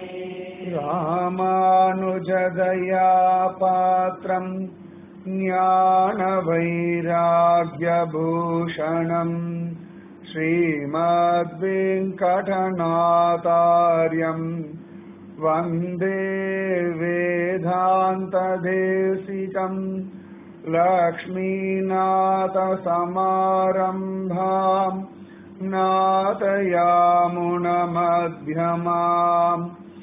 रामानुजदया पात्रम् ज्ञानवैराग्यभूषणम् श्रीमद्वेङ्कटनाथार्यम् वन्दे वेदान्तदेशिकम् लक्ष्मीनाथसमारम्भाम् नाथयामुनमध्यमाम्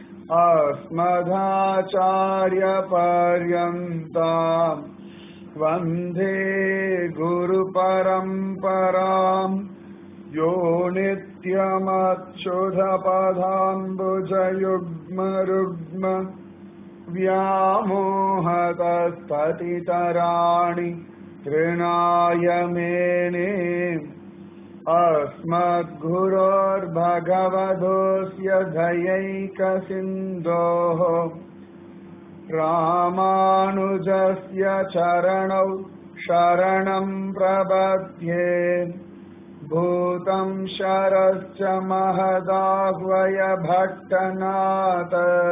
अस्मदाचार्यपर्यन्ताम् वन्दे गुरुपरम्पराम् यो नित्यमच्युधपदाम्बुजयुग्मरुग्म व्यामोहतस्ततितराणि तृणाय मेने अस्मद्गुरोर्भगवधोऽस्य दयैकसिन्धोः रामानुजस्य चरणौ शरणं प्रपद्ये भूतं शरश्च महदाह्वय भट्टनाथ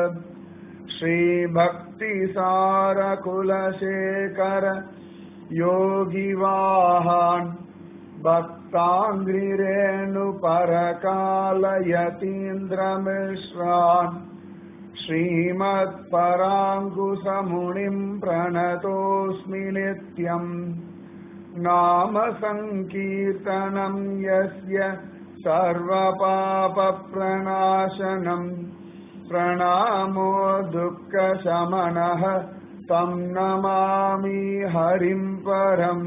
श्रीभक्तिसारकुलशेखर योगिवाहान् भक्ताङ्ग्रिरेणुपरकालयतीन्द्रमिश्रान् श्रीमत्पराङ्कुशमुनिं प्रणतोऽस्मि नित्यम् नाम सङ्कीर्तनं यस्य सर्वपापप्रणाशनम् प्रणामो दुःखशमनः तं नमामि हरिं परम्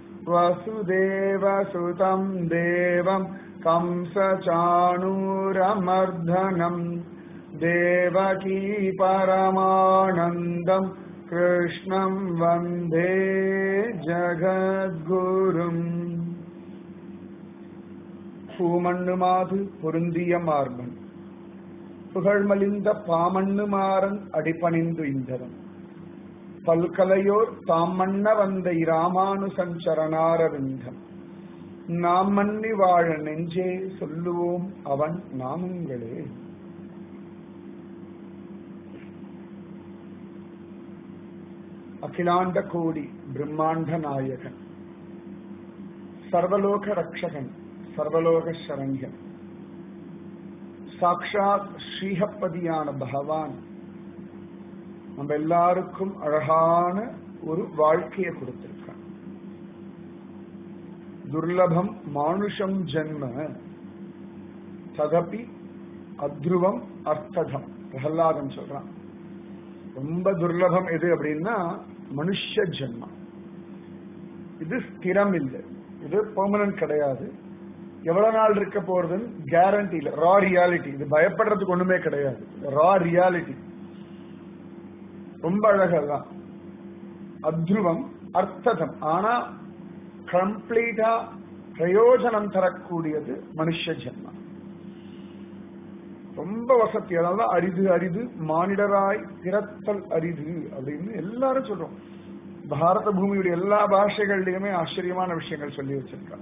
वसुदेवसुतं देवं कंसचाणूरमर्दनम् देवकी परमानन्दं कृष्णं वन्दे ஜகத்குரும் பூமண்ணுமாது பொருந்திய மார்பன் புகழ்மலிந்த பாமண்ணு மாறன் அடிபணிந்து இந்தவன் பல்கலையோர் தாம் மன்ன வந்த இராமானுசஞ்சரணாரவிந்தம் நாம் மன்னி வாழ நெஞ்சே சொல்லுவோம் அவன் நாமங்களே அகிலாண்ட கோடி பிரம்மாண்ட நாயகன் சர்வலோக ரக்ஷகன் சர்வலோக சரண்யன் சாக்ஷாத் ஸ்ரீஹப்பதியான பகவான் நம்ம எல்லாருக்கும் அழகான ஒரு வாழ்க்கையை கொடுத்திருக்கான் துர்லபம் மானுஷம் ஜென்ம ததபி அத்ருவம் அர்த்ததம் பிரகலாதன் சொல்றான் ரொம்ப துர்லபம் எது அப்படின்னா மனுஷ ஜென்மம் இது ஸ்திரம் இல்லை இது பெர்மனன்ட் கிடையாது எவ்வளவு நாள் இருக்க போறதுன்னு கேரண்டி இல்லை ரா ரியாலிட்டி இது பயப்படுறதுக்கு ஒண்ணுமே கிடையாது ரா ரியாலிட்டி ரொம்ப அழகதான் அத்ருவம் அர்த்ததம் ஆனா கம்ப்ளீட்டா பிரயோஜனம் தரக்கூடியது மனுஷ ஜென்மம் ரொம்ப வசதி அதாவது அரிது அரிது மானிடராய் பிறத்தல் அரிது அப்படின்னு எல்லாரும் சொல்றோம் பாரத பூமியுடைய எல்லா பாஷைகள்லயுமே ஆச்சரியமான விஷயங்கள் சொல்லி வச்சிருக்காங்க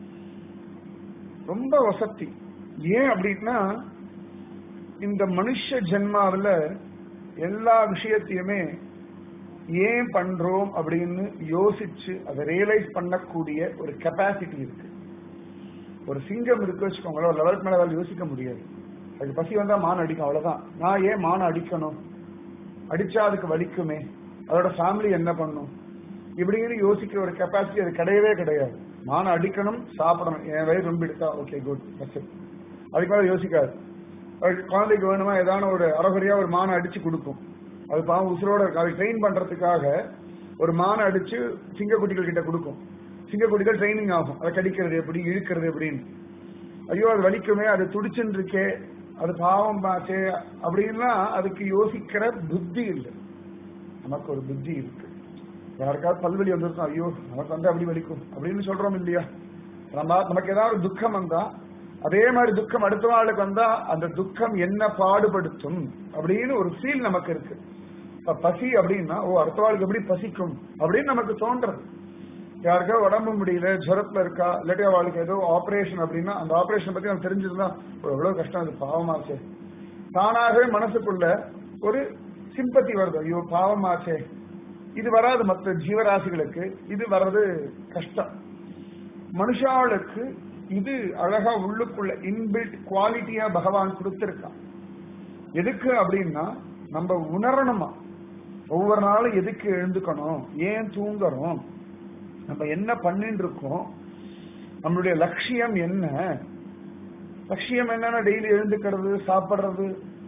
ரொம்ப வசதி ஏன் அப்படின்னா இந்த மனுஷ ஜென்மாவில எல்லா விஷயத்தையுமே ஏன் பண்றோம் அப்படின்னு யோசிச்சு அதை ரியலைஸ் பண்ணக்கூடிய ஒரு கெப்பாசிட்டி இருக்கு ஒரு சிங்கம் இருக்கு வச்சுக்கோங்களேன் ஒரு லெவலுக்கு மேல வேலை யோசிக்க முடியாது அதுக்கு பசி வந்தா மான் அடிக்கும் அவ்வளவுதான் நான் ஏன் மானை அடிக்கணும் அடிச்சா அதுக்கு வலிக்குமே அதோட ஃபேமிலி என்ன பண்ணும் இப்படின்னு யோசிக்கிற ஒரு கெப்பாசிட்டி அது கிடையவே கிடையாது மானை அடிக்கணும் சாப்பிடணும் என் வயிறு ரொம்ப எடுத்தா ஓகே குட் பஸ் அதுக்கு மேல யோசிக்காது அது குழந்தைக்கு வேணுமா ஏதான ஒரு அறகுறையா ஒரு மானை அடிச்சு கொடுக்கும் அது பாவம் உசுரோட இருக்கு அதை ட்ரெயின் பண்றதுக்காக ஒரு மானை அடிச்சு சிங்கக்குட்டிகள் கிட்ட கொடுக்கும் சிங்கக்குட்டிகள் ட்ரைனிங் ஆகும் அதை கடிக்கிறது எப்படி இழுக்கிறது எப்படின்னு ஐயோ அது வலிக்குமே அது துடிச்சுன்னு இருக்கே அது பாவம் பாச்சே அப்படின்லாம் அதுக்கு யோசிக்கிற புத்தி இல்லை நமக்கு ஒரு புத்தி இருக்கு யாருக்காவது பல்வலி வந்திருக்கும் ஐயோ நமக்கு வந்து அப்படி வலிக்கும் அப்படின்னு சொல்றோம் இல்லையா நம்ம நமக்கு ஏதாவது ஒரு துக்கம் வந்தா அதே மாதிரி துக்கம் அடுத்த நாளுக்கு வந்தா அந்த துக்கம் என்ன பாடுபடுத்தும் அப்படின்னு ஒரு ஃபீல் நமக்கு இருக்கு இப்ப பசி அப்படின்னா ஓ அடுத்த வாழ்க்கை எப்படி பசிக்கும் அப்படின்னு நமக்கு தோன்றது யாருக்கா உடம்பு முடியல ஜுரத்துல இருக்கா இல்லாட்டி அவளுக்கு ஏதோ ஆபரேஷன் அப்படின்னா அந்த ஆபரேஷன் பத்தி நமக்கு தெரிஞ்சிருந்தா ஓ, எவ்வளவு கஷ்டம் அது பாவமாச்சே தானாகவே மனசுக்குள்ள ஒரு சிம்பத்தி வருது ஐயோ பாவமாச்சே இது வராது மற்ற ஜீவராசிகளுக்கு இது வர்றது கஷ்டம் மனுஷாளுக்கு இது அழகா உள்ளுக்குள்ள இன்பில்ட் குவாலிட்டியா பகவான் கொடுத்திருக்கான் எதுக்கு அப்படின்னா நம்ம உணரணுமா ஒவ்வொரு நாளும் எதுக்கு எழுந்துக்கணும் ஏன் தூங்குறோம் நம்ம என்ன பண்ணிட்டு இருக்கோம் நம்மளுடைய லட்சியம் என்ன லட்சியம் என்னன்னா டெய்லி எழுந்துக்கிறது சாப்பிடுறது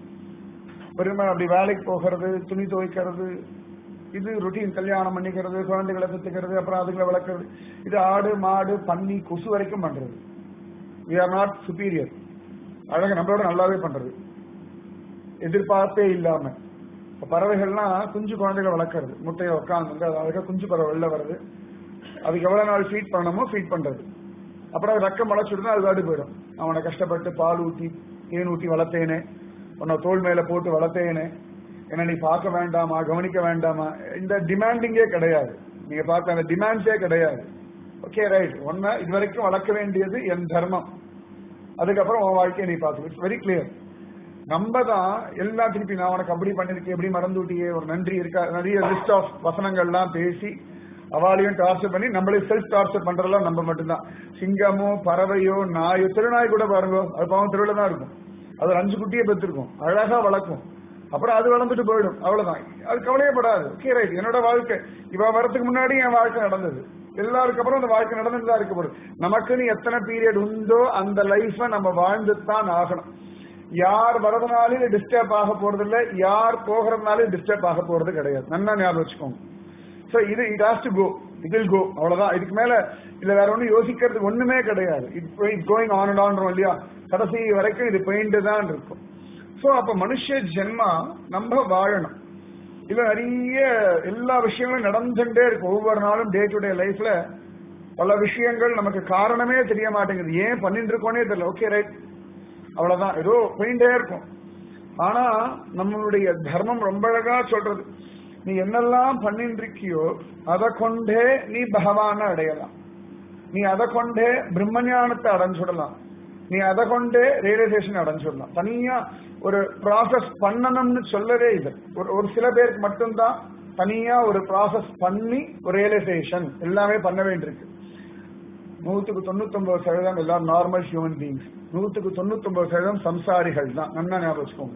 பெருமை அப்படி வேலைக்கு போகிறது துணி துவைக்கிறது இது ருட்டீன் கல்யாணம் பண்ணிக்கிறது குழந்தைகளை பெற்றுக்கிறது அப்புறம் அதுங்களை வளர்க்கறது இது ஆடு மாடு பன்னி கொசு வரைக்கும் பண்றது வி ஆர் நாட் சுப்பீரியர் அழக நம்மளோட நல்லாவே பண்றது எதிர்பார்ப்பே இல்லாம இப்ப பறவைகள்லாம் குஞ்சு குழந்தைகளை வளர்க்கறது முட்டையை உட்காந்து அதுக்காக குஞ்சு பறவை வெளில வருது அதுக்கு எவ்வளவு நாள் ஃபீட் பண்ணணுமோ ஃபீட் பண்றது அப்புறம் அது ரக்கம் முளைச்சுடுனா அது வாடி போயிடும் அவனை கஷ்டப்பட்டு பால் ஊத்தி தேன் ஊத்தி வளர்த்தேனே உன்னை தோல் மேல போட்டு வளர்த்தேனே என்ன நீ பார்க்க வேண்டாமா கவனிக்க வேண்டாமா இந்த டிமாண்டிங்கே கிடையாது நீங்க பார்த்த அந்த டிமாண்ட்ஸே கிடையாது ஓகே ரைட் ஒன்ன இது வரைக்கும் வளர்க்க வேண்டியது என் தர்மம் அதுக்கப்புறம் உன் வாழ்க்கையை நீ பார்த்து இட்ஸ் வெரி கிளியர் நம்ம தான் எல்லா திருப்பி நான் உனக்கு அப்படி பண்ணிருக்கேன் எப்படி மறந்து விட்டியே ஒரு நன்றி இருக்கா நிறைய லிஸ்ட் ஆஃப் வசனங்கள்லாம் பேசி அவாளையும் டார்ச்சர் பண்ணி நம்மளே செல்ஃப் டார்ச்சர் பண்றதெல்லாம் நம்ம மட்டும்தான் சிங்கமோ பறவையோ நாயோ திருநாய் கூட பாருங்க அது பாவம் திருவிழா தான் இருக்கும் அது ஒரு அஞ்சு குட்டியை பெற்றிருக்கும் அழகா வளர்க்கும் அப்புறம் அது வளர்ந்துட்டு போயிடும் அவ்வளவுதான் அது கவலையப்படாது ஓகே ரைட் என்னோட வாழ்க்கை இவ வரதுக்கு முன்னாடி என் வாழ்க்கை நடந்தது எல்லாருக்கு அப்புறம் அந்த வாழ்க்கை நடந்துட்டு தான் இருக்க போகுது நமக்குன்னு எத்தனை பீரியட் உண்டோ அந்த லைஃப நம்ம வாழ்ந்து தான் ஆகணும் யார் வரதுனாலும் டிஸ்டர்ப் ஆக போறது இல்ல யார் போகிறதுனாலும் டிஸ்டர்ப் ஆக போறது கிடையாது நல்லா ஞாபகம் வச்சுக்கோங்க சோ இது it has to go it will go அவ்வளவுதான் இதுக்கு மேல இல்ல வேற ஒண்ணும் யோசிக்கிறதுக்கு ஒண்ணுமே கிடையாது it going on and on இல்லையா கடைசி வரைக்கும் இது போயிட்டு தான் இருக்கும் சோ அப்ப மனுஷ ஜென்மா நம்ம வாழணும் இதுல நிறைய எல்லா விஷயங்களும் நடந்துட்டே இருக்கு ஒவ்வொரு நாளும் டே டு டே லைஃப்ல பல விஷயங்கள் நமக்கு காரணமே தெரிய மாட்டேங்குது ஏன் பண்ணிட்டு இருக்கோனே தெரியல ஓகே ரைட் அவ்வளவுதான் ஏதோ போயிட்டே இருக்கும் ஆனா நம்மளுடைய தர்மம் ரொம்ப அழகா சொல்றது நீ என்னெல்லாம் பண்ணிட்டு இருக்கியோ அதை கொண்டே நீ பகவான அடையலாம் நீ அதை கொண்டே பிரம்மஞானத்தை அடைஞ்சுடலாம் நீ அதை கொண்டே ரியலைசேஷன் அடைஞ்சிடலாம் தனியா ஒரு ப்ராசஸ் பண்ணணும்னு சொல்லவே இல்லை ஒரு ஒரு சில பேருக்கு மட்டும்தான் தனியா ஒரு ப்ராசஸ் பண்ணி ஒரு ரியலைசேஷன் எல்லாமே பண்ண வேண்டியிருக்கு நூத்துக்கு தொண்ணூத்தொன்பது சதவீதம் எல்லாரும் நார்மல் ஹியூமன் பீங்ஸ் நூத்துக்கு தொண்ணூத்தொன்பது சதவீதம் சம்சாரிகள் தான் நல்லா ஞாபகம் வச்சுக்கோங்க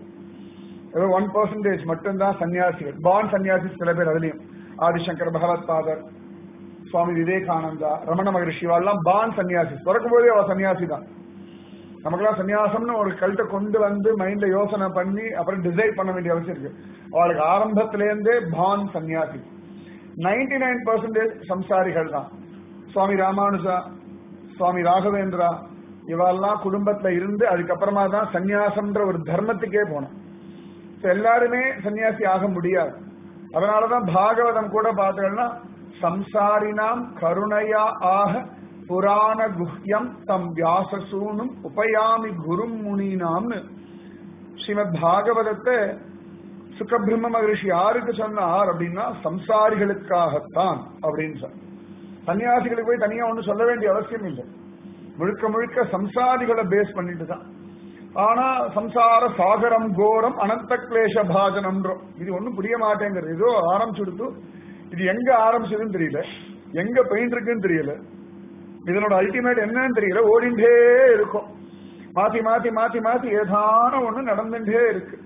ஏதோ ஒன் பர்சன்டேஜ் மட்டும்தான் சன்னியாசிகள் பான் சன்னியாசி சில பேர் அதுலயும் ஆதிசங்கர் பகவத் பாதர் சுவாமி விவேகானந்தா ரமண மகரிஷி எல்லாம் பான் சன்னியாசி பிறக்கும் போதே அவ சன்னியாசி தான் நமக்கெல்லாம் சன்னியாசம்னு ஒரு கல்ட்டை கொண்டு வந்து மைண்ட்ல யோசனை பண்ணி அப்புறம் டிசைட் பண்ண வேண்டிய அவசியம் இருக்கு அவளுக்கு ஆரம்பத்திலேருந்தே பான் சன்னியாசி நைன்டி நைன் பர்சன்டேஜ் சம்சாரிகள் தான் சுவாமி ராமானுஜா சுவாமி ராகவேந்திரா இவெல்லாம் குடும்பத்துல இருந்து அதுக்கப்புறமா தான் சன்னியாசம்ன்ற ஒரு தர்மத்துக்கே போனோம் எல்லாருமே சன்னியாசி ஆக முடியாது அதனாலதான் பாகவதம் கூட பார்த்தோம்னா சம்சாரினாம் கருணையா ஆக புராண குஹ்யம் தம் வியாசசூனும் உபயாமி குரும் முனினாம்னு ஸ்ரீமத் பாகவதத்தை சுகபிரம்ம மகரிஷி யாருக்கு சொன்னார் அப்படின்னா சம்சாரிகளுக்காகத்தான் அப்படின்னு சொன்னார் சன்னியாசிகளுக்கு போய் தனியா ஒன்றும் சொல்ல வேண்டிய அவசியம் இல்லை முழுக்க முழுக்க சம்சாரிகளை பேஸ் பண்ணிட்டு தான் ஆனா சம்சார சாகரம் கோரம் அனந்த கிளேஷ பாஜனம்ன்றோம் இது ஒண்ணும் புரிய மாட்டேங்கிறது ஏதோ ஆரம்பிச்சுடுத்து இது எங்க ஆரம்பிச்சதுன்னு தெரியல எங்க பெயிண்ட் இருக்குன்னு தெரியல இதனோட அல்டிமேட் என்னன்னு தெரியல ஓடிண்டே இருக்கும் மாத்தி மாத்தி மாத்தி மாத்தி ஏதான ஒண்ணு நடந்துட்டே இருக்கு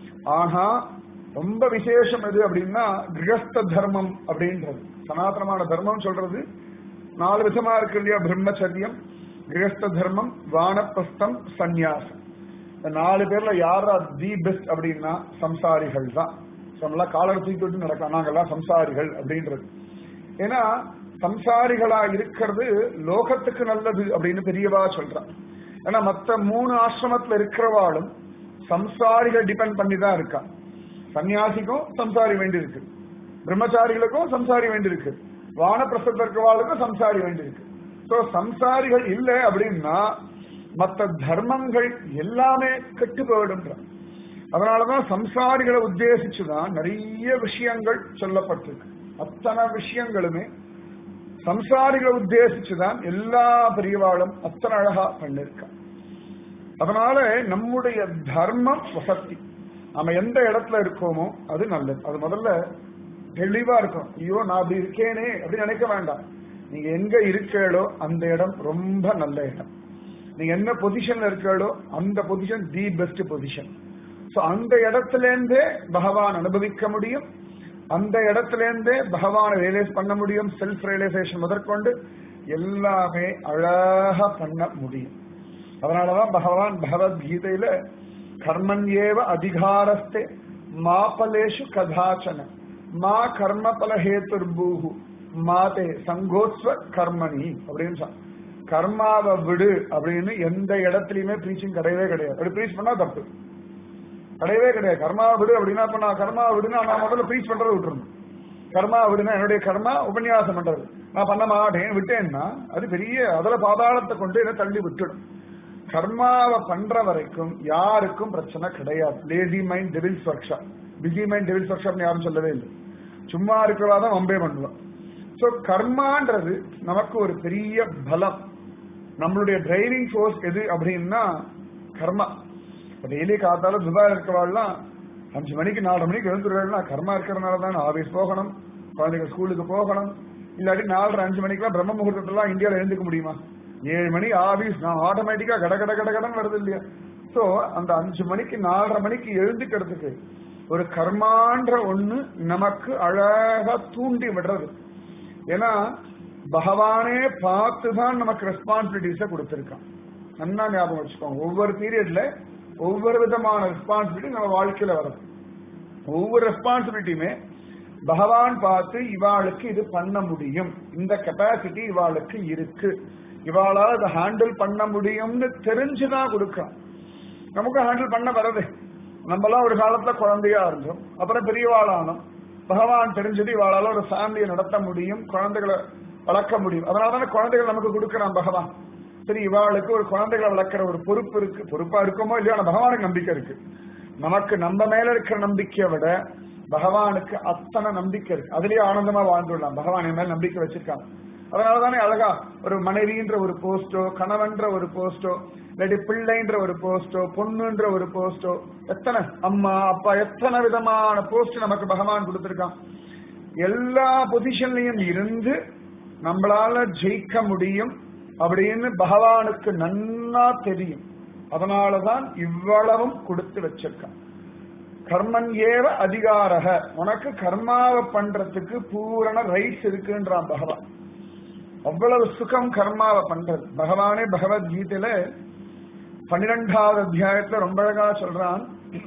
ஆனா ரொம்ப விசேஷம் எது அப்படின்னா கிரகஸ்த தர்மம் அப்படின்றது சனாதனமான தர்மம் சொல்றது நாலு விதமா இருக்கு இல்லையா பிரம்மச்சரியம் கிரகஸ்த தர்மம் வானப்பிரஸ்தம் சந்நியாசம் இந்த நாலு பேர்ல யாரா தி பெஸ்ட் அப்படின்னா சம்சாரிகள் தான் நம்மளா காலர் தூக்கி விட்டு நடக்கலாம் நாங்கெல்லாம் சம்சாரிகள் அப்படின்றது ஏன்னா சம்சாரிகளா இருக்கிறது லோகத்துக்கு நல்லது அப்படின்னு பெரியவா சொல்றான் ஏன்னா மத்த மூணு ஆசிரமத்துல இருக்கிறவாளும் சம்சாரிகள் டிபெண்ட் பண்ணி தான் இருக்கா சன்னியாசிக்கும் சம்சாரி வேண்டி இருக்கு பிரம்மச்சாரிகளுக்கும் சம்சாரி வேண்டி இருக்கு வானப்பிரசத்தில் இருக்கிறவாளுக்கும் சம்சாரி வேண்டி இருக்கு சோ சம்சாரிகள் இல்லை அப்படின்னா மற்ற தர்மங்கள் எல்லாமே கெட்டு போயிடுன்ற அதனாலதான் சம்சாரிகளை உத்தேசிச்சுதான் நிறைய விஷயங்கள் சொல்லப்பட்டிருக்கு அத்தனை விஷயங்களுமே சம்சாரிகளை உத்தேசிச்சுதான் எல்லா பெரியவாளும் அத்தனை அழகா பண்ணிருக்கா அதனால நம்முடைய தர்மம் வசதி நம்ம எந்த இடத்துல இருக்கோமோ அது நல்லது அது முதல்ல தெளிவா இருக்கும் ஐயோ நான் அப்படி இருக்கேனே அப்படின்னு நினைக்க வேண்டாம் நீங்க எங்க இருக்கீங்களோ அந்த இடம் ரொம்ப நல்ல இடம் நீங்க என்ன பொசிஷன்ல இருக்கீங்களோ அந்த position the best position so அந்த இடத்துல இருந்தே பகவான் அனுபவிக்க முடியும் அந்த இடத்துல இருந்தே பகவானை ரியலைஸ் பண்ண முடியும் செல்ஃப் ரியலைசேஷன் முதற்கொண்டு எல்லாமே அழகா பண்ண முடியும் அதனாலதான் பகவான் பகவத்கீதையில கர்மன் ஏவ அதிகாரஸ்தே மாபலேஷு கதாச்சன மா கர்ம பலஹேத்துர்பூஹு மாதே சங்கோத்ஸ்வ கர்மணி அப்படின்னு சொன்ன கர்மாவை விடு அப்படின்னு எந்த இடத்துலயுமே ப்ரீச்சிங் கிடையவே கிடையாது அப்படி ப்ரீச் பண்ணா தப்பு கிடையவே கிடையாது கர்மாவை விடு அப்படின்னா இப்ப நான் கர்மாவை விடுனா நான் முதல்ல ப்ரீச் பண்றதை விட்டுருணும் கர்மா விடுனா என்னுடைய கர்மா உபன்யாசம் பண்றது நான் பண்ண மாட்டேன் விட்டேன்னா அது பெரிய அதுல பாதாளத்தை கொண்டு என்ன தள்ளி விட்டுடும் கர்மாவை பண்ற வரைக்கும் யாருக்கும் பிரச்சனை கிடையாது lazy mind devil's workshop busy mind devil's workshop யாரும் சொல்லவே இல்லை சும்மா இருக்கிறவா தான் வம்பே பண்ணுவோம் சோ கர்மான்றது நமக்கு ஒரு பெரிய பலம் நம்மளுடைய டிரைவிங் ஃபோர்ஸ் எது அப்படின்னா கர்மா டெய்லி காத்தால துபாயில் இருக்கிறவாள்லாம் அஞ்சு மணிக்கு நாலு மணிக்கு எழுந்துருவாள்னா கர்மா இருக்கிறதுனால தான் ஆபீஸ் போகணும் குழந்தைங்க ஸ்கூலுக்கு போகணும் இல்லாட்டி நாலரை அஞ்சு மணிக்கெல்லாம் பிரம்ம முகூர்த்தத்தெல்லாம் இந்தியாவில் எழுந்துக்க முடியுமா ஏழு மணி ஆபீஸ் நான் ஆட்டோமேட்டிக்கா கட கட கட கடன் வருது இல்லையா சோ அந்த அஞ்சு மணிக்கு நாலரை மணிக்கு எழுந்துக்கிறதுக்கு ஒரு கர்மான்ற ஒண்ணு நமக்கு அழகா தூண்டி விடுறது ஏன்னா பகவானே பார்த்து தான் நமக்கு ரெஸ்பான்சிபிலிட்டிஸ கொடுத்திருக்கான் நல்லா ஞாபகம் வச்சுக்கோங்க ஒவ்வொரு பீரியட்ல ஒவ்வொரு விதமான ரெஸ்பான்சிபிலிட்டி நம்ம வாழ்க்கையில வருது ஒவ்வொரு ரெஸ்பான்சிபிலிட்டியுமே பகவான் பார்த்து இவாளுக்கு இது பண்ண முடியும் இந்த கெப்பாசிட்டி இவாளுக்கு இருக்கு இவாளால் அதை ஹேண்டில் பண்ண முடியும்னு தெரிஞ்சுதான் கொடுக்கலாம் நமக்கு ஹேண்டில் பண்ண வரது நம்மளாம் ஒரு காலத்துல குழந்தையா இருந்தோம் அப்புறம் பெரியவாளானோம் பகவான் தெரிஞ்சது இவாளால ஒரு ஃபேமிலியை நடத்த முடியும் குழந்தைகளை வளர்க்க முடியும் அதனாலதானே குழந்தைகள் நமக்கு கொடுக்கிறான் பகவான் சரி இவாளுக்கு ஒரு குழந்தைகளை வளர்க்கிற ஒரு பொறுப்பு இருக்கு பொறுப்பா இருக்குமோ இல்லையோ ஆனா பகவானுக்கு நம்பிக்கை இருக்கு நமக்கு நம்ம மேல இருக்கிற நம்பிக்கையை விட பகவானுக்கு அத்தனை நம்பிக்கை இருக்கு அதுலயே ஆனந்தமா வாழ்ந்துடலாம் பகவான் என் மேல நம்பிக்கை வச்சிருக்காங்க அதனாலதானே அழகா ஒரு மனைவின்ற ஒரு போஸ்டோ கணவன்ற ஒரு போஸ்டோ இல்லாட்டி பிள்ளைன்ற ஒரு போஸ்டோ பொண்ணுன்ற ஒரு போஸ்டோ எத்தனை அம்மா அப்பா எத்தனை விதமான போஸ்ட் நமக்கு பகவான் கொடுத்திருக்கான் எல்லா பொசிஷன்லயும் இருந்து நம்மளால ஜெயிக்க முடியும் அப்படின்னு பகவானுக்கு நன்னா தெரியும் அதனாலதான் இவ்வளவும் கொடுத்து வச்சிருக்கான் கர்மன் ஏவ அதிகாரக உனக்கு கர்மாவை பண்றதுக்கு பூரண ரைட்ஸ் இருக்குன்றான் பகவான் அவ்வளவு சுகம் கர்மாவை பண்றது பகவானே பகவத்கீதையில பன்னிரெண்டாவது அத்தியாயத்துல ரொம்ப அழகா சொல்றான்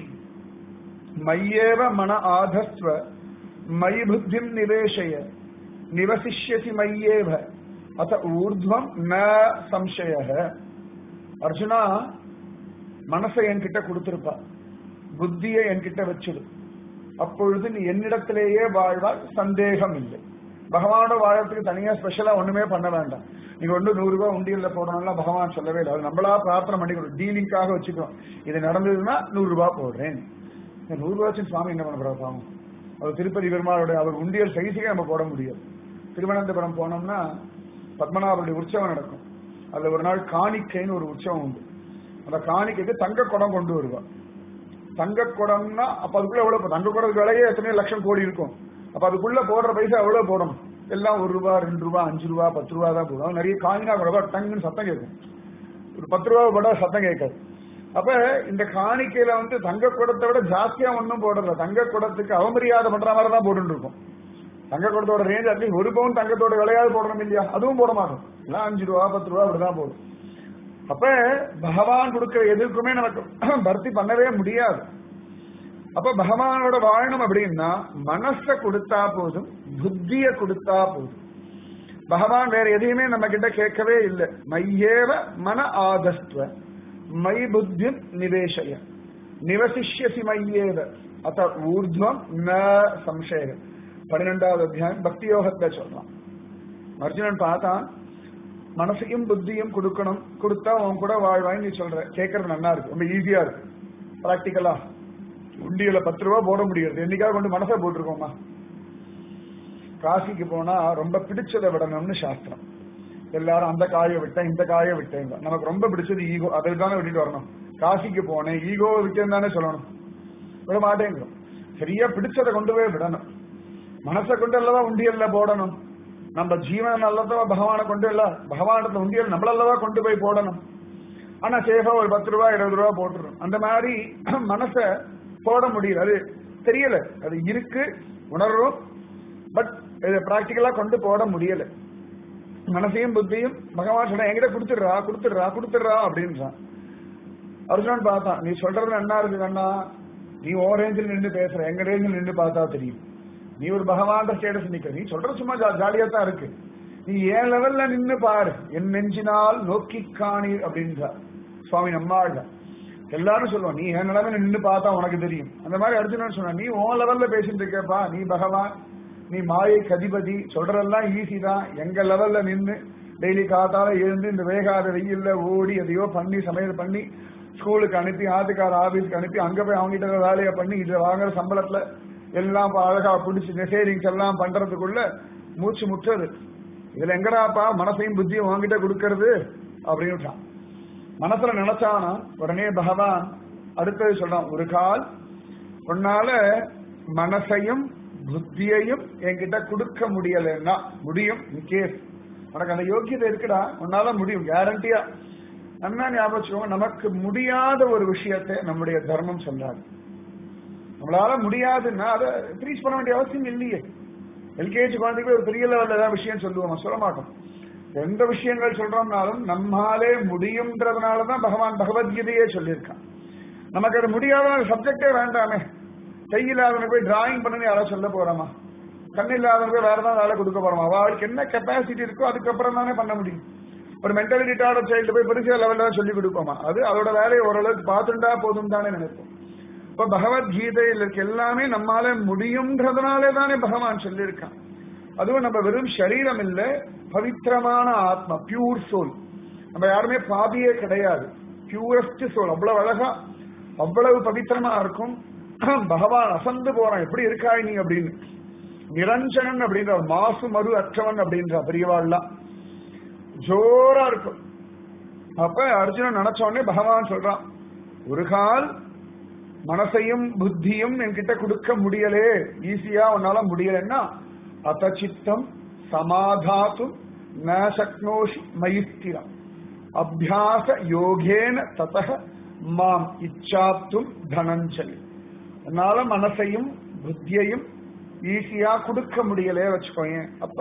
மையேவ மன ஆதஸ்வ மயி புத்திம் நிவேசய நிவசிஷ்யசி மையேவ அத ஊர்துவம் ந சம்சய அர்ஜுனா மனசை என்கிட்ட கொடுத்திருப்பா புத்தியை என்கிட்ட வச்சிடு அப்பொழுது நீ என்னிடத்திலேயே வாழ்வாய் சந்தேகம் இல்லை பகவானோட வாழறதுக்கு தனியா ஸ்பெஷலா ஒண்ணுமே பண்ண வேண்டாம் நீங்க ஒன்று நூறு ரூபாய் உண்டியல்ல போடணும்லாம் பகவான் சொல்லவே இல்லை அது நம்மளா பிரார்த்தனை பண்ணிக்கணும் டீலிங்காக வச்சுக்கிறோம் இது நடந்ததுன்னா நூறு ரூபாய் போடுறேன் இந்த நூறு ரூபாய் வச்சு சுவாமி என்ன பண்ண போறா பாவம் அவர் திருப்பதி பெருமாளுடைய அவர் உண்டியல் சைஸுக்கே நம்ம போட முடியாது திருவனந்தபுரம் போனோம்னா பத்மநாபருடைய உற்சவம் நடக்கும் அதுல ஒரு நாள் காணிக்கைன்னு ஒரு உற்சவம் உண்டு அந்த காணிக்கைக்கு தங்க குடம் கொண்டு வருவா தங்க குடம்னா அப்ப அதுக்குள்ள எவ்வளவு தங்க குடத்துக்கு விலையே எத்தனையோ லட்சம் கோடி இருக்கும் அப்ப அதுக்குள்ள போடுற பைசா எவ்வளவு போடணும் எல்லாம் ஒரு ரூபா ரெண்டு ரூபா அஞ்சு ரூபா பத்து ரூபா தான் போடும் நிறைய காயினா கூட டங்குன்னு சத்தம் கேட்கும் ஒரு பத்து ரூபா போட சத்தம் கேட்காது அப்ப இந்த காணிக்கையில வந்து தங்க குடத்தை விட ஜாஸ்தியா ஒன்றும் போடுறதில்ல தங்க குடத்துக்கு அவமரியாதை பண்ற மாதிரி தான் போட்டு இருக்கும் தங்க குடத்தோட ரேஞ்ச் அட்லீஸ்ட் ஒரு பவுன் தங்கத்தோட விலையாவது போடணும் இல்லையா அதுவும் போட மாட்டோம் எல்லாம் அஞ்சு ரூபா பத்து ரூபா அப்படிதான் போடும் அப்ப பகவான் கொடுக்கிற எதுக்குமே நமக்கு பர்த்தி பண்ணவே முடியாது அப்ப பகவானோட வாழணும் அப்படின்னா மனச கொடுத்தா போதும் புத்திய கொடுத்தா போதும் பகவான் வேற எதையுமே நம்ம கிட்ட கேட்கவே இல்லை மையேவ மன ஆதஸ்துவ மை புத்தி நிவேசய நிவசிஷ்யசி மையேவ அத்த ஊர்துவம் ந சம்சய பன்னிரெண்டாவது அத்தியாயம் பக்தி யோகத்தை சொல்றான் அர்ஜுனன் பார்த்தான் மனசையும் புத்தியும் கொடுக்கணும் கொடுத்தா உன் கூட வாழ்வாய் நீ சொல்ற கேட்கறது நல்லா இருக்கு ரொம்ப ஈஸியா இருக்கு பிராக்டிக்கலா உண்டியல பத்து ரூபா போட முடியாது என்னைக்காக கொண்டு மனசை போட்டிருக்கோமா காசிக்கு போனா ரொம்ப பிடிச்சதை விடணும்னு சாஸ்திரம் எல்லாரும் அந்த காயை விட்டேன் இந்த காயை விட்டேன் நமக்கு ரொம்ப பிடிச்சது ஈகோ அதை தானே விட்டுட்டு வரணும் காசிக்கு போனேன் ஈகோ விட்டேன்னு தானே சொல்லணும் விட மாட்டேங்கிறோம் சரியா பிடிச்சதை கொண்டு போய் விடணும் மனசை கொண்டு அல்லவா உண்டியல்ல போடணும் நம்ம ஜீவன் அல்லவா பகவானை கொண்டு இல்ல பகவானத்துல உண்டியல் நம்மளல்லவா கொண்டு போய் போடணும் ஆனா சேஃபா ஒரு பத்து ரூபா இருபது ரூபா போட்டுரும் அந்த மாதிரி மனச போட முடியல அது தெரியல அது இருக்கு உணர்றோம் பட் இதை பிராக்டிக்கலா கொண்டு போட முடியல மனசையும் புத்தியும் பகவான் சொன்ன என்கிட்ட கொடுத்துடுறா கொடுத்துடுறா கொடுத்துடுறா அப்படின்றான் அர்ஜுனன் பார்த்தான் நீ சொல்றது என்ன இருக்கு கண்ணா நீ ஓ ரேஞ்சில் நின்று பேசுற எங்க ரேஞ்சில் நின்று பார்த்தா தெரியும் நீ ஒரு பகவான் ஸ்டேட்டஸ் நிக்கிற நீ சொல்றது சும்மா ஜாலியா தான் இருக்கு நீ ஏன் லெவல்ல நின்னு பாரு என் நெஞ்சினால் நோக்கி காணீர் அப்படின்றார் சுவாமி நம்மாள் எல்லாரும் சொல்லுவோம் நீ என் நிலைமையில நின்னு பார்த்தா உனக்கு தெரியும் அந்த மாதிரி அர்ஜுனன் சொன்ன நீ உன் லெவல்ல பேசிட்டு இருக்கேப்பா நீ பகவான் நீ மாயை கதிபதி சொல்றதெல்லாம் ஈஸி தான் எங்க லெவல்ல நின்னு டெய்லி காத்தால எழுந்து இந்த வேகாத வெயில்ல ஓடி எதையோ பண்ணி சமையல் பண்ணி ஸ்கூலுக்கு அனுப்பி ஆத்துக்கார ஆபீஸ்க்கு அனுப்பி அங்க போய் அவங்க கிட்ட வேலையை பண்ணி இதுல வாங்குற சம்பளத்துல எல்லாம் அழகா பிடிச்சி சேவிங்ஸ் எல்லாம் பண்றதுக்குள்ள மூச்சு முட்டுறது இதுல எங்கடாப்பா மனசையும் புத்தியும் வாங்கிட்ட கொடுக்கறது அப்படின்னு மனசுல நினைச்சானா உடனே பகவான் அடுத்தது சொல்றான் ஒரு கால் உன்னால மனசையும் புத்தியையும் என்கிட்ட கொடுக்க முடியலன்னா முடியும் கேஸ் உனக்கு அந்த யோக்கியதை இருக்குடா உன்னால முடியும் கேரண்டியா என்ன ஞாபகம் நமக்கு முடியாத ஒரு விஷயத்தை நம்முடைய தர்மம் சொல்லாது நம்மளால முடியாதுன்னா அதை ப்ரீச் பண்ண வேண்டிய அவசியம் இல்லையே எல்கேஜி குழந்தைக்கு ஒரு பெரிய லெவல்ல ஏதாவது விஷயம் சொல்லுவோம் சொல்ல மாட்டோம் எந்த விஷயங்கள் சொல்றோம்னாலும் நம்மாலே முடியும்ன்றதுனாலதான் பகவான் பகவத்கீதையே சொல்லியிருக்கான் நமக்கு அது முடியாத சப்ஜெக்டே வேண்டாமே கையில்லாதவனுக்கு போய் டிராயிங் பண்ணு யாராவது சொல்ல போறோமா கண்ணில்லாதவனுக்கு வேற ஏதாவது வேலை கொடுக்க போறோமா அவளுக்கு என்ன கெப்பாசிட்டி இருக்கோ அதுக்கப்புறம் தானே பண்ண முடியும் ஒரு மென்டலி ரிட்டார்ட் சைல்டு போய் பெருசா லெவல்ல சொல்லி கொடுப்போமா அது அதோட வேலையை ஓரளவுக்கு பார்த்துட்டா போதும் தானே நினைப்போம் இப்ப பகவத்கீதையில் இருக்க எல்லாமே நம்மால முடியும்ன்றதுனாலே தானே பகவான் சொல்லியிருக்கான் அதுவும் நம்ம வெறும் சரீரம் இல்ல பவித்திரமான ஆத்மா பியூர் சோல் நம்ம யாருமே பாதியே கிடையாது பியூரஸ்ட் சோல் அவ்வளவு அழகா அவ்வளவு பவித்திரமா இருக்கும் பகவான் அசந்து போறான் எப்படி இருக்காய் நீ அப்படின்னு நிரஞ்சனன் அப்படின்ற மாசு மறு அற்றவன் அப்படின்ற பெரியவாள்லாம் ஜோரா இருக்கும் அப்ப அர்ஜுனன் நினைச்ச உடனே பகவான் சொல்றான் ஒரு கால் மனசையும் புத்தியும் என்கிட்ட கொடுக்க முடியலே ஈஸியா உன்னால முடியலன்னா அத்தச்சித்தம் சமாதாத்தும் ந சக்னோஷி மயிஸ்திரம் அபியாச யோகேன ததக மாம் இச்சாத்தும் தனஞ்சலி அதனால மனசையும் புத்தியையும் ஈஸியா கொடுக்க முடியலே வச்சுக்கோங்க அப்ப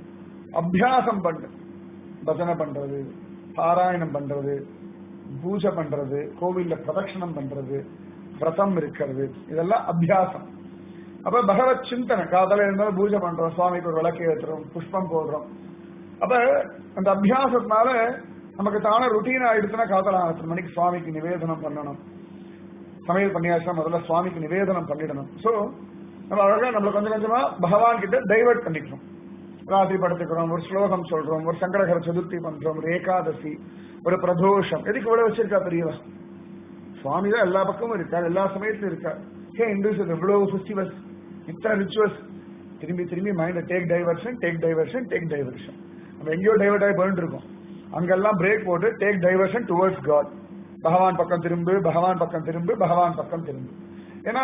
அபியாசம் பண்ணு பஜனை பண்றது பாராயணம் பண்றது பூஜை பண்றது கோவில்ல பிரதட்சணம் பண்றது விரதம் இருக்கிறது இதெல்லாம் அபியாசம் அப்ப பகவத் சிந்தனை காதல இருந்தாலும் பூஜை பண்றோம் சுவாமிக்கு ஒரு விளக்கு ஏற்றுறோம் புஷ்பம் போடுறோம் அப்ப அந்த அபியாசத்தினால நமக்கு தானே ருட்டீன் ஆயிடுச்சுன்னா காதல ஆயிரத்தி மணிக்கு சுவாமிக்கு நிவேதனம் பண்ணணும் சமையல் பண்ணியாச்சுன்னா முதல்ல சுவாமிக்கு நிவேதனம் பண்ணிடணும் சோ நம்ம அழகா நம்மள கொஞ்சம் கொஞ்சமா பகவான் கிட்ட டைவர்ட் பண்ணிக்கிறோம் ராத்திரி படுத்துக்கிறோம் ஒரு ஸ்லோகம் சொல்றோம் ஒரு சங்கடகர சதுர்த்தி பண்றோம் ஒரு ஏகாதசி ஒரு பிரதோஷம் எதுக்கு இவ்வளவு வச்சிருக்கா பெரியவா சுவாமி தான் எல்லா பக்கமும் இருக்கார் எல்லா சமயத்திலும் இருக்கார் ஏன் இந்துஸ் இவ்வளவு ஃபெஸ்டிவல்ஸ் இத்தனை ரிச்சுவல்ஸ் திரும்பி திரும்பி mind take diversion take diversion take diversion நம்ம எங்கேயோ டைவர்ட் ஆகி போயிட்டு இருக்கோம் அங்கெல்லாம் பிரேக் போட்டு டேக் டைவர்ஷன் டுவர்ட்ஸ் காட் பகவான் பக்கம் திரும்பு பகவான் பக்கம் திரும்பு பகவான் பக்கம் திரும்பு ஏன்னா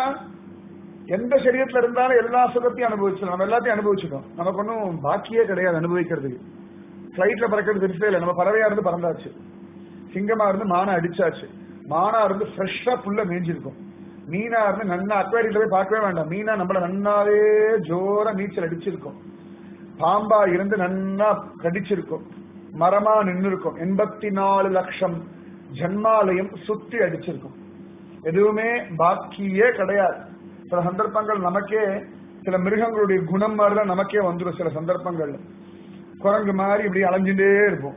எந்த சரீரத்துல இருந்தாலும் எல்லா சுகத்தையும் அனுபவிச்சிடும் நம்ம எல்லாத்தையும் அனுபவிச்சிட்டோம் நமக்கு ஒன்றும் பாக்கியே கிடையாது அனுபவிக்கிறதுக்கு பிளைட்ல பறக்கிறது பெருசே இல்லை நம்ம பறவையா இருந்து பறந்தாச்சு சிங்கமா இருந்து மானை அடிச்சாச்சு மானா இருந்து ஃப்ரெஷ்ஷா புல்ல மேய்ஞ்சிருக்கும் மீனா இருந்து நன்னா அக்வாரியில போய் பார்க்கவே வேண்டாம் மீனா நம்மள நன்னாவே ஜோர நீச்சல் அடிச்சிருக்கும் பாம்பா இருந்து நன்னா கடிச்சிருக்கும் மரமா நின்று இருக்கும் எண்பத்தி நாலு லட்சம் ஜன்மாலயம் சுத்தி அடிச்சிருக்கும் எதுவுமே பாக்கியே கிடையாது சில சந்தர்ப்பங்கள் நமக்கே சில மிருகங்களுடைய குணம் மாதிரிலாம் நமக்கே வந்துடும் சில சந்தர்ப்பங்கள்ல குரங்கு மாதிரி இப்படி அலைஞ்சுட்டே இருப்போம்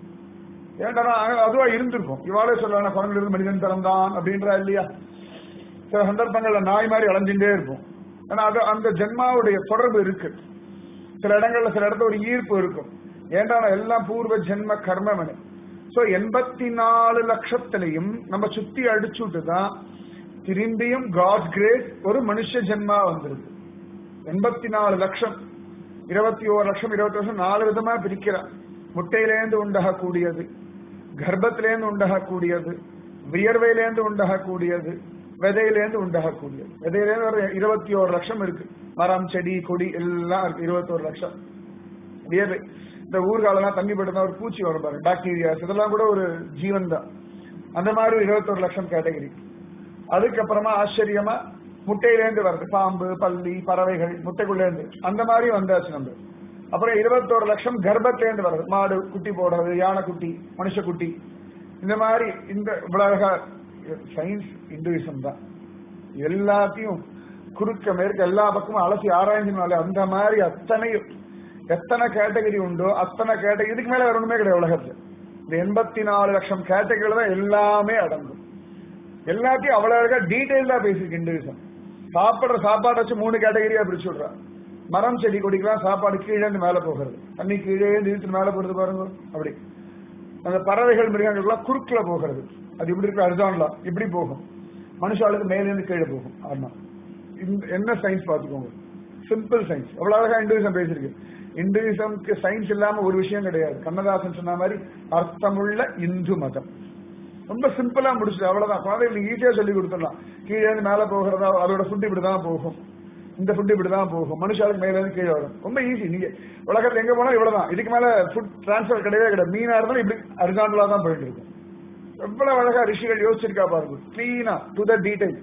ஏன்டா அதுவா இருந்திருக்கும் இவாளே சொல்லலாம் குரங்குல இருந்து மனிதன் பிறந்தான் அப்படின்றா இல்லையா சில சந்தர்ப்பங்கள்ல நாய் மாதிரி அலைஞ்சுட்டே இருக்கும் ஏன்னா அது அந்த ஜென்மாவுடைய தொடர்பு இருக்கு சில இடங்கள்ல சில இடத்துல ஒரு ஈர்ப்பு இருக்கும் ஏன்டா எல்லாம் பூர்வ ஜென்ம கர்மமனு சோ எண்பத்தி நாலு லட்சத்திலையும் நம்ம சுத்தி அடிச்சுட்டு தான் திரும்பியும் காட் கிரேஸ் ஒரு மனுஷ ஜென்மா வந்திருக்கு எண்பத்தி நாலு லட்சம் இருபத்தி ஓரு லட்சம் இருபத்தி லட்சம் நாலு விதமா பிரிக்கிறான் முட்டையிலேருந்து உண்டாகக்கூடியது கர்ப்பத்திலேருந்து உண்டாகக்கூடியது வியர்வையிலேருந்து உண்டாகக்கூடியது விதையிலேருந்து உண்டாகக்கூடியது விதையிலேருந்து ஒரு இருபத்தி ஒரு லட்சம் இருக்கு மரம் செடி கொடி எல்லாம் இருக்கு இருபத்தோரு லட்சம் வியர்வை இந்த ஊர்காலெல்லாம் தண்ணி பட்டு ஒரு பூச்சி வரும் பாருங்க பாக்டீரியாஸ் இதெல்லாம் கூட ஒரு ஜீவன் தான் அந்த மாதிரி ஒரு இருபத்தோரு லட்சம் கேட்டகரி அதுக்கப்புறமா ஆச்சரியமா முட்டையிலேருந்து வருது பாம்பு பல்லி பறவைகள் முட்டைக்குள்ளேருந்து அந்த மாதிரி வந்தாச்சு நம்ம அப்புறம் இருபத்தோரு லட்சம் கர்ப்பத்திலேருந்து வருது மாடு குட்டி போடுறது யானை குட்டி மனுஷ குட்டி இந்த மாதிரி இந்த உலக சயின்ஸ் இந்துவிசம் தான் எல்லாத்தையும் குறுக்க மேற்க எல்லா பக்கமும் அலசி ஆராய்ஞ்சினாலே அந்த மாதிரி அத்தனையும் எத்தனை கேட்டகரி உண்டோ அத்தனை கேட்டகரி இதுக்கு மேல வேற ஒண்ணுமே கிடையாது உலகத்துல இந்த எண்பத்தி நாலு லட்சம் கேட்டகரியில தான் எல்லாமே அடங்கும் எல்லாத்தையும் அவ்வளவு அழகா டீடைல்டா பேசிருக்கு இந்துவிசம் சாப்பிடுற சாப்பாட்டை வச்சு மூணு கேட்டகரியா பிரிச்சு விடுறா மரம் செடி கொடிக்கெல்லாம் சாப்பாடு கீழே இருந்து மேல போகிறது தண்ணி கீழே இருந்து இழுத்து மேல போறது பாருங்க அப்படி அந்த பறவைகள் மிருகங்கள்லாம் குறுக்குல போகிறது அது இப்படி இருக்கு அரிசான்லா இப்படி போகும் மனுஷாளுக்கு மேல இருந்து கீழே போகும் ஆமா இந்த- என்ன சயின்ஸ் பாத்துக்கோங்க சிம்பிள் சயின்ஸ் அவ்வளவு அழகா இந்துவிசம் பேசியிருக்கு இந்துவிசம்க்கு சயின்ஸ் இல்லாம ஒரு விஷயம் கிடையாது கண்ணதாசன் சொன்ன மாதிரி அர்த்தமுள்ள இந்து மதம் ரொம்ப சிம்பிளா முடிச்சுது அவ்வளவுதான் குழந்தைகளுக்கு ஈஸியா சொல்லி கொடுத்துடலாம் கீழே இருந்து மேல போகிறதா அதோட ஃபுட் இப்படிதான் போகும் இந்த ஃபுட் இப்படிதான் போகும் மனுஷாளுக்கு மேல இருந்து கீழே வரும் ரொம்ப ஈஸி நீங்க உலகத்துல எங்க போனாலும் இவ்வளவுதான் இதுக்கு மேல ஃபுட் டிரான்ஸ்பர் கிடையவே கிடையாது மீனா இருந்தாலும் இப்படி அரிசாண்டலா தான் போயிட்டு இருக்கும் எவ்வளவு அழகா ரிஷிகள் யோசிச்சிருக்கா பாருங்க கிளீனா டு த டீடைல்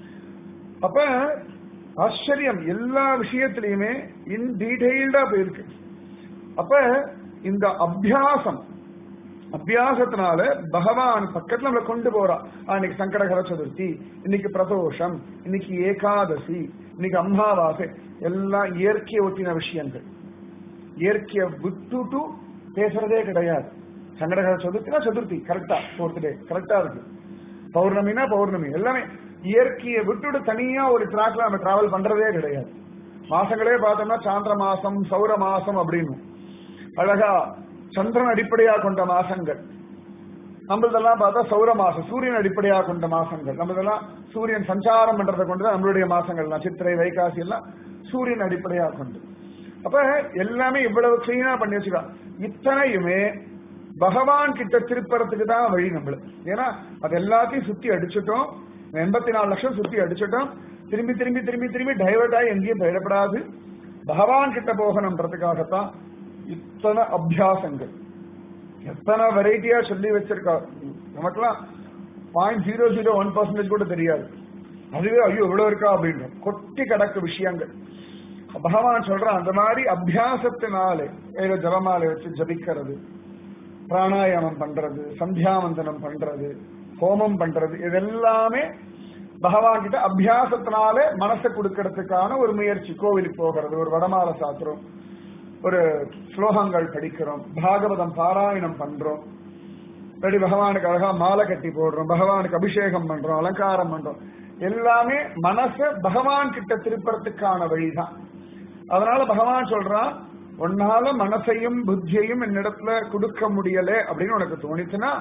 அப்ப ஆச்சரியம் எல்லா விஷயத்திலையுமே இன் டீடைல்டா போயிருக்கு அப்ப இந்த அபியாசம் அபியாசத்தினால பகவான் பக்கத்துல நம்மளை கொண்டு போறான் ஆ, இன்னைக்கு சங்கடகர சதுர்த்தி இன்னைக்கு பிரதோஷம் இன்னைக்கு ஏகாதசி இன்னைக்கு அம்மாவாசை எல்லாம் இயற்கையை ஒட்டின விஷயங்கள் இயற்கையை விட்டுட்டு பேசுறதே கிடையாது சங்கடகர சதுர்த்தினா சதுர்த்தி கரெக்டா ஃபோர்த் டே கரெக்டா இருக்கு பௌர்ணமினா பௌர்ணமி எல்லாமே இயற்கையை விட்டுட்டு தனியா ஒரு ட்ராக்ல நம்ம டிராவல் பண்றதே கிடையாது மாசங்களே பார்த்தோம்னா சாந்திர மாசம் சௌர மாசம் அப்படின்னு அழகா சந்திரன் அடிப்படையா கொண்ட மாசங்கள் நம்மளதெல்லாம் பார்த்தா சௌர மாசம் சூரியன் அடிப்படையா கொண்ட மாசங்கள் நம்மளதெல்லாம் சூரியன் சஞ்சாரம் பண்றதை கொண்டுதான் நம்மளுடைய மாசங்கள்லாம் சித்திரை வைகாசி எல்லாம் சூரியன் அடிப்படையா கொண்டு அப்ப எல்லாமே இவ்வளவு கிளீனா பண்ணி வச்சுக்கா இத்தனையுமே பகவான் கிட்ட திருப்பறதுக்கு தான் வழி நம்மளுக்கு ஏன்னா அது எல்லாத்தையும் சுத்தி அடிச்சுட்டோம் எண்பத்தி நாலு லட்சம் சுத்தி அடிச்சுட்டோம் திரும்பி திரும்பி திரும்பி திரும்பி டைவர்ட் ஆகி எங்கேயும் போயிடப்படாது பகவான் கிட்ட போகணுன்றதுக்காகத்தான் இத்தனை அபியாசங்கள் எத்தனை வெரைட்டியா சொல்லி வச்சிருக்கா நமக்கெல்லாம் point zero zero one percentage கூட தெரியாது அதுவே ஐயோ இவ்வளவு இருக்கா அப்படின்னு கொட்டி கிடக்கு விஷயங்கள் பகவான் சொல்றான் அந்த மாதிரி அபியாசத்தினாலே ஏதோ ஜபமாலை வச்சு ஜபிக்கிறது பிராணாயாமம் பண்றது சந்தியாவந்தனம் பண்றது ஹோமம் பண்றது இதெல்லாமே பகவான் கிட்ட அபியாசத்தினாலே மனசை கொடுக்கறதுக்கான ஒரு முயற்சி கோவிலுக்கு போகிறது ஒரு வடமாலை சாத்துறோம் ஒரு ஸ்லோகங்கள் படிக்கிறோம் பாகவதம் பாராயணம் பண்றோம் ரெடி பகவானுக்கு அழகா மாலை கட்டி போடுறோம் பகவானுக்கு அபிஷேகம் பண்றோம் அலங்காரம் பண்றோம் எல்லாமே மனச பகவான் கிட்ட திருப்பறதுக்கான வழிதான் அதனால பகவான் சொல்றான் உன்னால மனசையும் புத்தியையும் என்னிடத்துல கொடுக்க முடியல அப்படின்னு உனக்கு தோணிச்சுன்னா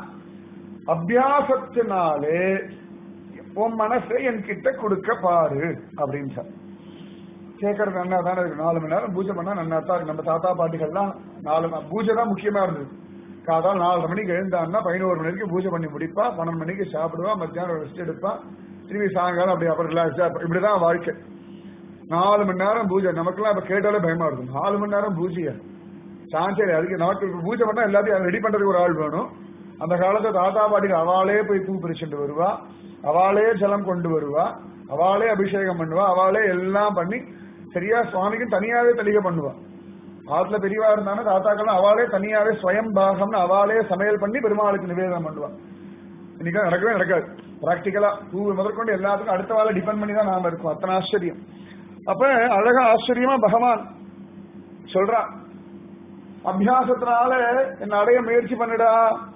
அபியாசத்தினாலே உன் மனசை என்கிட்ட கொடுக்க பாரு அப்படின்னு சார் கேட்கறது நன்னா தானே இருக்கு நாலு மணி நேரம் பூஜை பண்ணா நன்னா தான் இருக்கு நம்ம தாத்தா பாட்டிகள்லாம் நாலு ம- பூஜை தான் முக்கியமா இருந்தது காதால் நாலரை மணிக்கு எழுந்தான்னா பதினோரு மணிக்கு பூஜை பண்ணி முடிப்பா பன்னெண்டு மணிக்கு சாப்பிடுவா மத்தியானம் ரெஸ்ட் எடுப்பா திரும்பி சாயங்காலம் அப்படி அப்புறம் ரிலாக்ஸா இப்படிதான் வாழ்க்கை நாலு மணி நேரம் பூஜை நமக்கெல்லாம் இப்ப கேட்டாலே பயமா இருக்கும் நாலு மணி நேரம் பூஜையா சான்சே அதுக்கு நமக்கு இப்ப பூஜை பண்ணா எல்லாத்தையும் ரெடி பண்றதுக்கு ஒரு ஆள் வேணும் அந்த காலத்துல தாத்தா பாட்டி அவளே போய் பூ பிரிச்சுட்டு வருவா அவளே ஜலம் கொண்டு வருவா அவளே அபிஷேகம் பண்ணுவா அவளே எல்லாம் பண்ணி சரியா சுவாமிக்கு தனியாவே தளிகை பண்ணுவா ஆத்துல பெரியவா இருந்தானே தாத்தாக்கெல்லாம் அவளே தனியாவே ஸ்வயம் பாகம்னு அவளே சமையல் பண்ணி பெருமாளுக்கு நிவேதனம் பண்ணுவா இன்னைக்கு நடக்கவே நடக்காது பிராக்டிக்கலா பூ முதற்கொண்டு எல்லாத்துக்கும் அடுத்த வாழை டிபெண்ட் பண்ணி தான் நாம இருக்கோம் அத்தனை ஆச்சரியம் அப்ப அழகா ஆச்சரியமா பகவான் சொல்றா அபியாசத்தினால என்ன அடைய முயற்சி பண்ணுடா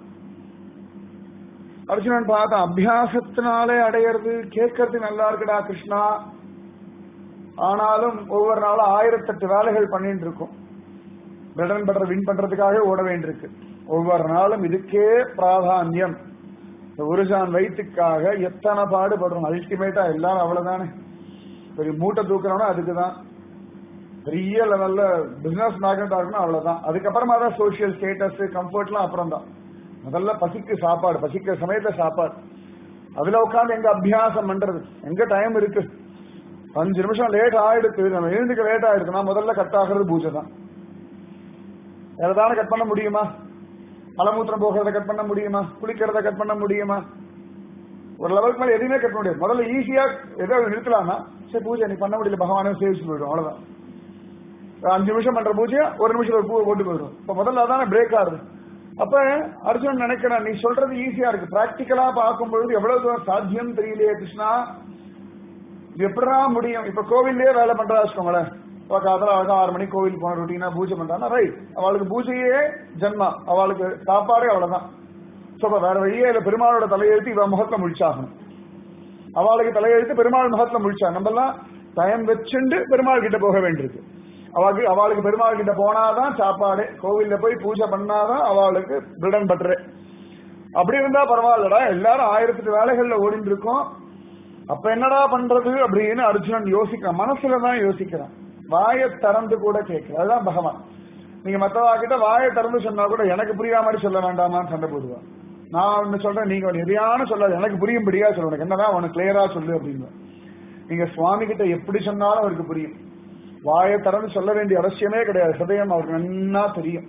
அர்ஜுனன் பார்த்தான் அபியாசத்தினாலே அடையிறது கேட்கறது நல்லா இருக்குடா கிருஷ்ணா ஆனாலும் ஒவ்வொரு நாளும் ஆயிரத்தெட்டு வேலைகள் பண்ணிட்டு இருக்கும் பெட்டர் அண்ட் பெட்டர் வின் பண்றதுக்காக ஓட வேண்டியிருக்கு ஒவ்வொரு நாளும் இதுக்கே பிராதானியம் இந்த ஒரு ஜான் வயிற்றுக்காக எத்தனை பாடுபடுறோம் அல்டிமேட்டா எல்லாரும் அவ்வளவுதானே ஒரு மூட்டை தூக்குறோம்னா அதுக்குதான் பெரிய லெவல்ல பிசினஸ் மேக்னெட் ஆகணும் அவ்வளவுதான் அதுக்கப்புறமா தான் சோசியல் ஸ்டேட்டஸ் கம்ஃபர்ட்லாம் அப்புறம் தான் முதல்ல பசிக்கு சாப்பாடு பசிக்கிற சமயத்துல சாப்பாடு அதுல உட்காந்து எங்க அபியாசம் பண்றது எங்க டைம் இருக்கு அஞ்சு நிமிஷம் லேட் ஆயிடுத்து நம்ம எழுந்துக்க லேட் ஆயிடுச்சுன்னா முதல்ல கட் ஆகிறது பூஜை தான் வேறதான கட் பண்ண முடியுமா மலமூத்திரம் போகிறத கட் பண்ண முடியுமா குளிக்கிறத கட் பண்ண முடியுமா ஒரு லெவலுக்கு மேல எதுவுமே கட் பண்ண முடியாது முதல்ல ஈஸியா ஏதோ நிறுத்தலாம்னா சரி பூஜை நீ பண்ண முடியல பகவானே சேவிச்சு போயிடும் அவ்வளவுதான் அஞ்சு நிமிஷம் பண்ற பூஜையை ஒரு நிமிஷம் ஒரு பூவை போட்டு போயிடும் இப்ப முதல்ல அதான பிரேக் ஆகுது அப்ப அர்ஜுனன் நினைக்கிறேன் நீ சொல்றது ஈஸியா இருக்கு பிராக்டிக்கலா பார்க்கும் பொழுது எவ்வளவு தூரம் சாத்தியம் தெரியலையே கிருஷ்ணா இது எப்படா முடியும் இப்ப கோவில்லயே வேலை பண்றா வச்சுக்கோங்களேன் இப்ப காதல அழகா ஆறு மணிக்கு கோவில் போன ருட்டீனா பூஜை பண்றான்னா ரைட் அவளுக்கு பூஜையே ஜென்மா அவளுக்கு சாப்பாடே அவ்வளவுதான் சோ அப்ப வேற வழியே இல்ல பெருமாளோட தலையெழுத்து இவ முகத்துல முழிச்சாகணும் அவளுக்கு தலையெழுத்து பெருமாள் முகத்துல முழிச்சா நம்ம எல்லாம் டைம் வச்சுண்டு பெருமாள் கிட்ட போக வேண்டியிருக்கு அவளுக்கு அவளுக்கு பெருமாள் கிட்ட போனாதான் சாப்பாடு கோவில்ல போய் பூஜை பண்ணாதான் அவளுக்கு பிரிடன் பட்டரு அப்படி இருந்தா பரவாயில்லடா எல்லாரும் ஆயிரத்தெட்டு வேலைகள்ல ஓடிட்டு இருக்கோம் அப்ப என்னடா பண்றது அப்படின்னு அர்ஜுனன் யோசிக்கிறான் மனசுல தான் யோசிக்கிறான் வாயை திறந்து கூட கேட்கல அதுதான் பகவான் நீங்க மத்தவா கிட்ட வாயை திறந்து சொன்னா கூட எனக்கு புரியாத மாதிரி சொல்ல வேண்டாமான்னு சண்டை போடுவான் நான் ஒண்ணு சொல்றேன் நீங்க ஒண்ணு எதையான சொல்லாது எனக்கு புரியும்படியா சொல்ல உனக்கு என்னதான் உனக்கு கிளியரா சொல்லு அப்படின்னு நீங்க சுவாமி கிட்ட எப்படி சொன்னாலும் அவருக்கு புரியும் வாயை திறந்து சொல்ல வேண்டிய அவசியமே கிடையாது ஹிருதயம் அவருக்கு நன்னா தெரியும்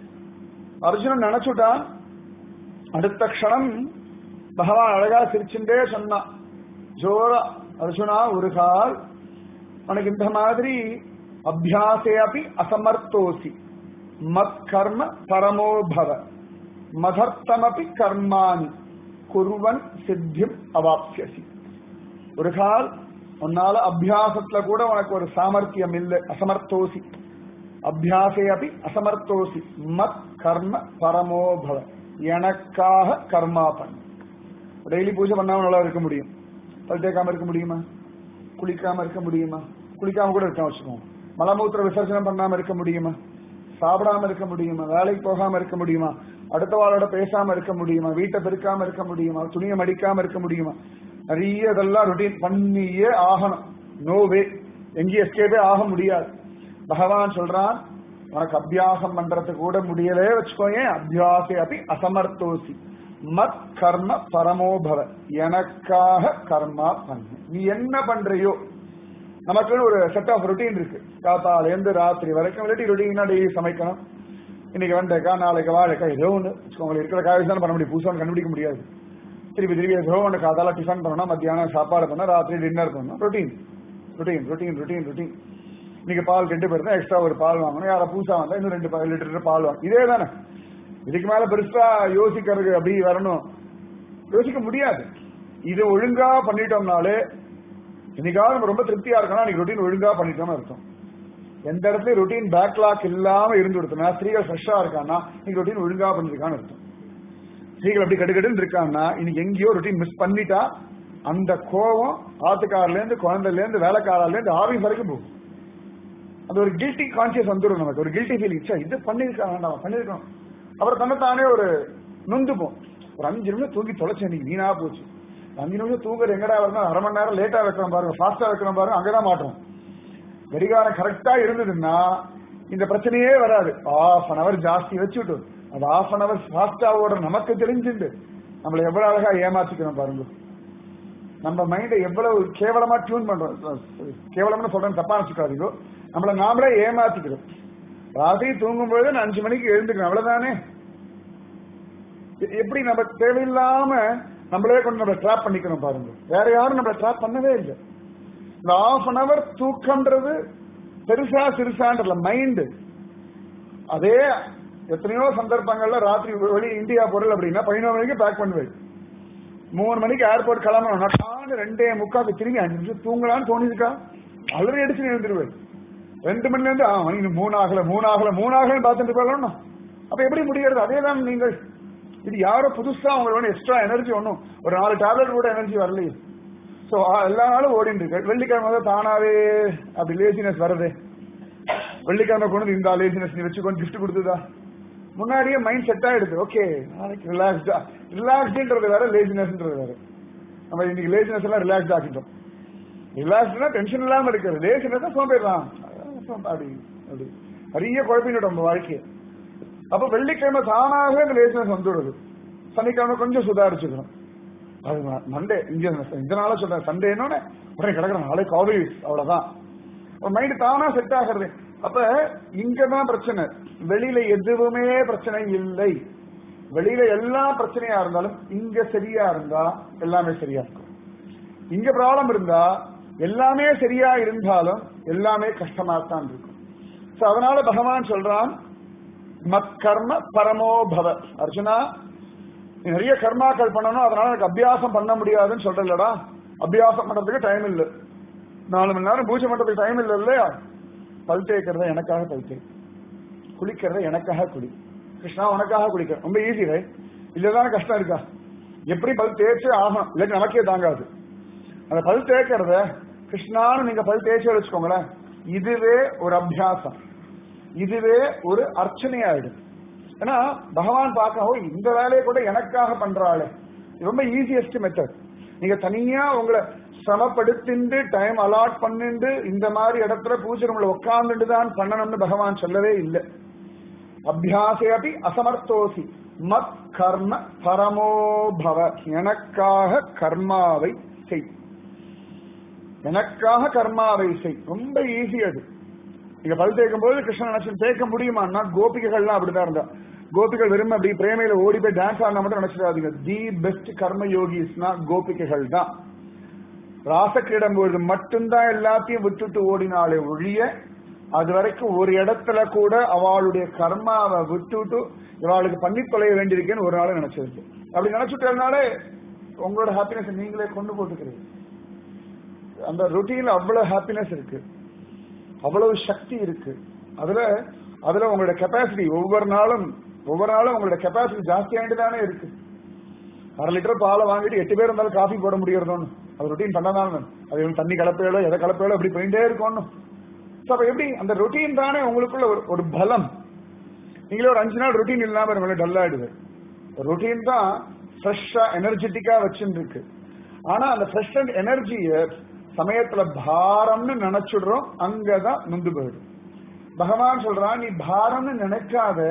அர்ஜுனன் நினைச்சுட்டான் அடுத்த க்ஷணம் பகவான் அழகா சிரிச்சுட்டே சொன்னான் ஜோரா அர்ஜுனா ஒரு கால் உனக்கு இந்த மாதிரி அபியாசே அப்படி அசமர்த்தோசி மத் கர்ம பரமோபவ மதர்த்தமபி கர்மாணி குருவன் சித்தியம் அவாப்சியசி ஒரு கால் உன்னால அபியாசத்துல கூட உனக்கு ஒரு சாமர்த்தியம் இல்லை அசமர்த்தோசி அபியாசே அப்படி அசமர்த்தோசி மத் கர்ம பரமோபவ எனக்காக கர்மா பண்ணு டெய்லி பூஜை பண்ணாம நல்லா இருக்க முடியும் பல் தேய்க்காம இருக்க முடியுமா குளிக்காம இருக்க முடியுமா குளிக்காம கூட இருக்க வச்சுக்கோங்க மலமூத்திர விசர்ஜனம் பண்ணாம இருக்க முடியுமா சாப்பிடாம இருக்க முடியுமா வேலைக்கு போகாம இருக்க முடியுமா அடுத்த வாழோட பேசாம இருக்க முடியுமா வீட்டை பெருக்காம இருக்க முடியுமா துணியை மடிக்காம இருக்க முடியுமா நிறைய இதெல்லாம் ரொட்டீன் பண்ணியே ஆகணும் நோ வே எங்கேயும் எஸ்கேப்பே ஆக முடியாது பகவான் சொல்றான் உனக்கு அபியாசம் பண்றதுக்கு கூட முடியலே வச்சுக்கோங்க அபியாசே அப்படி அசமர்த்தோசி மத் கர்ம பரமோபவ எனக்காக கர்மா பண்ணு நீ என்ன பண்றியோ நமக்குன்னு ஒரு செட் ஆஃப் ரொட்டீன் இருக்கு காத்தால இருந்து ராத்திரி வரைக்கும் இல்லாட்டி ரொட்டீனா டெய்லி சமைக்கணும் இன்னைக்கு வெண்டைக்கா நாளைக்கு வாழைக்கா ஏதோ ஒன்று வச்சுக்கோங்க இருக்கிற காய் தான் பண்ண முடியும் புதுசாக கண்டுபிடிக்க முடியாது திருப்பி திருப்பி ஏதோ ஒன்று காத்தால டிஃபன் பண்ணணும் மத்தியானம் சாப்பாடு பண்ணணும் ராத்திரி டின்னர் பண்ணணும் routine routine routine routine routine இன்னைக்கு பால் ரெண்டு பேர் தான் எக்ஸ்ட்ரா ஒரு பால் வாங்கணும் யாரா புதுசா வந்தா இன்னும் ரெண்டு பா- லிட்டர் பால் வாங்கணும் இதே தானே இதுக்கு மேல பெருசா யோசிக்கிறது அப்படி வரணும் யோசிக்க முடியாது இது ஒழுங்கா பண்ணிட்டோம்னாலே இன்னைக்காவது நம்ம ரொம்ப திருப்தியா இருக்கணும் அன்னைக்கு ரொட்டீன் ஒழுங்கா பண்ணிட்டோம்னு அர்த்தம் எந்த இடத்துலயும் ரொட்டீன் பேக்லாக் இல்லாம இருந்து கொடுத்தோம்னா ஸ்திரீகள் ஃப்ரெஷ்ஷா இருக்கான்னா இன்னைக்கு ரொட்டீன் ஒழுங்கா பண்ணிருக்கான்னு அர்த்தம் ஸ்திரீகள் அப்படி கடுகடுன்னு இருக்காங்கன்னா இன்னைக்கு எங்கேயோ ரொட்டீன் மிஸ் பண்ணிட்டா அந்த கோவம் ஆத்துக்காரில இருந்து குழந்தைல இருந்து வேலைக்காரில இருந்து ஆபீஸ் வரைக்கும் போகும் அது ஒரு கில்ட்டி கான்சியஸ் வந்துடும் நமக்கு ஒரு கில்ட்டி ஃபீலிங் சார் இது பண்ணிருக்கா வேண்டாம் பண்ணிருக்கணும் அப்புறம் தன்னைத்தானே ஒரு நொந்துப்போம் ஒரு அஞ்சு நிமிஷம் தூங்கி தொலைச்சேன் நீ வீணா போச்சு அஞ்சு நிமிஷம் தூங்குறது எங்கடா வரணும் அரை மணி நேரம் லேட்டா வைக்கிறோம் பாருங்க ஃபாஸ்டா வைக்கிறோம் பாருங்க அங்கதான் மாட்டோம் கடிகாரம் கரெக்டா இருந்ததுன்னா இந்த பிரச்சனையே வராது ஆஃப் அன் அவர் ஜாஸ்தி வச்சுட்டு அது ஆஃப் அன் அவர் ஃபாஸ்டா ஓடுற நமக்கு தெரிஞ்சுண்டு நம்மள எவ்வளவு அழகா ஏமாத்திக்கிறோம் பாருங்க நம்ம மைண்டை எவ்வளவு கேவலமா டியூன் பண்றோம் கேவலம்னு சொல்றேன் தப்பா வச்சுக்காதீங்க நம்மள நாமளே ஏமாத்திக்கிறோம் ராத்திரி தூங்கும் பொழுது நான் அஞ்சு மணிக்கு எழுந்துக்கிறேன் அவ்வளவுதானே எ- எப்படி நம்ம தேவையில்லாம நம்மளே கொண்டு நம்ம ட்ராப் பண்ணிக்கிறோம் பாருங்க வேற யாரும் நம்மள ட்ராப் பண்ணவே இல்லை இந்த ஆஃப் அன் அவர் தூக்கம்ன்றது பெருசா சிறுசான்றல மைண்டு அதே எத்தனையோ சந்தர்ப்பங்கள்ல ராத்திரி வெளி இந்தியா பொருள் அப்படின்னா பதினோரு மணிக்கு பேக் பண்ணுவேன் மூணு மணிக்கு ஏர்போர்ட் கிளம்பணும் நான் ரெண்டே முக்காக்கு திரும்பி அஞ்சு நிமிஷம் தூங்கலான்னு தோணிருக்கா அலறி அடிச்சு எழுந்துருவேன் ரெண்டு மணில இருந்து ஆ மணி இன்னும் மூணு ஆகல மூணு ஆகல மூணு ஆகலன்னு பார்த்துட்டு போகலாம் அப்ப எப்படி முடியறது அதே தான் நீங்கள் இது யாரோ புதுசா உங்களுக்கு எக்ஸ்ட்ரா எனர்ஜி ஒன்றும் ஒரு நாலு டேப்லெட் கூட எனர்ஜி வரலையே ஸோ எல்லா நாளும் ஓடிட்டு இருக்கு வெள்ளிக்கிழமை தான் தானாவே அப்படி லேசினஸ் வருது வெள்ளிக்கிழமை கொண்டு வந்து இந்த லேசினஸ் நீ வச்சுக்கொண்டு கிஃப்ட் கொடுத்ததா முன்னாடியே மைண்ட் செட் ஆயிடுது ஓகே நாளைக்கு ரிலாக்ஸ்டா ரிலாக்ஸ்டுன்றது வேற லேசினஸ்ன்றது வேற நம்ம இன்னைக்கு லேசினஸ் எல்லாம் ரிலாக்ஸ்ட் ஆக்கிட்டோம் ரிலாக்ஸ்ட்னா டென்ஷன் இல்லாம இருக்கிறது லேசினஸ் தான் சோம்பேறான் அப்படி அப்படி நிறைய குழப்பினோட நம்ம வாழ்க்கையை அப்ப வெள்ளிக்கிழமை தானாகவே அந்த லேசினஸ் வந்துடுது சனிக்கிழமை கொஞ்சம் சுதாரிச்சுக்கணும் அது மண்டே இங்க இந்த நாள சொல்றேன் சண்டேன்னு உடனே கிடக்குறேன் நாளை காவி அவ்வளவுதான் மைண்ட் தானா செட் ஆகிறது அப்ப இங்கதான் பிரச்சனை வெளியில எதுவுமே பிரச்சனை இல்லை வெளியில எல்லா பிரச்சனையா இருந்தாலும் இங்க சரியா இருந்தா எல்லாமே சரியா இருக்கும் இங்க ப்ராப்ளம் இருந்தா எல்லாமே சரியா இருந்தாலும் எல்லாமே கஷ்டமா தான் இருக்கும் So, அதனால பகவான் சொல்றான் மத்கர்ம பரமோபவ அர்ஜுனா நீ நிறைய கர்மாக்கள் பண்ணணும் அதனால எனக்கு அபியாசம் பண்ண முடியாதுன்னு சொல்றலடா அபியாசம் பண்றதுக்கு டைம் இல்லை நாலு மணி நேரம் பூஜை பண்றதுக்கு டைம் இல்லை இல்லையா பல் தேய்க்கிறத எனக்காக பல் தேய் குளிக்கிறத எனக்காக குளி கிருஷ்ணா உனக்காக குளிக்க ரொம்ப ஈஸி ரை இல்லதான கஷ்டம் இருக்கா எப்படி பல் தேய்ச்சே ஆகும் இல்லாட்டி நமக்கே தாங்காது அந்த பல் தேய்க்கிறத கிருஷ்ணான்னு நீங்க பல் தேய்ச்சி வச்சுக்கோங்களேன் இதுவே ஒரு அபியாசம் இதுவே ஒரு அர்ச்சனையாயிடும் ஏன்னா பகவான் பார்க்க "ஓ, இந்த வேலையை கூட எனக்காக பண்றாளே இது ரொம்ப ஈஸியஸ்ட் மெத்தட் நீங்க தனியா உங்களை சிரமப்படுத்திண்டு டைம் அலாட் பண்ணிண்டு இந்த மாதிரி இடத்துல பூஜை ரூம்ல உட்கார்ந்துட்டு தான் பண்ணணும்னு பகவான் சொல்லவே இல்லை அபியாசே அபி அசமர்த்தோசி மத் கர்ம பரமோபவ எனக்காக கர்மாவை செய் எனக்காக கர்மாவை செய் ரொம்ப ஈஸி அது நீங்க பல் தேய்க்கும் போது கிருஷ்ணன் நினைச்சு தேய்க்க முடியுமான்னா கோபிகைகள்லாம் அப்படிதான் இருந்தா கோபிகள் வெறும் அப்படி பிரேமையில ஓடி போய் டான்ஸ் ஆடினா மட்டும் நினைச்சிடாதீங்க தி பெஸ்ட் கர்ம யோகிஸ்னா கோபிகைகள் தான் ராசக்கிரிடம் பொழுது மட்டும்தான் எல்லாத்தையும் விட்டுட்டு ஓடினாலே ஒழிய அது வரைக்கும் ஒரு இடத்துல கூட அவளுடைய கர்மாவை விட்டுட்டு இவாளுக்கு பண்ணி தொலைய வேண்டியிருக்கேன்னு ஒரு நாள் நினைச்சிருக்கு அப்படி நினைச்சுட்டனாலே உங்களோட ஹாப்பினஸ் நீங்களே கொண்டு போட்டுக்கிறீங்க அந்த ருட்டீன்ல அவ்வளவு ஹாப்பினஸ் இருக்கு அவ்வளவு சக்தி இருக்கு அதுல அதுல உங்களோட கெப்பாசிட்டி ஒவ்வொரு நாளும் ஒவ்வொரு நாளும் உங்களோட கெப்பாசிட்டி ஜாஸ்தியாயிட்டு தானே இருக்கு அரை லிட்டர் பாலை வாங்கிட்டு எட்டு பேர் இருந்தாலும் காஃபி போட முடியறதோன்னு அது ரொட்டீன் பண்ணதான் அது இவன் தண்ணி கலப்பையோட எதை கலப்பையோட அப்படி போயிட்டே இருக்கணும் So, அப்ப எப்படி அந்த ரொட்டீன் தானே உங்களுக்குள்ள ஒரு ஒரு பலம் நீங்களே ஒரு அஞ்சு நாள் ரொட்டீன் இல்லாம உங்களை டல் ஆயிடுது ரொட்டீன் தான் ஃப்ரெஷ்ஷா எனர்ஜெட்டிக்கா வச்சுட்டு இருக்கு ஆனா அந்த ஃப்ரெஷ் அண்ட் எனர்ஜிய சமயத்துல பாரம்னு நினைச்சிடுறோம் அங்கதான் நொந்து போயிடும் பகவான் சொல்றான் நீ பாரம்னு நினைக்காத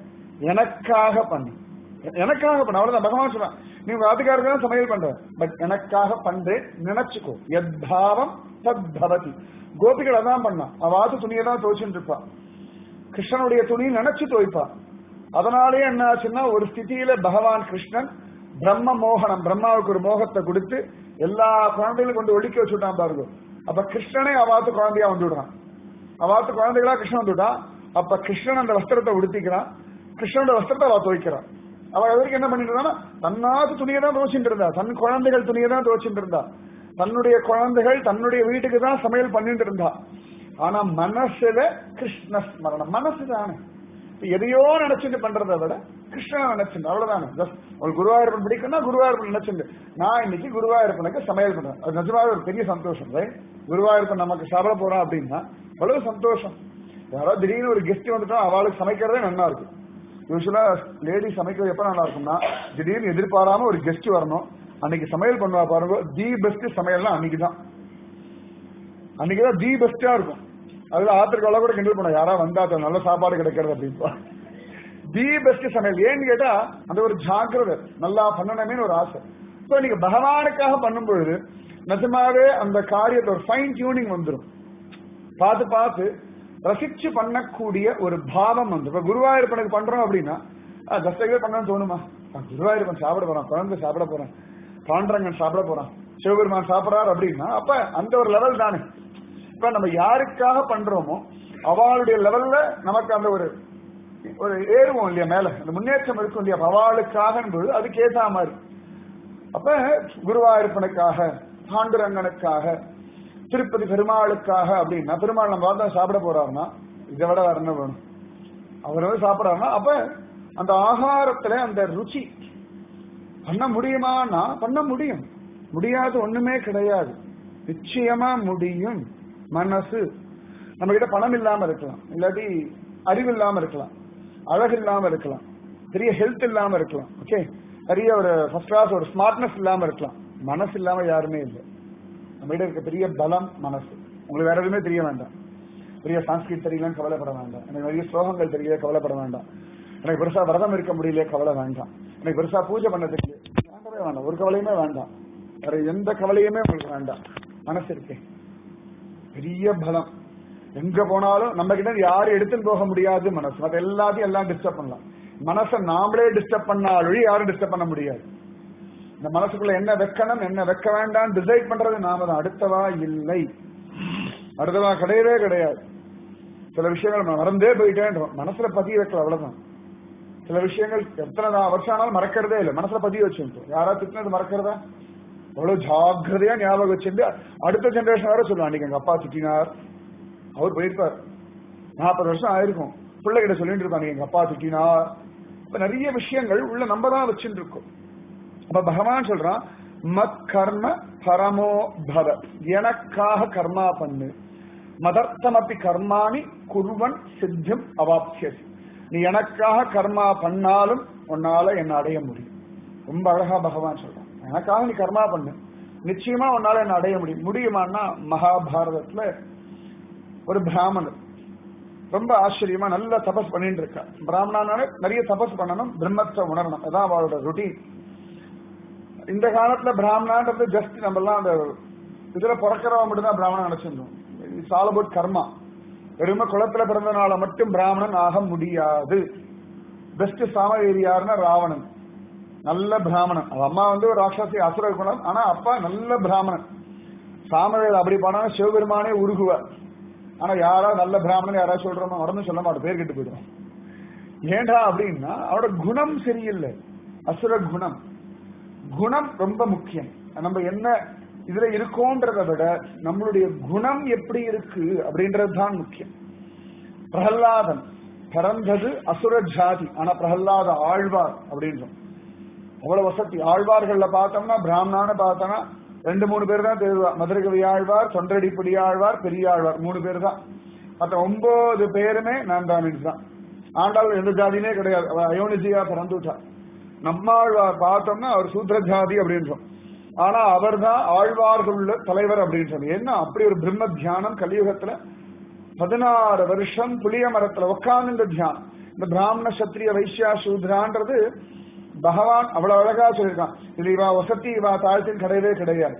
எனக்காக பண்ணு எனக்காக பண்ண அவ்வளவுதான் பகவான் சொல்றான் நீ உங்க ஆத்துக்காரருக்கு தான் சமையல் பண்ற பட் எனக்காக பண்றேன் நினைச்சுக்கோ எத் பாவம் தத் பவதி கோபிகள் அதான் பண்ணா அவாத்து துணியை தான் துவைச்சுட்டு இருப்பா கிருஷ்ணனுடைய துணி நினைச்சு துவைப்பா அதனாலேயே என்ன ஆச்சுன்னா ஒரு ஸ்திதியில பகவான் கிருஷ்ணன் பிரம்ம மோகனம் பிரம்மாவுக்கு ஒரு மோகத்தை கொடுத்து எல்லா குழந்தைகளும் கொண்டு ஒழிக்க வச்சுட்டான் பாருங்க அப்ப கிருஷ்ணனே அவாத்து குழந்தையா வந்துடுறான் அவாத்து குழந்தைகளா கிருஷ்ணன் வந்துட்டான் அப்ப கிருஷ்ணன் அந்த வஸ்திரத்தை உடுத்திக்கிறான் கிருஷ்ணனோட வஸ்திரத்தை அவ துவைக்கிறான் அவ வரைக்கும் என்ன பண்ணிட்டு இருந்தா தன்னாத்து துணியை தான் துவச்சிட்டு இருந்தா தன் குழந்தைகள் துணியை தான் துவச்சிட்டு இருந்தா தன்னுடைய குழந்தைகள் தன்னுடைய வீட்டுக்கு தான் சமையல் பண்ணிட்டு இருந்தா ஆனா மனசுல கிருஷ்ண ஸ்மரணம் மனசு தானே இப்ப எதையோ நினைச்சிட்டு பண்றதை விட கிருஷ்ணன் நினைச்சுட்டு அவ்வளவுதானே ஜஸ்ட் உங்களுக்கு குருவாயூரப்பன் பிடிக்கும்னா குருவாயூரப்பன் நினைச்சுட்டு நான் இன்னைக்கு குருவாயூரப்பனுக்கு சமையல் பண்றேன் அது நிஜமாவே ஒரு பெரிய சந்தோஷம் ரைட் குருவாயூரப்பன் நமக்கு சாப்பிட போறோம் அப்படின்னா அவ்வளவு சந்தோஷம் யாராவது திடீர்னு ஒரு கெஸ்ட் வந்துட்டா அவளுக்கு சமைக்கிறதே நல்லா இருக்கு யூஸ்வலா லேடி சமைக்கிறது எப்ப நல்லா இருக்கும்னா திடீர்னு எதிர்பாராம ஒரு கெஸ்ட் வரணும் அன்னைக்கு சமையல் பண்ணுவா பாருங்க தி பெஸ்ட் சமையல்னா அன்னைக்கு தான் அன்னைக்குதான் தி பெஸ்டா இருக்கும் அதுல ஆத்திரக்கால கூட கிண்டல் பண்ண யாரா வந்தா தான் நல்ல சாப்பாடு கிடைக்கிறது அப்படின்பா தி பெஸ்ட் சமையல் ஏன்னு கேட்டா அந்த ஒரு ஜாக்கிரதை நல்லா பண்ணணுமே ஒரு ஆசை சோ நீங்க பகவானுக்காக பண்ணும் பொழுது நிஜமாவே அந்த காரியத்தை ஒரு ஃபைன் டியூனிங் வந்துடும் பார்த்து பார்த்து ரசிச்சு பண்ணக்கூடிய ஒரு பாவம் வந்து இப்ப குருவாயூரப்பனுக்கு பண்றோம் அப்படின்னா தஸ்தகவே பண்ணணும்னு தோணுமா ஆ, குருவாயூரப்பன் சாப்பிட போறான் குழந்தை சாப்பிட போறான் பாண்டரங்கன் சாப்பிட போறான் சிவபெருமான் சாப்பிடறாரு அப்படின்னா அப்ப அந்த ஒரு லெவல் தானே இப்ப நம்ம யாருக்காக பண்றோமோ அவளுடைய லெவல்ல நமக்கு அந்த ஒரு ஒரு ஏறுவோம் இல்லையா மேல அந்த முன்னேற்றம் இருக்கும் இல்லையா அப்ப அவளுக்காக என்பது அதுக்கு ஏற்ற மாதிரி அப்ப குருவாயூரப்பனுக்காக பாண்டுரங்கனுக்காக திருப்பதி பெருமாளுக்காக அப்படின்னா பெருமாள் நம்ம பார்த்தா சாப்பிட போறாருன்னா இதை விட வேற என்ன வேணும் அவர் வந்து சாப்பிடறாருன்னா அப்ப அந்த ஆகாரத்துல அந்த ருச்சி பண்ண முடியுமானா பண்ண முடியும் முடியாது ஒண்ணுமே கிடையாது நிச்சயமா முடியும் மனசு நம்ம கிட்ட பணம் இல்லாம இருக்கலாம் இல்லாட்டி அறிவு இல்லாம இருக்கலாம் அழகு இல்லாம இருக்கலாம் பெரிய ஹெல்த் இல்லாம இருக்கலாம் ஓகே நிறைய ஒரு ஃபர்ஸ்ட் கிளாஸ் ஒரு ஸ்மார்ட்னஸ் இல்லாம இருக்கலாம் மனசு இல்லாம யாருமே இல்லை நம்ம கிட்ட இருக்க பெரிய பலம் மனசு உங்களுக்கு வேற எதுவுமே தெரிய வேண்டாம் பெரிய சான்ஸ்கிரிட் தெரியலன்னு கவலைப்பட வேண்டாம் எனக்கு நிறைய ஸ்லோகங்கள் தெரியல கவலைப்பட வேண்டாம் எனக்கு பெருசா விரதம் இருக்க முடியல கவலை வேண்டாம் எனக்கு பெருசா பூஜை பண்ண தெரியல வேண்டவே வேண்டாம் ஒரு கவலையுமே வேண்டாம் வேற எந்த கவலையுமே உங்களுக்கு வேண்டாம் மனசு இருக்கே பெரிய பலம் எங்க போனாலும் நம்ம கிட்ட யாரும் எடுத்துன்னு போக முடியாது மனசு மத்த எல்லாத்தையும் எல்லாம் டிஸ்டர்ப் பண்ணலாம் மனசை நாமளே டிஸ்டர்ப் பண்ணாலும் யாரும் டிஸ்டர்ப் பண்ண முடியாது இந்த மனசுக்குள்ள என்ன வைக்கணும் என்ன வைக்க வேண்டாம் டிசைட் பண்றது நாம தான் அடுத்தவா இல்லை அடுத்தவா கிடையவே கிடையாது சில விஷயங்கள் நம்ம மறந்தே போயிட்டேன்றோம் மனசுல பதிய வைக்கல அவ்வளவுதான் சில விஷயங்கள் எத்தனை தான் வருஷம் ஆனாலும் மறக்கிறதே இல்லை மனசுல பதிய வச்சுருக்கோம் யாரா திட்டினது மறக்கிறதா அவ்வளவு ஜாக்கிரதையா ஞாபகம் வச்சிருந்து அடுத்த ஜெனரேஷன் வர சொல்லுவாங்க அன்னைக்கு எங்க அப்பா திட்டினார் அவர் போயிருப்பார் நாற்பது வருஷம் ஆயிருக்கும் பிள்ளைகிட்ட சொல்லிட்டு இருப்பாங்க எங்க அப்பா திட்டினார் இப்ப நிறைய விஷயங்கள் உள்ள நம்ம தான் வச்சுட்டு இருக்கோம் அப்ப பகவான் சொல்றான் மத் கர்ம பரமோ பவ எனக்காக கர்மா பண்ணு மதர்த்தமப்பி கர்மாணி குருவன் சித்தம் அவாப்சியசி நீ எனக்காக கர்மா பண்ணாலும் உன்னால என்ன அடைய முடியும் ரொம்ப அழகா பகவான் சொல்றான் எனக்காக நீ கர்மா பண்ணு நிச்சயமா உன்னால என்ன அடைய முடியும் முடியுமான்னா மகாபாரதத்துல ஒரு பிராமணர் ரொம்ப ஆச்சரியமா நல்ல தபஸ் பண்ணிட்டு இருக்கா பிராமணனால நிறைய தபஸ் பண்ணணும் பிரம்மத்தை உணரணும் அதான் அவளோட ருட்டீன் இந்த காலத்துல பிராமணான்றது ஜஸ்ட் நம்ம எல்லாம் அந்த இதுல பிறக்கிறவங்க மட்டும் தான் பிராமணன் நினைச்சிருந்தோம் இட்ஸ் ஆல் அபவுட் கர்மா வெறும குளத்துல பிறந்தனால மட்டும் பிராமணன் ஆக முடியாது பெஸ்ட் சாமவேரி யாருன்னா ராவணன் நல்ல பிராமணன் அவ அம்மா வந்து ஒரு ராட்சசி அசுர குணம் ஆனா அப்பா நல்ல பிராமணன் சாமவேல் அப்படி பண்ணா சிவபெருமானே உருகுவார் ஆனா யாரா நல்ல பிராமணன் யாராவது சொல்றோமோ மறந்து சொல்ல மாட்டோம் பேர் கெட்டு போயிடும் ஏண்டா அப்படின்னா அவரோட குணம் சரியில்லை அசுர குணம் குணம் ரொம்ப முக்கியம் நம்ம என்ன இதுல இருக்கோன்றத விட நம்மளுடைய குணம் எப்படி இருக்கு அப்படின்றது தான் முக்கியம் பிரகல்லாதன் பிறந்தது அசுர ஜாதி ஆனா பிரகல்லாத ஆழ்வார் அப்படின்றோம் அவ்வளவு வசதி ஆழ்வார்கள்ல பார்த்தோம்னா பிராமணான்னு பார்த்தோம்னா ரெண்டு மூணு பேர் தான் தெரியுவா மதுரகவி ஆழ்வார் தொண்டடிப்படி ஆழ்வார் பெரிய ஆழ்வார் மூணு பேர் தான் மற்ற ஒன்பது பேருமே நான் பிராமின்ஸ் தான் ஆண்டாள் எந்த ஜாதியுமே கிடையாது அவ அயோனிஜியா பிறந்துட்டா நம்மாழ்வார் பார்த்தோம்னா அவர் சூத்ர ஜாதி அப்படின்றோம் ஆனா அவர் தான் ஆழ்வார்களுள்ள தலைவர் அப்படின்னு சொல்லி என்ன அப்படி ஒரு பிரம்ம தியானம் கலியுகத்துல பதினாறு வருஷம் புளிய மரத்துல உட்கார்ந்து தியானம் இந்த பிராமண சத்திரிய வைசியா சூத்ரான்றது பகவான் அவ்வளவு அழகா சொல்லியிருக்கான் இது இவா வசதி இவா தாழ்த்தின் கிடையவே கிடையாது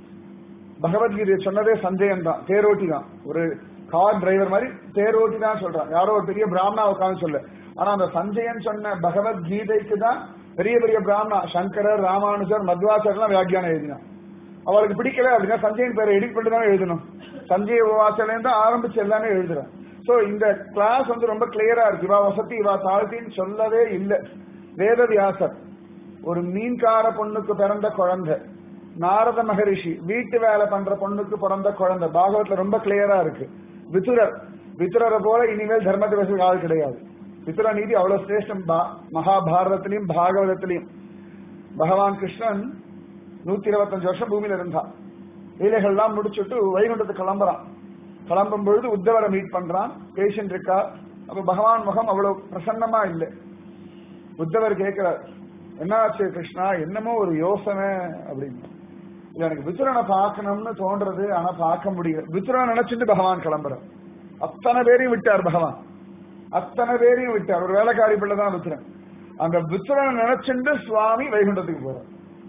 பகவத்கீதை சொன்னதே சஞ்சயன் தான் தேரோட்டி தான் ஒரு கார் டிரைவர் மாதிரி தேரோட்டி தான் சொல்றான் யாரோ ஒரு பெரிய பிராமணா உட்காந்து சொல்ல ஆனா அந்த சஞ்சயன் சொன்ன பகவத்கீதைக்கு தான் பெரிய பெரிய பிராமணா சங்கரர் ராமானுஜர் மத்வாச்சர்லாம் வியாக்கியானம் எழுதினான் அவளுக்கு பிடிக்கல அப்படின்னா சஞ்சயன் பேரை எடிட் பண்ணி தான் எழுதணும் சஞ்சய வாசலேருந்து ஆரம்பிச்சு எல்லாமே எழுதுறேன் சோ இந்த கிளாஸ் வந்து ரொம்ப கிளியரா இருக்கு இவா வசதி இவா தாழ்த்தின்னு சொல்லவே இல்லை வேதவியாசர் ஒரு மீன்கார பொண்ணுக்கு பிறந்த குழந்தை நாரத மகரிஷி வீட்டு வேலை பண்ற பொண்ணுக்கு பிறந்த குழந்தை பாகவத்துல ரொம்ப கிளியரா இருக்கு விதுரர் விதுரரை போல இனிமேல் தர்மத்தை பேசுற ஆள் கிடையாது விதுர நீதி அவ்வளவு சிரேஷ்டம் மகாபாரதத்திலையும் பாகவதத்திலையும் பகவான் கிருஷ்ணன் நூத்தி இருபத்தஞ்சு வருஷம் பூமியில இருந்தான் லீலைகள்லாம் முடிச்சுட்டு வைகுண்டத்துக்கு கிளம்புறான் கிளம்பும் பொழுது உத்தவரை மீட் பண்றான் பேஷண்ட் இருக்கா அப்ப பகவான் முகம் அவ்வளவு பிரசன்னமா இல்லை உத்தவர் கேட்கிறார் என்னாச்சு கிருஷ்ணா என்னமோ ஒரு யோசனை அப்படின்னு இல்ல எனக்கு வித்துரனை பார்க்கணும்னு தோன்றது ஆனா பார்க்க முடியல வித்துரனை நினைச்சிட்டு பகவான் கிளம்புறார் அத்தனை பேரையும் விட்டார் பகவான் அத்தனை பேரையும் விட்டார் ஒரு வேலைக்காரி பிள்ளை தான் வித்துரன் அந்த வித்துரனை நினைச்சிட்டு சுவாமி வைகுண்டத்துக்கு போறார்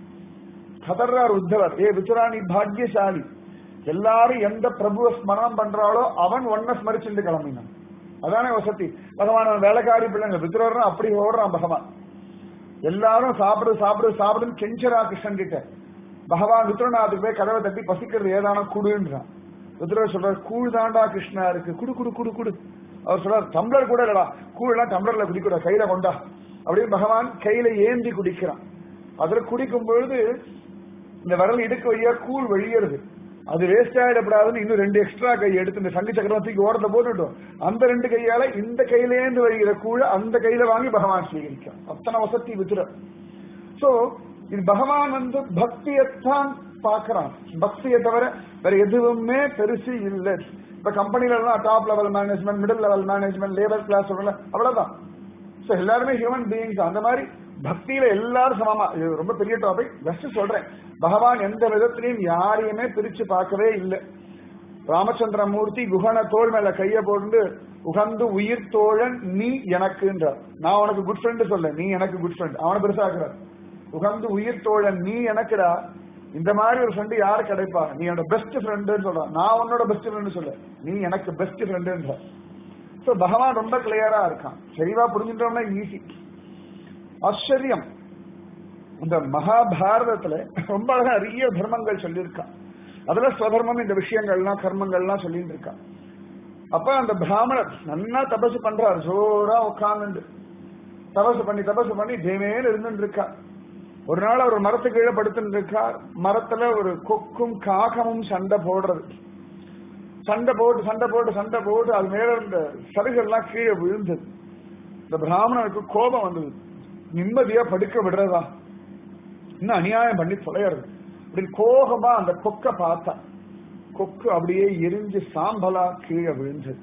கதர்றார் உத்தவர் ஏ வித்துரா நீ பாக்யசாலி எல்லாரும் எந்த பிரபுவ ஸ்மரணம் பண்றாளோ அவன் ஒன்ன ஸ்மரிச்சுட்டு கிளம்பினான் அதானே வசதி பகவான் அவன் வேலைக்காரி பிள்ளைங்க வித்துரர்னா அப்படி ஓடுறான் பகவான் எல்லாரும் சாப்பிடு சாப்பிடு சாப்பிடுன்னு கெஞ்சரா கிருஷ்ணன் கிட்ட பகவான் வித்ரநாத்துக்கு போய் கதவை தட்டி பசிக்கிறது ஏதான குடுன்றான் வித்ரர் சொல்றாரு கூழ் தாண்டா கிருஷ்ணா இருக்கு குடு குடு குடு குடு அவர் சொல்றாரு டம்ளர் கூட இல்லடா கூழ்லாம் டம்ளர்ல குடிக்கூட கையில கொண்டா அப்படின்னு பகவான் கையில ஏந்தி குடிக்கிறான் அதுல குடிக்கும் பொழுது இந்த விரல் இடுக்கு வழியா கூழ் வெளியேறுது அது வேஸ்ட் ஆயிடப்படாதுன்னு இன்னும் ரெண்டு எக்ஸ்ட்ரா கை எடுத்து இந்த சங்கு சக்கரம் தூக்கி ஓரத்தை போட்டுட்டோம் அந்த ரெண்டு கையால இந்த கையிலேந்து வருகிற கூழ அந்த கையில வாங்கி பகவான் ஸ்வீகரிக்கும் அத்தனை வசதி வித்துற சோ இது பகவான் வந்து பக்தியத்தான் பாக்குறான் பக்தியை தவிர வேற எதுவுமே பெருசு இல்லை இப்ப கம்பெனில எல்லாம் top level management middle level management labour class சொல்லல அவ்வளவுதான் சோ எல்லாருமே ஹியூமன் பீயிங்ஸ் அந்த மாதிரி பக்தியில எல்லாரும் சமமா இது ரொம்ப பெரிய டாபிக் ஜஸ்ட் சொல்றேன் பகவான் எந்த விதத்திலையும் யாரையுமே பிரிச்சு பார்க்கவே இல்லை ராமச்சந்திரமூர்த்தி குஹன தோல் மேல கைய போட்டு உகந்து உயிர் தோழன் நீ எனக்குன்றார் நான் உனக்கு குட் ஃப்ரெண்ட் சொல்ல நீ எனக்கு குட் ஃப்ரெண்ட் அவனை பெருசாக்குறார் உகந்து உயிர் தோழன் நீ எனக்குடா இந்த மாதிரி ஒரு ஃப்ரெண்டு யாரு கிடைப்பா நீ என்னோட பெஸ்ட் ஃப்ரெண்டுன்னு சொல்றான் நான் உன்னோட பெஸ்ட் ஃப்ரெண்டு சொல்ல நீ எனக்கு பெஸ்ட் ஃப்ரெண்டுன்ற சோ பகவான் ரொம்ப கிளியரா இருக்கான் தெளிவா புரிஞ்சுட்டோம்னா ஈஸி ஆச்சரியம் இந்த மகாபாரதத்துல ரொம்ப அழகா நிறைய தர்மங்கள் சொல்லியிருக்கான் அதுல ஸ்வதர்மம் இந்த விஷயங்கள்லாம் கர்மங்கள்லாம் சொல்லிட்டு இருக்கான் அப்ப அந்த பிராமணர் நன்னா தபசு பண்றார் ஜோரா உட்கார்ந்து தபசு பண்ணி தபசு பண்ணி தேமேன்னு இருந்துட்டு இருக்கா ஒரு நாள் அவர் மரத்துக்கு கீழே படுத்துட்டு இருக்கார் மரத்துல ஒரு கொக்கும் காகமும் சண்டை போடுறது சண்டை போட்டு சண்டை போட்டு சண்டை போட்டு அது மேல இருந்த சருகெல்லாம் கீழே விழுந்தது இந்த பிராமணனுக்கு கோபம் வந்தது நிம்மதியா படுக்க விடுறதா இன்னும் அநியாயம் பண்ணி தொலைறது அப்படி கோபமா அந்த கொக்க பார்த்தா கொக்கு அப்படியே எரிஞ்சு சாம்பலா கீழே விழுந்தது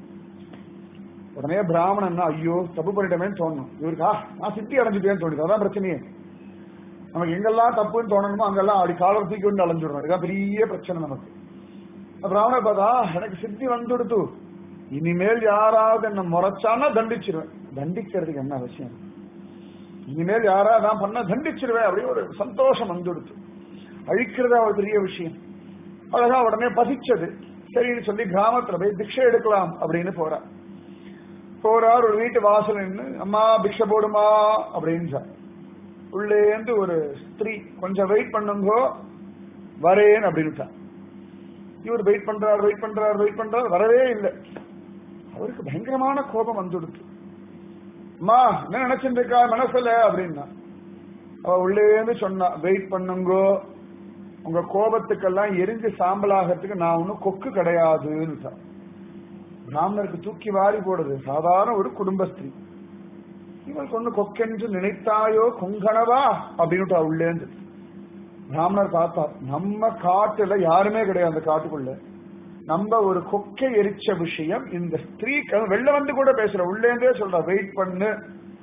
உடனே பிராமணன் ஐயோ தப்பு பண்ணிட்டமேன்னு தோணும் இவருக்கா நான் சித்தி அடைஞ்சிட்டேன்னு தோணுது அதான் பிரச்சனையே நமக்கு எங்கெல்லாம் தப்புன்னு தோணணுமோ அங்கெல்லாம் அப்படி காலர் தூக்கி கொண்டு அலைஞ்சிடணும் இதான் பெரிய பிரச்சனை நமக்கு பிராமணர் பார்த்தா எனக்கு சித்தி வந்துடுத்து இனிமேல் யாராவது என்ன முறைச்சானா தண்டிச்சிருவேன் தண்டிக்கிறதுக்கு என்ன அவசியம் இனிமேல் யாராவது நான் பண்ண தண்டிச்சிருவேன் அப்படின்னு ஒரு சந்தோஷம் வந்துடுத்து அழிக்கிறதா ஒரு பெரிய விஷயம் அழகா உடனே பசிச்சது சரின்னு சொல்லி கிராமத்துல போய் பிக்ஷை எடுக்கலாம் அப்படின்னு போறார் போறார் ஒரு வீட்டு வாசல் நின்று அம்மா பிக்ஷை போடுமா அப்படின்னு உள்ளேந்து ஒரு ஸ்திரீ கொஞ்சம் வெயிட் பண்ணுங்கோ வரேன் அப்படின்னு இவர் வெயிட் பண்றார் வெயிட் பண்றார் வெயிட் பண்றார் வரவே இல்லை அவருக்கு பயங்கரமான கோபம் வந்துடுச்சு அம்மா என்ன நினைச்சிட்டு இருக்கா மனசுல அப்படின்னா அவ உள்ளேந்து சொன்னா வெயிட் பண்ணுங்கோ உங்க கோபத்துக்கெல்லாம் எரிஞ்சு சாம்பலாகிறதுக்கு நான் ஒன்னும் கொக்கு கிடையாதுன்னு பிராமணருக்கு தூக்கி வாரி போடுது சாதாரண ஒரு குடும்பஸ்திரீ இவளுக்கு ஒண்ணு கொக்கென்று நினைத்தாயோ கொங்கணவா அப்படின்னுட்டு உள்ளேந்து பிராமணர் பார்த்தார் நம்ம காட்டுல யாருமே கிடையாது அந்த காட்டுக்குள்ள நம்ம ஒரு கொக்கை எரிச்ச விஷயம் இந்த ஸ்திரீக்கு வெளில வந்து கூட பேசுற உள்ளேந்தே சொல்ற வெயிட் பண்ணு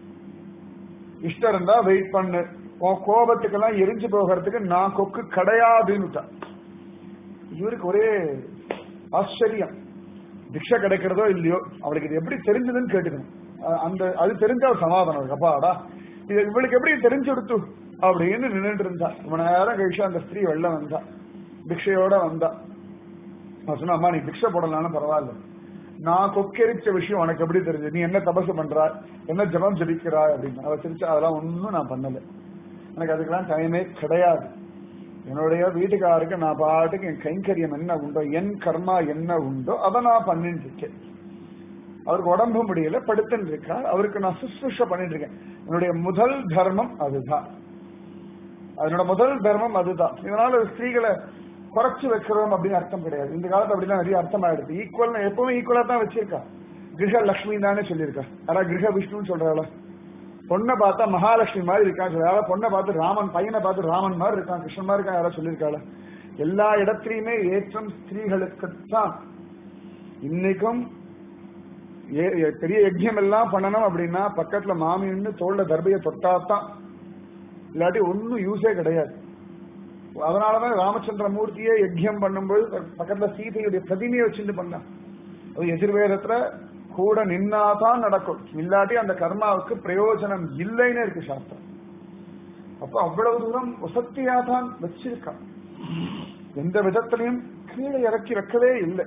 இஷ்டம் இருந்தா வெயிட் பண்ணு உன் கோபத்துக்கெல்லாம் எரிஞ்சு போகிறதுக்கு நான் கொக்கு கிடையாதுன்னு இவருக்கு ஒரே ஆச்சரியம் பிக்ஷை கிடைக்கிறதோ இல்லையோ அவளுக்கு இது எப்படி தெரிஞ்சதுன்னு கேட்டுக்கணும் அந்த அது தெரிஞ்ச ஒரு சமாதானம் இருக்கு அப்பாடா இது இவளுக்கு எப்படி தெரிஞ்சு கொடுத்து அப்படின்னு நின்றுட்டு இருந்தா ரொம்ப நேரம் கழிச்சு அந்த ஸ்திரீ வெளில வந்தா பிக்ஷையோட வந்தா நான் சொன்ன அம்மா நீ பிக்ஷை போடலாம்னு பரவாயில்ல நான் கொக்கெரிச்ச விஷயம் உனக்கு எப்படி தெரிஞ்சு நீ என்ன தபசு பண்றா என்ன ஜபம் ஜபிக்கிறாய் அப்படின்னு அவ சிரிச்சா அதெல்லாம் ஒன்னும் நான் பண்ணல எனக்கு அதுக்கெல்லாம் டைமே கிடையாது என்னுடைய வீட்டுக்காருக்கு நான் பாட்டுக்கு என் கைங்கரியம் என்ன உண்டோ என் கர்மா என்ன உண்டோ அதை நான் பண்ணிட்டு இருக்கேன் அவருக்கு உடம்பு முடியல படுத்துட்டு இருக்கார் அவருக்கு நான் சுசுஷ பண்ணிட்டு இருக்கேன் என்னுடைய முதல் தர்மம் அதுதான் அதனோட முதல் தர்மம் அதுதான் இதனால ஸ்திரீகளை குறைச்சு வைக்கிறோம் அப்படின்னு அர்த்தம் கிடையாது இந்த காலத்துல அப்படிலாம் நிறைய அர்த்தம் ஆயிடுது ஈக்குவல் எப்பவுமே ஈக்குவலா தான் வச்சிருக்கா கிரக லட்சுமி தானே சொல்லியிருக்கா அதான் கிரக விஷ்ணுன்னு சொல்றாள பொண்ணை பார்த்தா மகாலட்சுமி மாதிரி இருக்கான்னு சொல்ல பொண்ணை பார்த்து ராமன் பையனை பார்த்து ராமன் மாதிரி இருக்கான் கிருஷ்ணன் மாதிரி இருக்கான் யாராவது சொல்லியிருக்காள எல்லா இடத்துலயுமே ஏற்றம் ஸ்திரீகளுக்குத்தான் இன்னைக்கும் பெரிய யஜ்யம் எல்லாம் பண்ணணும் அப்படின்னா பக்கத்துல மாமின்னு தோல்ல தர்பையை தொட்டாதான் இல்லாட்டி ஒன்னும் யூஸே கிடையாது அதனாலதான் ராமச்சந்திர மூர்த்தியே யஜ்யம் பண்ணும்போது பக்கத்துல சீதையுடைய பிரதிமையை வச்சுட்டு பண்ணான் அது எதிர்வேதத்துல கூட நின்னாதான் நடக்கும் இல்லாட்டி அந்த கர்மாவுக்கு பிரயோஜனம் இல்லைன்னு இருக்கு சாஸ்திரம் அப்ப அவ்வளவு தூரம் வசத்தியா தான் வச்சிருக்கான் எந்த விதத்திலையும் கீழே இறக்கி வைக்கவே இல்லை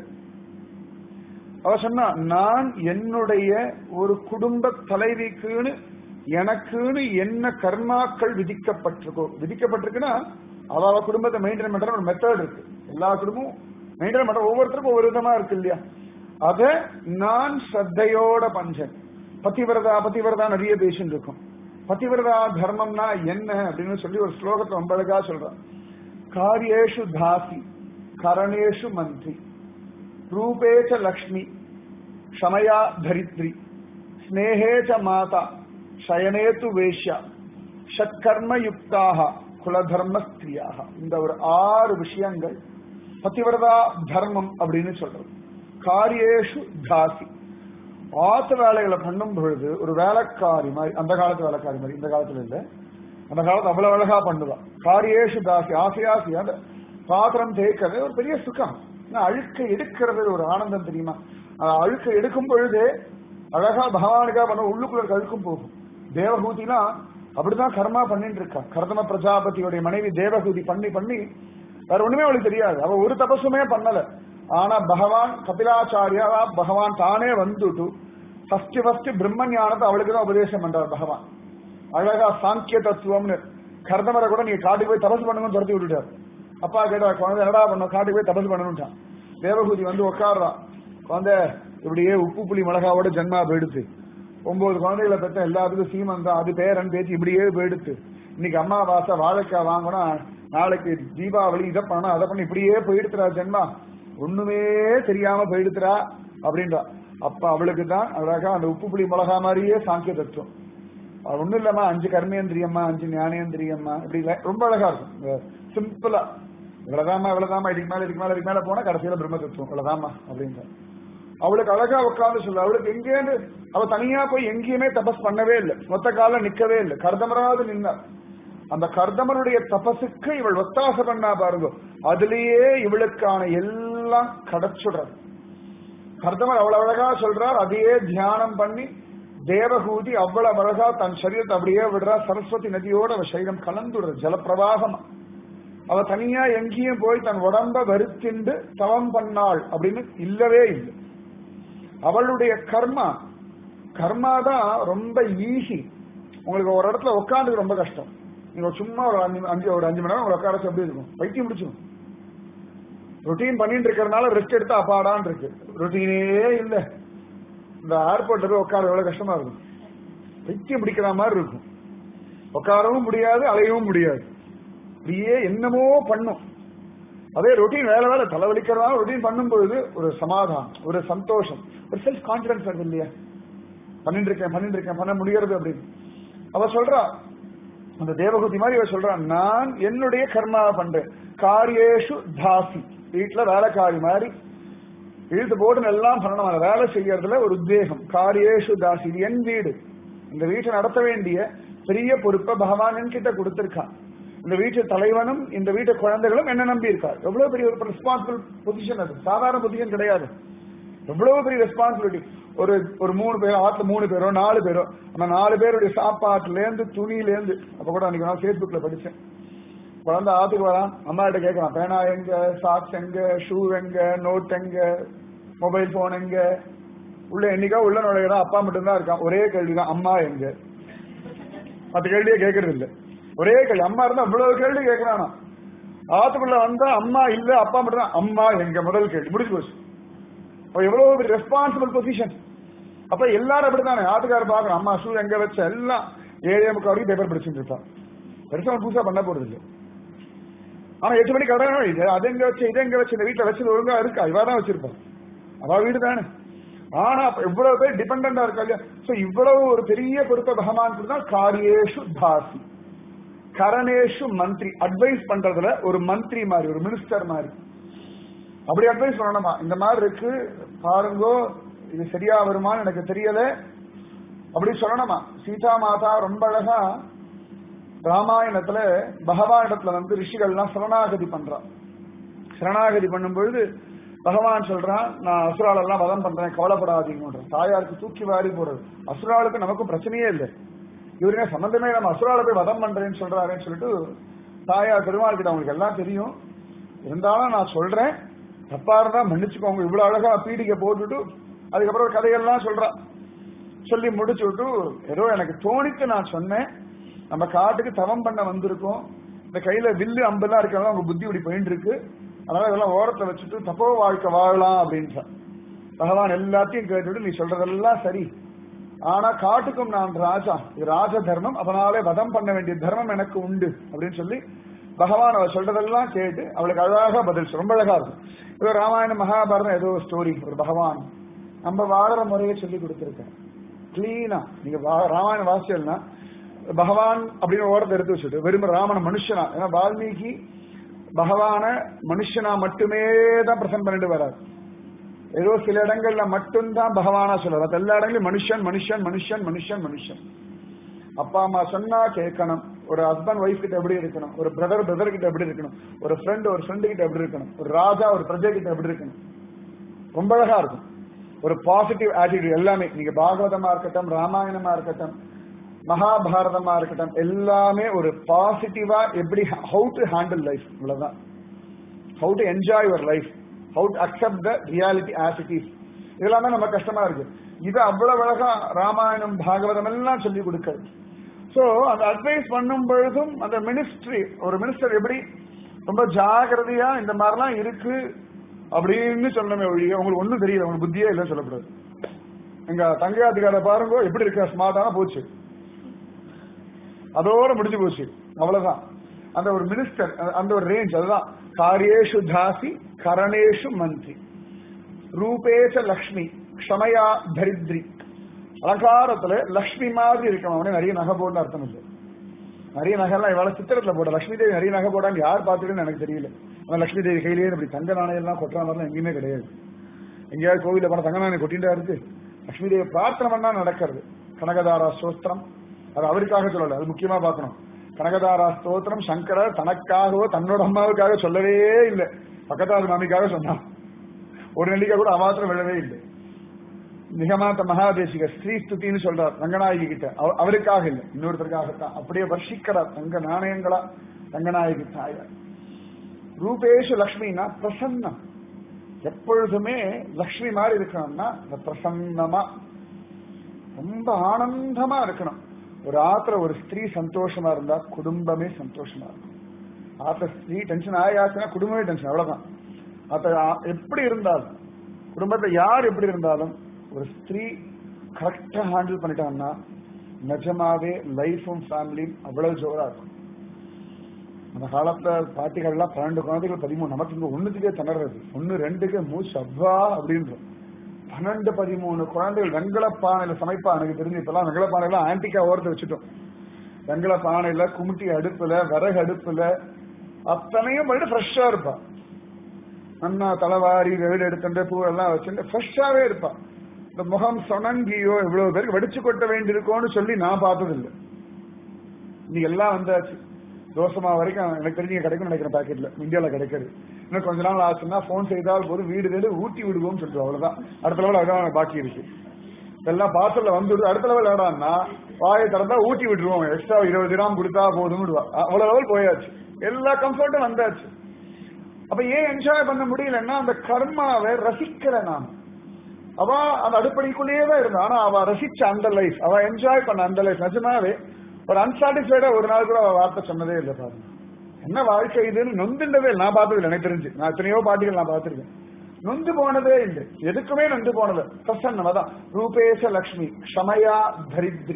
அவ சொன்னா நான் என்னுடைய ஒரு குடும்ப தலைவிக்குன்னு எனக்குன்னு என்ன கர்மாக்கள் விதிக்கப்பட்டிருக்கோ விதிக்கப்பட்டிருக்குன்னா அவ குடும்பத்தை மெயின்டைன் பண்ற ஒரு மெத்தட் இருக்கு எல்லா குடும்பமும் மெயின்டைன் பண்ற ஒவ்வொருத்தருக்கும் ஒவ்வொரு விதமா இருக்கு இல்லையா அத நான் ஸ்ரத்தையோட பஞ்சன் பத்திவிரதா பத்திவிரதா நிறைய பேசிட்டு இருக்கும் பத்திவிரதா தர்மம்னா என்ன அப்படின்னு சொல்லி ஒரு ஸ்லோகத்தை ரொம்ப அழகா சொல்றான் காரியேஷு தாசி கரணேஷு மந்திரி ரூபேச்ச லக்ஷ்மி ஷமயா தரித்ரி ஸ்னேகேச்ச மாதா சயனேத்து வேஷ்யா ஷட்கர்மயுக்தாக குலதர்ம ஸ்திரியாக இந்த ஒரு ஆறு விஷயங்கள் பத்திவிரதா தர்மம் அப்படின்னு சொல்றது காரியேஷு தாசி ஆத்து வேலைகளை பண்ணும் பொழுது ஒரு வேலைக்காரி மாதிரி அந்த காலத்து வேலைக்காரி மாதிரி இந்த காலத்துல இல்ல அந்த காலத்து அவ்வளவு அழகா பண்ணுவா காரியேஷு தாசி ஆசை ஆசை அந்த பாத்திரம் தேய்க்கிறது ஒரு பெரிய சுகம் ஏன்னா அழுக்கை எடுக்கிறது ஒரு ஆனந்தம் தெரியுமா அந்த அழுக்கை எடுக்கும் பொழுது அழகா பகவானுக்கா பண்ண உள்ளுக்குள்ள இருக்க அழுக்கும் போகும் தேவகூதிலாம் அப்படிதான் கர்மா பண்ணிட்டு இருக்கா கர்தம பிரஜாபதியோடைய மனைவி தேவகூதி பண்ணி பண்ணி வேற ஒண்ணுமே அவளுக்கு தெரியாது அவ ஒரு தபசுமே பண்ணல ஆனா பகவான் கபிலாச்சாரியா பகவான் தானே வந்துட்டு ஃபர்ஸ்ட் ஃபர்ஸ்ட் பிரம்ம ஞானத்தை அவளுக்கு தான் உபதேசம் பண்றார் பகவான் அழகா சாங்கிய தத்துவம்னு கர்தமரை கூட நீங்க காட்டுக்கு போய் தபசு பண்ணுங்கன்னு துரத்தி விட்டுட்டார் அப்பா கேட்டா குழந்தை என்னடா பண்ணும் காட்டுக்கு போய் தபசு பண்ணணும்ட்டான் தேவகூதி வந்து உட்காடுறான் குழந்தை இப்படியே உப்பு புளி மிளகாவோட ஜென்மா போயிடுத்து ஒன்பது குழந்தைகளை பெற்ற எல்லாத்துக்கும் சீமந்தம் அது பேரன் பேச்சு இப்படியே போயிடுத்து இன்னைக்கு அம்மாவாசை வாழைக்காய் வாங்கணும் நாளைக்கு தீபாவளி இதை பண்ணணும் அதை பண்ணி இப்படியே போயிடுத்துறா ஜென்மா ஒண்ணுமே தெரியாம போயிடுத்துறா அப்படின்றா அப்ப அவளுக்கு தான் அழகா அந்த உப்பு புளி மிளகா மாதிரியே சாங்கிய தத்துவம் அது ஒண்ணும் இல்லம்மா அஞ்சு கர்மேந்திரியம்மா அஞ்சு ஞானேந்திரியம்மா இப்படி இல்ல, ரொம்ப அழகா இருக்கும் சிம்பிளா இவ்வளவுதாம்மா இவ்வளவுதாம்மா இதுக்கு மேல இதுக்கு மேல இதுக்கு மேல போனா கடைசியில பிரம்ம தத்துவம் இவ்வளவுதாம்மா அப்படின்ற அவளுக்கு அழகா உட்கார்ந்து சொல்ல அவளுக்கு எங்கேருந்து அவ தனியா போய் எங்கேயுமே தபஸ் பண்ணவே இல்லை மொத்த காலம் நிக்கவே இல்லை கர்தமராவது நின்னார் அந்த கர்தமருடைய தபசுக்கு இவள் ஒத்தாசை பண்ணா பாருங்க அதுலயே இவளுக்கான எல்லாம் கிடைச்சுடுறது கர்தமர் அவ்வளவு அழகா சொல்றார் அதையே தியானம் பண்ணி தேவகூதி அவ்வளவு அழகா தன் சரீரத்தை அப்படியே விடுறா சரஸ்வதி நதியோட அவ சரீரம் கலந்துடுறது ஜலப்பிரவாகம் அவ தனியா எங்கேயும் போய் தன் உடம்ப வருத்திண்டு தவம் பண்ணாள் அப்படின்னு இல்லவே இல்லை அவளுடைய கர்மா கர்மா தான் ரொம்ப ஈஸி உங்களுக்கு ஒரு இடத்துல உட்காந்து ரொம்ப கஷ்டம் நீங்க சும்மா ஒரு அஞ்சு அஞ்சு ஒரு அஞ்சு மணி நேரம் உங்களை உட்கார வச்சு எப்படி இருக்கும் பைத்தியம் முடிச்சிடும் ரொட்டீன் பண்ணிட்டு இருக்கிறதுனால ரெஸ்ட் எடுத்தா அப்பாடான் இருக்கு ரொட்டீனே இல்ல இந்த ஏர்போர்ட்ல போய் உட்கார எவ்வளவு கஷ்டமா இருக்கும் பைத்தியம் பிடிக்கிற மாதிரி இருக்கும் உட்காரவும் முடியாது அலையவும் முடியாது அப்படியே என்னமோ பண்ணும் அதே ரொட்டீன் வேலை வேலை தலைவலிக்கிறதா ரொட்டீன் பண்ணும் பொழுது ஒரு சமாதானம் ஒரு சந்தோஷம் ஒரு செல்ஃப் கான்பிடன்ஸ் வருது இல்லையா பண்ணிட்டு இருக்கேன் பண்ணிட்டு இருக்கேன் பண்ண முடியறது அப்படின்னு அவ சொல்றா அந்த தேவகுதி மாதிரி அவ சொல்றா நான் என்னுடைய கர்மாவை பண்றேன் காரியேஷு தாசி வீட்டுல வேலைக்காரி மாதிரி இழுத்து போட்டு எல்லாம் பண்ணணும் அந்த வேலை செய்யறதுல ஒரு உத்வேகம் காரியேஷு தாசி இது என் வீடு இந்த வீட்டை நடத்த வேண்டிய பெரிய பொறுப்பை பகவான் என்கிட்ட கொடுத்திருக்கான் இந்த வீட்டு தலைவனும் இந்த வீட்டு குழந்தைகளும் என்ன நம்பி இருக்கார் எவ்வளவு பெரிய ஒரு ரெஸ்பான்சிபிள் பொசிஷன் அது சாதாரண பொசிஷன் கிடையாது எவ்வளவு பெரிய ரெஸ்பான்சிபிலிட்டி ஒரு ஒரு மூணு பேரோ ஆத்துல மூணு பேரோ நாலு பேரோ அந்த நாலு பேருடைய சாப்பாட்டுல இருந்து துணியில இருந்து அப்ப கூட அன்னைக்கு நான் ஃபேஸ்புக்ல படிச்சேன் குழந்தை ஆத்துக்கு வரான் அம்மா கிட்ட கேட்கறான் பேனா எங்க சாக்ஸ் எங்க ஷூ எங்க நோட் எங்க மொபைல் போன் எங்க உள்ள என்னைக்கா உள்ள நுழையிறான் அப்பா மட்டும்தான் இருக்கான் ஒரே கேள்விதான் அம்மா எங்க மத்த கேள்வியே கேட்கறது இல்ல ஒரே கேள்வி அம்மா இருந்தா இவ்வளவு கேள்வி கேட்கறானா ஆத்துக்குள்ள வந்தா அம்மா இல்ல அப்பா மட்டும் தான் அம்மா எங்க முதல் கேள்வி முடிச்சு போச்சு அப்ப எவ்வளவு பெரிய ரெஸ்பான்சிபிள் பொசிஷன் அப்ப எல்லாரும் அப்படித்தானே ஆத்துக்காரர் பாக்குறோம் அம்மா ஷூ எங்க வச்ச எல்லாம் ஏழே முக்கால் வரைக்கும் பேப்பர் படிச்சுட்டு இருப்பான் பெருசா அவன் புதுசா பண்ண போறது இல்லை ஆனா எட்டு மணிக்கு கடை இது அது எங்க வச்சு இது எங்க வச்சு இந்த வீட்டுல வச்சது ஒழுங்கா இருக்கா இவா தான் வச்சிருப்பான் அவ வீடு தானே ஆனா அப்ப இவ்வளவு பேர் டிபெண்டா இருக்கா இல்லையா சோ இவ்வளவு ஒரு பெரிய பொறுப்பை பகவான் கொடுத்தா காரியேஷு தாசி கரணேஷு மந்திரி அட்வைஸ் பண்றதுல ஒரு மந்திரி மாதிரி ஒரு மினிஸ்டர் மாதிரி அப்படி அட்வைஸ் பண்ணணுமா இந்த மாதிரி இருக்கு பாருங்கோ இது சரியா வருமான்னு எனக்கு தெரியல அப்படி சொல்லணுமா சீதா மாதா ரொம்ப அழகா ராமாயணத்துல பகவானிடத்துல வந்து ரிஷிகள்லாம் சரணாகதி பண்றான் சரணாகதி பண்ணும் பொழுது பகவான் சொல்றான் நான் அசுராலெல்லாம் வதம் பண்றேன் கவலைப்படாதீங்கன்றான் தாயாருக்கு தூக்கி வாரி போறது அசுராளுக்கு நமக்கும் பிரச்சனையே இல்லை இவருங்க சம்பந்தமே நம்ம அசுரால போய் வதம் பண்றேன்னு சொல்றாருன்னு சொல்லிட்டு தாயார் பெருமாள் கிட்ட அவங்களுக்கு எல்லாம் தெரியும் இருந்தாலும் நான் சொல்றேன் தப்பா இருந்தா மன்னிச்சுக்கோங்க இவ்வளவு அழகா பீடிகை போட்டுட்டு அதுக்கப்புறம் ஒரு கதையெல்லாம் சொல்றான் சொல்லி முடிச்சு விட்டு ஏதோ எனக்கு தோணித்து நான் சொன்னேன் நம்ம காட்டுக்கு தவம் பண்ண வந்திருக்கோம் இந்த கையில வில்லு அம்பெல்லாம் இருக்கிறதா உங்க புத்தி இப்படி போயிட்டு இருக்கு அதனால இதெல்லாம் ஓரத்தை வச்சுட்டு தப்போ வாழ்க்கை வாழலாம் அப்படின்றான் பகவான் எல்லாத்தையும் கேட்டுட்டு நீ சொல்றதெல்லாம் சரி ஆனா காட்டுக்கும் நான் ராஜா இது ராஜ தர்மம் அதனாலே வதம் பண்ண வேண்டிய தர்மம் எனக்கு உண்டு அப்படின்னு சொல்லி பகவான் அவ சொல்றதெல்லாம் கேட்டு அவளுக்கு அழகா பதில் சொல்ல- ரொம்ப அழகா இருக்கும் ஏதோ ராமாயணம் மகாபாரதம் ஏதோ ஸ்டோரி ஒரு பகவான் நம்ம வாழற முறையை சொல்லி கொடுத்திருக்கேன் கிளீனா நீங்க வா- ராமாயணம் வாசிச்சல்னா பகவான் அப்படின்னு ஓரத்தை எடுத்து வச்சுட்டு வெறும் ராமன மனுஷனா ஏன்னா வால்மீகி பகவான மனுஷனா மட்டுமே தான் பிரசன்ட் பண்ணிட்டு வராரு ஏதோ சில இடங்கள்ல மட்டும்தான் பகவானா சொல்றாரு மத்த எல்லா இடங்களையும் மனுஷன் மனுஷன் மனுஷன் மனுஷன் மனுஷன் அப்பா அம்மா சொன்னா கேட்கணும் ஒரு ஹஸ்பண்ட் ஒய்ஃப் கிட்ட எப்படி இருக்கணும் ஒரு பிரதர் பிரதர் கிட்ட எப்படி இருக்கணும் ஒரு ஃப்ரெண்ட் ஒரு ஃப்ரெண்டு கிட்ட எப்படி இருக்கணும் ஒரு ராஜா ஒரு பிரஜை கிட்ட எப்படி இருக்கணும் ரொம்ப அழகா இருக்கும் ஒரு பாசிட்டிவ் ஆட்டிடியூட் எல்லாமே நீங்க பாகவதமா இருக்கட்டும் ராமாயணமா இருக்கட்டும் மகாபாரதமா இருக்கட்டும் எல்லாமே ஒரு பாசிட்டிவா எப்படி ஹவு டு ஹேண்டில் லைஃப் இவ்வளவுதான் how to enjoy your life how to accept the reality as it is இதெல்லாம் தான் நம்ம கஷ்டமா இருக்கு இது அவ்வளவு அழகா ராமாயணம் பாகவதம் எல்லாம் சொல்லி கொடுக்குது சோ அந்த அட்வைஸ் பண்ணும் பொழுதும் அந்த மினிஸ்ட்ரி ஒரு மினிஸ்டர் எப்படி ரொம்ப ஜாகிரதையா இந்த மாதிரிலாம் இருக்கு அப்படின்னு சொல்லணுமே ஒழிய உங்களுக்கு ஒண்ணும் தெரியல உங்களுக்கு புத்தியே இல்லைன்னு சொல்லக்கூடாது எங்க தங்கையாத்துக்கார பாருங்க எப்படி இருக்கா ஸ்மார்ட்டான போச்சு அதோட முடிஞ்சு போச்சு அவ்வளவுதான் அந்த ஒரு மினிஸ்டர் அந்த ஒரு ரேஞ்ச் அதுதான் காரியேஷு தாசி கரணேஷு மந்திரி ரூபேச லக்ஷ்மி க்ஷமயா தரித்ரி அலங்காரத்துல லக்ஷ்மி மாதிரி இருக்கணும் அவனே நிறைய நகை போடணும் அர்த்தம் இல்லை நிறைய நகைலாம் இவ்வளவு சித்திரத்துல போட லட்சுமி தேவி நிறைய நகை போடான்னு யார் பார்த்துருன்னு எனக்கு தெரியல அவன் லட்சுமி தேவி கையிலேயே இப்படி தங்க நாணயம் எல்லாம் கொட்டுற மாதிரிலாம் எங்கேயுமே கிடையாது எங்கேயாவது கோவில போன தங்க நாணயம் கொட்டிட்டா இருக்கு லட்சுமி தேவி பிரார்த்தனை பண்ணா நடக்கிறது கனகதாரா ஸ்தோத்திரம் அது அவருக்காக சொல்லல அது முக்கியமா பார்க்கணும் கனகதாரா ஸ்தோத்திரம் சங்கரர் தனக்காகவோ தன்னோட அம்மாவுக்காக சொல்லவே இல்லை பக்கத்தாது மாமிக்காக சொன்னான் ஒரு நெல்லிக்காய் கூட அவாத்திரம் விழவே இல்லை நிகமாத்த மகாதேசிக ஸ்ரீ ஸ்துதின்னு சொல்றார் ரங்கநாயகி கிட்ட அவ- அவருக்காக இல்லை இன்னொருத்தருக்காகத்தான் அப்படியே வர்ஷிக்கிறார் தங்க நாணயங்களா ரங்கநாயகி தாயார் ரூபேஷு லக்ஷ்மினா பிரசன்னம் எப்பொழுதுமே லக்ஷ்மி மாதிரி இருக்கணும்னா இந்த பிரசன்னமா ரொம்ப ஆனந்தமா இருக்கணும் ஒரு ஆத்திர ஒரு ஸ்திரீ சந்தோஷமா இருந்தா குடும்பமே சந்தோஷமா இருக்கும் ஆத்திர ஸ்திரீ டென்ஷன் ஆயாச்சுன்னா குடும்பமே டென்ஷன் அவ்வளவுதான் ஆத்த ஆ- எப்படி இருந்தாலும் குடும்பத்துல யார் எப்படி இருந்தாலும் ஒரு ஸ்திரீ கரெக்டா ஹேண்டில் பண்ணிட்டாங்கன்னா நிஜமாவே லைஃபும் ஃபேமிலியும் அவ்வளவு ஜோரா இருக்கும் அந்த காலத்துல பாட்டிகள்லாம் பன்னெண்டு குழந்தைகள் பதிமூணு நமக்கு இங்க ஒண்ணுத்துக்கே திணறது ஒண்ணு ரெண்டுக்கு மூச்சு அப்பா அப்படின்றோம் பன்னெண்டு பதிமூணு குழந்தைகள் வெங்கல பானையில சமைப்பா எனக்கு தெரிஞ்சு இப்பெல்லாம் வெங்கல பானையில ஆன்டிக்கா ஓரத்தை வச்சுட்டோம் வெங்கல பானையில குமுட்டி அடுப்புல விறகு அடுப்புல அத்தனையும் பண்ணிட்டு ஃப்ரெஷ்ஷா இருப்பா அண்ணா தலைவாரி வீடு எடுத்துட்டு பூவெல்லாம் வச்சுட்டு ஃப்ரெஷ்ஷாவே இருப்பா இந்த முகம் சொனங்கியோ இவ்வளவு பேருக்கு வெடிச்சு கொட்ட வேண்டியிருக்கோன்னு சொல்லி நான் பார்த்ததில்லை இன்னைக்கு எல்லாம் வந்தாச்சு தோசமா வரைக்கும் எனக்கு தெரிஞ்சு இங்க கிடைக்கும் நினைக்கிறேன் பாக்கெட்ல இந்தியால கிடைக்கிறது இன்னும் கொஞ்ச நாள் ஆச்சுன்னா போன் செய்தால் போது வீடு வீடு ஊட்டி விடுவோம்னு சொல்லிட்டு அவ்வளவுதான் அடுத்த லெவல் அதான் பாக்கி இருக்கு இதெல்லாம் பார்சல்ல வந்துடுது அடுத்த லெவல் ஏடான்னா வாயை திறந்தா ஊட்டி விட்டுருவோம் எக்ஸ்ட்ரா இருபது கிராம் கொடுத்தா போதும் விடுவா அவ்வளவு லெவல் போயாச்சு எல்லா கம்ஃபர்ட்டும் வந்தாச்சு அப்ப ஏன் என்ஜாய் பண்ண முடியலன்னா அந்த கர்மாவை ரசிக்கல நாம் அவ அந்த அடுப்படிக்குள்ளேயே தான் இருந்தா ஆனா அவ ரசிச்ச அந்த லைஃப் அவ என்ஜாய் பண்ண அந்த லைஃப் நிஜமாவே ஒரு அன்சாட்டிஸ்ஃபைடா ஒரு நாள் கூட அவ வார்த்தை சொன்னதே இல்லை பாருங்க என்ன வாழ்க்கை இதுன்னு நொந்துண்டதே இல்லை நான் பார்த்தது இல்லை எனக்கு தெரிஞ்சு நான் எத்தனையோ பாட்டிகள் நான் பார்த்திருக்கேன் நொந்து போனதே இல்லை எதுக்குமே நொந்து போனது பிரசன்னம் அதான் ரூபேச லக்ஷ்மி க்ஷமயா தரித்ரி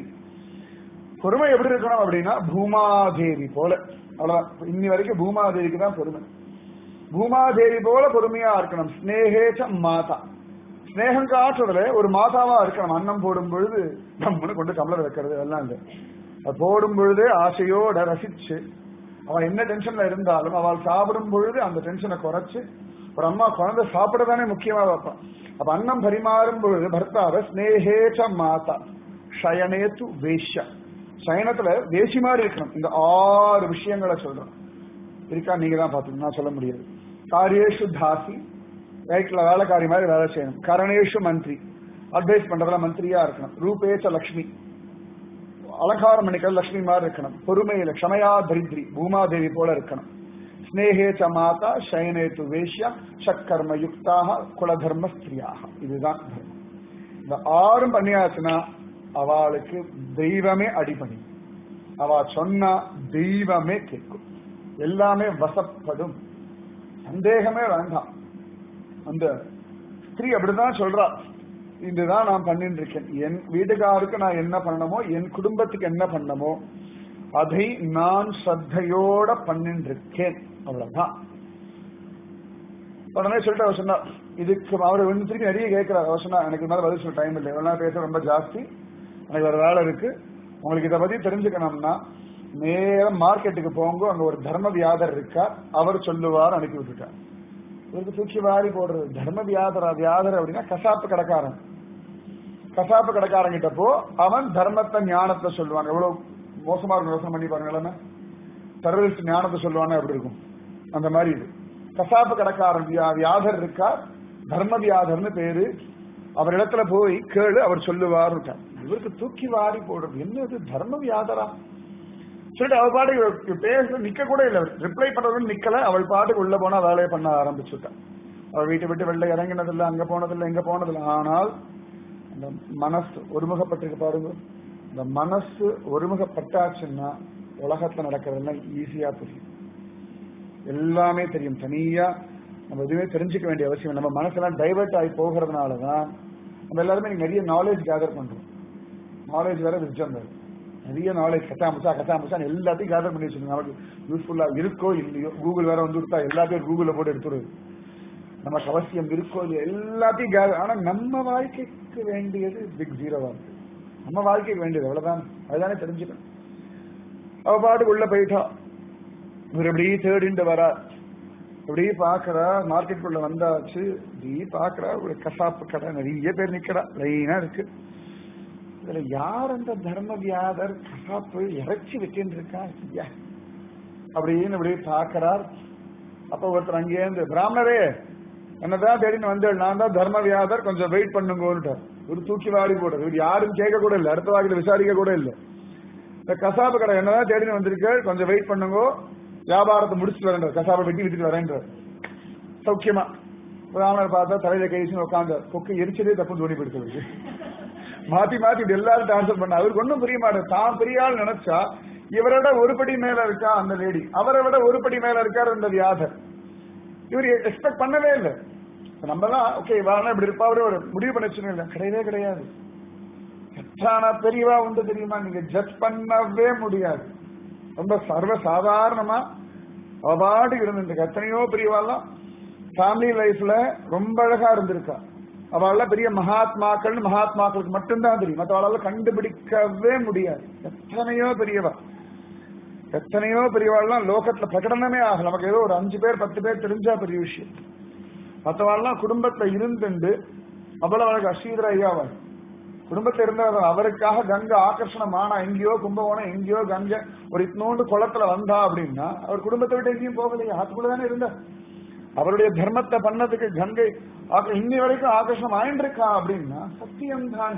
பொறுமை எப்படி இருக்கணும் அப்படின்னா பூமாதேவி போல அவ்வளவுதான் இன்னி வரைக்கும் பூமாதேவிக்கு தான் பொறுமை பூமாதேவி போல பொறுமையா இருக்கணும் ஸ்னேகேச்ச மாதா ஸ்னேகம் காட்டுறதுல ஒரு மாதாவா இருக்கணும் அன்னம் போடும் பொழுது நம்மனு கொண்டு கமலர் வைக்கிறது எல்லாம் இல்லை அது போடும் பொழுதே ஆசையோட ரசிச்சு அவன் என்ன டென்ஷன்ல இருந்தாலும் அவள் சாப்பிடும் பொழுது அந்த டென்ஷனை குறைச்சு ஒரு அம்மா குழந்தை சாப்பிடதானே முக்கியமா வைப்பான் அப்ப அன்னம் பரிமாறும் பொழுது பர்த்தாவ ஸ்னேகேச்ச மாதா ஷயனேத்து வேஷ்யா சயனத்துல வேசி மாதிரி இருக்கணும் இந்த ஆறு விஷயங்களை சொல்றோம் இருக்கா நீங்க தான் பாத்துக்கணும் நான் சொல்ல முடியாது காரியேஷு தாசி ரைட்ல வேலைக்காரி மாதிரி வேலை செய்யணும் கரணேஷு மந்திரி அட்வைஸ் பண்றதுல மந்திரியா இருக்கணும் ரூபேச்ச லக்ஷ்மி அலங்காரம் பண்ணிக்கிற லக்ஷ்மி மாதிரி இருக்கணும் பொறுமையில க்ஷமயா தரித்ரி பூமாதேவி போல இருக்கணும் ஸ்னேகே ச மாதா சயனே து வேஷ்யா சக்கர்ம யுக்தாக குலதர்ம ஸ்திரியாக இதுதான் தர்மம் இந்த ஆறும் பண்ணியாச்சுன்னா அவளுக்கு தெய்வமே அடிபணி அவ சொன்னா தெய்வமே கேட்கும் எல்லாமே வசப்படும் சந்தேகமே வேண்டாம் அந்த ஸ்திரீ அப்படிதான் சொல்றா இதுதான் நான் பண்ணிட்டு இருக்கேன் என் வீட்டுக்காருக்கு நான் என்ன பண்ணணுமோ என் குடும்பத்துக்கு என்ன பண்ணணுமோ அதை நான் ஸ்ரத்தையோட பண்ணிட்டு இருக்கேன் அவ்வளவுதான் உடனே சொல்லிட்டு அவர் சொன்னா இதுக்கு அவர் வந்து திருப்பி நிறைய கேட்கிறார் அவர் சொன்னா எனக்கு மேல பதில் சொல்ல டைம் இல்லை எவ்வளவு பேச ரொம்ப ஜாஸ்தி எனக்கு வேற வேலை இருக்கு உங்களுக்கு இதை பத்தி தெரிஞ்சுக்கணும்னா நேரம் மார்க்கெட்டுக்கு போங்க அங்க ஒரு தர்ம வியாதர் இருக்கார் அவர் சொல்லுவார் அனுப்பி விட்டுட்டார் இவருக்கு தூக்கி வாரி போடுறது தர்ம வியாதரா வியாதர் அப்படின்னா கசாப்பு கடைக்காரன் கசாப்பு கடைக்காரன் கிட்ட போ அவன் தர்மத்தை ஞானத்தை சொல்லுவான் எவ்வளவு மோசமா இருக்கும் யோசனை பண்ணி பாருங்க எல்லாமே டெரரிஸ்ட் ஞானத்தை சொல்லுவானே அப்படி இருக்கும் அந்த மாதிரி இது கசாப்பு கடைக்காரன் வியா- வியாதர் இருக்கார் தர்ம வியாதர்னு பேரு அவர் இடத்துல போய் கேளு அவர் சொல்லுவார் இவருக்கு தூக்கி வாரி போடுறது என்னது தர்ம வியாதரா சொல்லிட்டு அவள் பாட்டுக்கு பேச நிக்க கூட இல்லை ரிப்ளை பண்றதுன்னு நிக்கல அவள் பாட்டுக்கு உள்ள போனா வேலையை பண்ண ஆரம்பிச்சுட்டான் அவள் வீட்டை விட்டு வெளில இறங்கினதில்லை அங்க போனதில்லை இங்க போனதில்லை ஆனால் அந்த மனசு ஒருமுகப்பட்டிருக்கு பாருங்க இந்த மனசு ஒருமுகப்பட்டாச்சுன்னா உலகத்துல நடக்கிறதெல்லாம் ஈஸியா புரியும் எல்லாமே தெரியும் தனியா நம்ம எதுவுமே தெரிஞ்சுக்க வேண்டிய அவசியம் இல்லை. நம்ம மனசெல்லாம் டைவர்ட் ஆகி போகிறதுனால தான் நம்ம எல்லாருமே இன்னைக்கு நிறைய நாலேஜ் கேதர் பண்றோம் நாலேஜ் வேற விஸ்டம் வேற நிறைய நாலேஜ் கட்டாமச்சா கட்டாமச்சா எல்லாத்தையும் கேதர் பண்ணி வச்சிருக்கோம் நமக்கு யூஸ்ஃபுல்லா இருக்கோ இல்லையோ கூகுள் வேற வந்து கொடுத்தா எல்லாத்தையும் கூகுள்ல போட்டு எடுத்துருது நமக்கு அவசியம் இருக்கோ இல்லையோ எல்லாத்தையும் கேதர் ஆனா நம்ம வாழ்க்கைக்கு வேண்டியது பிக் ஜீரோவா இருக்கு நம்ம வாழ்க்கைக்கு வேண்டியது அவ்வளவுதான் அதுதானே தெரிஞ்சுக்கணும் அவ பாட்டுக்கு உள்ள போயிட்டா இவர் இப்படி தேடிண்டு வரா இப்படி பாக்குறா மார்க்கெட்டுக்குள்ள வந்தாச்சு இப்படி பாக்குறா ஒரு கசாப்பு கடை நிறைய பேர் நிக்கிறா லைனா இருக்கு இதுல யார் அந்த தர்ம வியாதர் கசாப்பு இறைச்சி வச்சுட்டு இருக்கா ஐயா அப்படின்னு இப்படி பாக்குறார் அப்ப ஒருத்தர் அங்கேருந்து பிராமணரே என்னதான் தேடின்னு வந்தேன் நான் தான் தர்ம வியாதர் கொஞ்சம் வெயிட் பண்ணுங்கன்ட்டார் ஒரு தூக்கி வாரி போடுறது இவர் யாரும் கேட்க கூட இல்லை அடுத்த வாக்கில விசாரிக்க கூட இல்லை இந்த கசாப்பு கடை என்னதான் தேடின்னு வந்திருக்கு கொஞ்சம் வெயிட் பண்ணுங்க வியாபாரத்தை முடிச்சுட்டு வரேன்றார் கசாப்பை வெட்டி விட்டுட்டு வரேன்றார் சௌக்கியமா பிராமணர் பார்த்தா தலையில கைச்சுன்னு உட்காந்தார் கொக்கு எரிச்சதே தப்பு தோணி போயிடுச்சு மாத்தி மாத்தி இப்படி எல்லாரும் டான்சர் பண்ண அவருக்கு ஒன்றும் புரிய மாட்டேன் தான் பெரிய ஆள் நினைச்சா இவரோட ஒரு படி மேல இருக்கா அந்த லேடி அவரை விட ஒரு படி மேல இருக்கார் அந்த வியாதர் இவர் எக்ஸ்பெக்ட் பண்ணவே இல்லை நம்ம தான் ஓகே வாங்க இப்படி இருப்பா அவரு ஒரு முடிவு பண்ண வச்சுருங்க இல்லை கிடையவே கிடையாது எத்தான பெரியவா உண்டு தெரியுமா நீங்க ஜட்ஜ் பண்ணவே முடியாது ரொம்ப சர்வ சாதாரணமா அவாடு இருந்திருக்கு எத்தனையோ பெரியவாலாம் ஃபேமிலி லைஃப்ல ரொம்ப அழகா இருந்திருக்கா அவளால பெரிய மகாத்மாக்கள் மகாத்மாக்களுக்கு மட்டும்தான் தெரியும் மற்றவளால கண்டுபிடிக்கவே முடியாது எத்தனையோ பெரியவா எத்தனையோ பெரியவாள்லாம் லோகத்துல பிரகடனமே ஆகல நமக்கு ஏதோ ஒரு அஞ்சு பேர் பத்து பேர் தெரிஞ்சா பெரிய விஷயம் மற்றவாள்லாம் குடும்பத்துல இருந்துண்டு அவ்வளவு அழகு அஸ்ரீதர ஐயாவாள் குடும்பத்துல இருந்தவர் அவருக்காக கங்கை ஆகர்ஷணம் ஆனா எங்கேயோ கும்பகோணம் எங்கேயோ கங்கை ஒரு இத்னோண்டு குளத்துல வந்தா அப்படின்னா அவர் குடும்பத்தை விட்டு எங்கேயும் போகலையே ஆத்துக்குள்ள தானே இருந்தார் அவருடைய தர்மத்தை பண்ணதுக்கு கங்கை ஆக- இன்னி வரைக்கும் ஆகர்ஷணம் ஆயின்றிருக்கா அப்படின்னா சத்தியம் தான்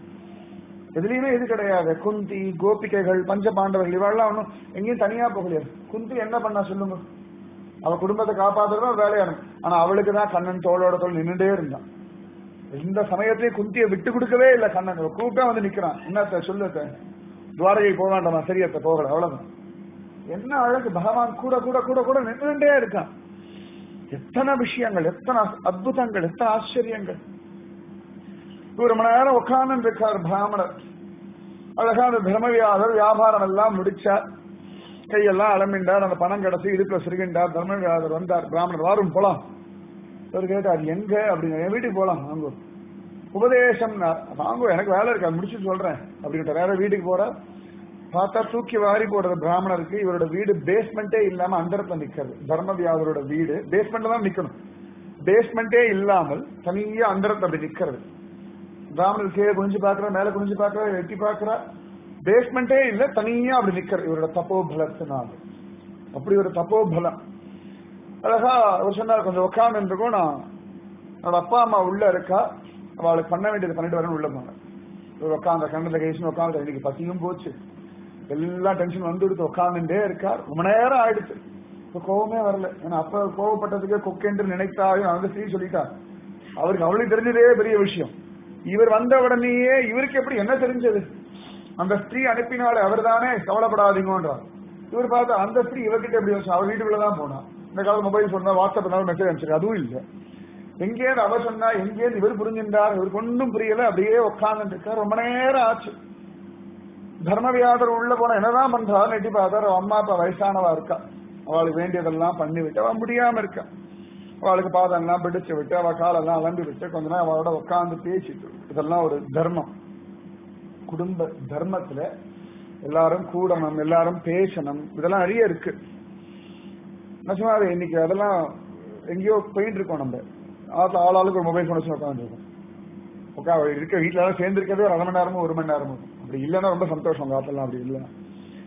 எதுலயுமே இது கிடையாது குந்தி கோபிகைகள் பஞ்ச பாண்டவர்கள் இவெல்லாம் ஒன்றும் எங்கேயும் தனியா போகலையா குந்தி என்ன பண்ணா சொல்லுங்க அவ குடும்பத்தை காப்பாத்துறதா வேலையான ஆனா அவளுக்கு தான் கண்ணன் தோளோட தோல் நின்னுட்டே இருந்தான் எந்த சமயத்தையும் குந்தியை விட்டு கொடுக்கவே இல்லை கண்ணன் இவ கூப்பிட்டா வந்து நிக்கிறான் என்னத்த சொல்லுத்த துவாரகை போக வேண்டாமா சரியத்த போகல அவ்வளவுதான் என்ன அழகு பகவான் கூட கூட கூட கூட நின்றுட்டே இருக்கான் எத்தனை விஷயங்கள் எத்தனை அற்புதங்கள் எத்தனை ஆச்சரியங்கள் ஒரு மணி நேரம் உட்கார்ந்து இருக்கார் பிராமணர் அழகா அந்த தர்மவியாதர் வியாபாரம் எல்லாம் முடிச்சார் கையெல்லாம் அலம்பிண்டார் அந்த பணம் கிடைச்சி இடுப்புல சிறுகின்றார் தர்மவியாதர் வந்தார் பிராமணர் வாரும் போலாம் அவர் கேட்டார் எங்க அப்படிங்க என் வீட்டுக்கு போலாம் வாங்க உபதேசம் வாங்க எனக்கு வேலை இருக்கு அது முடிச்சு சொல்றேன் அப்படின்ட்டு வேற வீட்டுக்கு போறார் பார்த்தா தூக்கி வாரி போடுறது பிராமணருக்கு இவரோட வீடு பேஸ்மெண்டே இல்லாம அந்தரத்துல நிக்கிறது தர்மவியாதரோட வீடு பேஸ்மெண்ட் தான் நிக்கணும் பேஸ்மெண்டே இல்லாமல் தனியா அந்தரத்துல அப்படி நிக்கிறது பிராமணர் கீழே குனிஞ்சு பாக்குறா மேல குனிஞ்சு பாக்குறா எட்டி பாக்குறா பேஸ்மெண்டே இல்ல தனியா அப்படி நிக்கிறது இவரோட தப்போபலத்தினால அப்படி ஒரு தப்போபலம் அழகா அவர் சொன்னார் கொஞ்சம் உட்கார்ந்து இருக்கும் நான் என்னோட அப்பா அம்மா உள்ள இருக்கா அவளுக்கு பண்ண வேண்டியது பண்ணிட்டு வரேன்னு உள்ள போனேன் இவர் உட்காந்த கண்ணத்துல கைசுன்னு உட்காந்து இன்னைக்கு பசியும் போச்சு எல்லாம் டென்ஷன் வந்து எடுத்து உட்காந்துட்டே இருக்கார் ரொம்ப நேரம் ஆயிடுச்சு இப்ப கோவமே வரல ஏன்னா அப்ப கோவப்பட்டதுக்கே கொக்கென்று நினைத்தாயும் அந்த ஸ்ரீ சொல்லிட்டா அவருக்கு அவளுக்கு தெரிஞ்சதே பெரிய விஷயம் இவர் வந்த உடனேயே இவருக்கு எப்படி என்ன தெரிஞ்சது அந்த ஸ்திரீ அனுப்பினாலே அவர் தானே கவலைப்படாதீங்கன்றார் இவர் பார்த்தா அந்த ஸ்திரீ இவர்கிட்ட எப்படி வச்சு அவர் வீட்டுக்குள்ளதான் போனா இந்த காலம் மொபைல் சொன்னா வாட்ஸ்அப் மெசேஜ் அனுப்பிச்சிருக்கு அதுவும் இல்லை எங்கேயாவது அவர் சொன்னா எங்கேயாவது இவர் புரிஞ்சிருந்தார் இவருக்கு ஒன்றும் புரியல அப்படியே உட்கார்ந்து இருக்கார் ரொம்ப நேரம் ஆச்சு தர்மவியாதர் உள்ள போன என்னதான் பண்றாரு நெட்டி பார்த்தார் அவ அம்மா அப்பா வயசானவா இருக்கா அவளுக்கு வேண்டியதெல்லாம் பண்ணி விட்டு அவ முடியாம இருக்கா அவளுக்கு பாதம்லாம் பிடிச்சு விட்டு அவ காலெல்லாம் அலம்பி விட்டு கொஞ்ச நேரம் அவளோட உட்கார்ந்து பேசிட்டு இதெல்லாம் ஒரு தர்மம் குடும்ப தர்மத்துல எல்லாரும் கூடணும் எல்லாரும் பேசணும் இதெல்லாம் நிறைய இருக்கு நிஜமாவே இன்னைக்கு அதெல்லாம் எங்கேயோ போயிட்டு இருக்கோம் நம்ம ஆத்துல ஆளாளுக்கு ஒரு மொபைல் ஃபோன் வச்சு உட்காந்துருக்கோம் உட்கா இருக்க வீட்டுல எல்லாம் சேர்ந்து இருக்கிறதே ஒரு அரை மணி நேரமும் ஒரு மணி நேரமும் அப்படி இல்லைன்னா ரொம்ப சந்தோஷம் உங்க ஆத்தெல்லாம் அப்படி இல்லைன்னா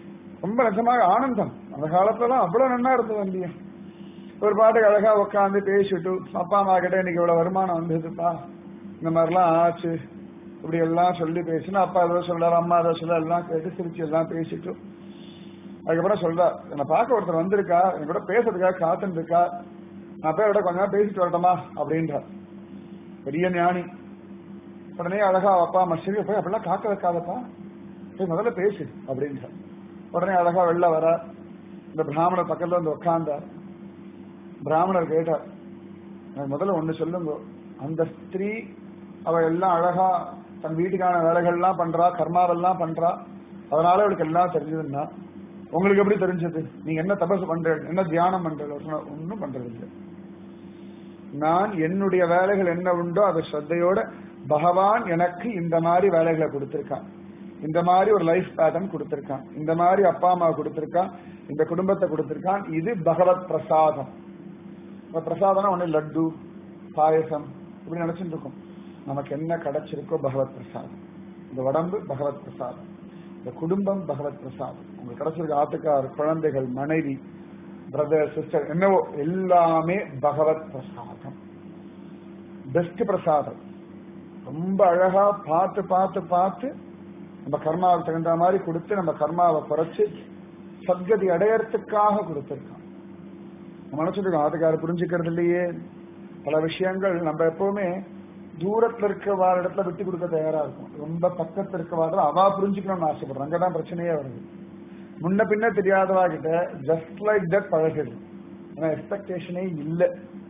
ரொம்ப நிஜமாக ஆனந்தம் அந்த காலத்துலலாம் அவ்வளவு நன்னா இருந்தது இல்லையா ஒரு பாட்டுக்கு அழகா உட்காந்து பேசிட்டு அப்பா அம்மா கிட்ட இன்னைக்கு இவ்வளவு வருமானம் வந்ததுப்பா இந்த மாதிரிலாம் ஆச்சு இப்படி எல்லாம் சொல்லி பேசினா அப்பா ஏதோ சொல்றாரு அம்மா ஏதோ சொல்ல எல்லாம் கேட்டு சிரிச்சு எல்லாம் பேசிட்டு அதுக்கப்புறம் சொல்றா என்னை பார்க்க ஒருத்தர் வந்திருக்கா என் கூட பேசுறதுக்காக காத்துட்டு இருக்கா நான் போய் விட கொஞ்ச நேரம் பேசிட்டு வரட்டுமா அப்படின்றா பெரிய ஞானி உடனே அழகா அப்பா அம்மா சரி போய் அப்படிலாம் காக்க வைக்காதப்பா போய் முதல்ல பேசு அப்படின்றா உடனே அழகா வெளில வர இந்த பிராமணர் பக்கத்துல வந்து உட்கார்ந்தார் பிராமணர் கேட்டார் எனக்கு முதல்ல ஒண்ணு சொல்லுங்க அந்த ஸ்திரீ அவ எல்லாம் அழகா தன் வீட்டுக்கான வேலைகள்லாம் பண்றா கர்மாவெல்லாம் பண்றா அதனால அவளுக்கு எல்லாம் தெரிஞ்சதுன்னா உங்களுக்கு எப்படி தெரிஞ்சது நீங்க என்ன தபசு பண்றீங்க என்ன தியானம் பண்றது ஒன்றும் பண்றது இல்லை நான் என்னுடைய வேலைகள் என்ன உண்டோ அதை ஸ்ரத்தையோட பகவான் எனக்கு இந்த மாதிரி வேலைகளை கொடுத்திருக்கான் இந்த மாதிரி ஒரு லைஃப் பேட்டர்ன் கொடுத்திருக்கான் இந்த மாதிரி அப்பா அம்மா கொடுத்திருக்கான் இந்த குடும்பத்தை கொடுத்திருக்கான் இது பகவத் பிரசாதம் இப்ப பிரசாதம்னா ஒண்ணு லட்டு பாயசம் இப்படி நினைச்சிட்டு இருக்கோம் நமக்கு என்ன கிடைச்சிருக்கோ பகவத் பிரசாதம் இந்த உடம்பு பகவத் பிரசாதம் இந்த குடும்பம் பகவத் பிரசாதம் உங்களுக்கு கிடைச்சிருக்க ஆத்துக்கார் குழந்தைகள் மனைவி பிரதர் சிஸ்டர் என்னவோ எல்லாமே பகவத் பிரசாதம் பெஸ்ட் பிரசாதம் ரொம்ப அழகா பார்த்து பார்த்து பார்த்து நம்ம கர்மாவுக்கு தகுந்த மாதிரி கொடுத்து நம்ம கர்மாவை குறைச்சு சத்கதி அடையறதுக்காக கொடுத்திருக்கான் நம்ம நினைச்சிருக்கோம் ஆத்துக்காரர் புரிஞ்சுக்கிறது இல்லையே பல விஷயங்கள் நம்ம எப்பவுமே தூரத்துல இருக்க வார இடத்துல விட்டு கொடுக்க தயாரா இருக்கும் ரொம்ப பக்கத்துல இருக்க வாரத்துல அவா புரிஞ்சுக்கணும்னு ஆசைப்படுறோம் அங்கதான் பிரச்சனையே வருது முன்ன பின்ன தெரியாதவா கிட்ட ஜஸ்ட் லைக் தட் பழகிடுது ஏன்னா எக்ஸ்பெக்டேஷனே இல்லை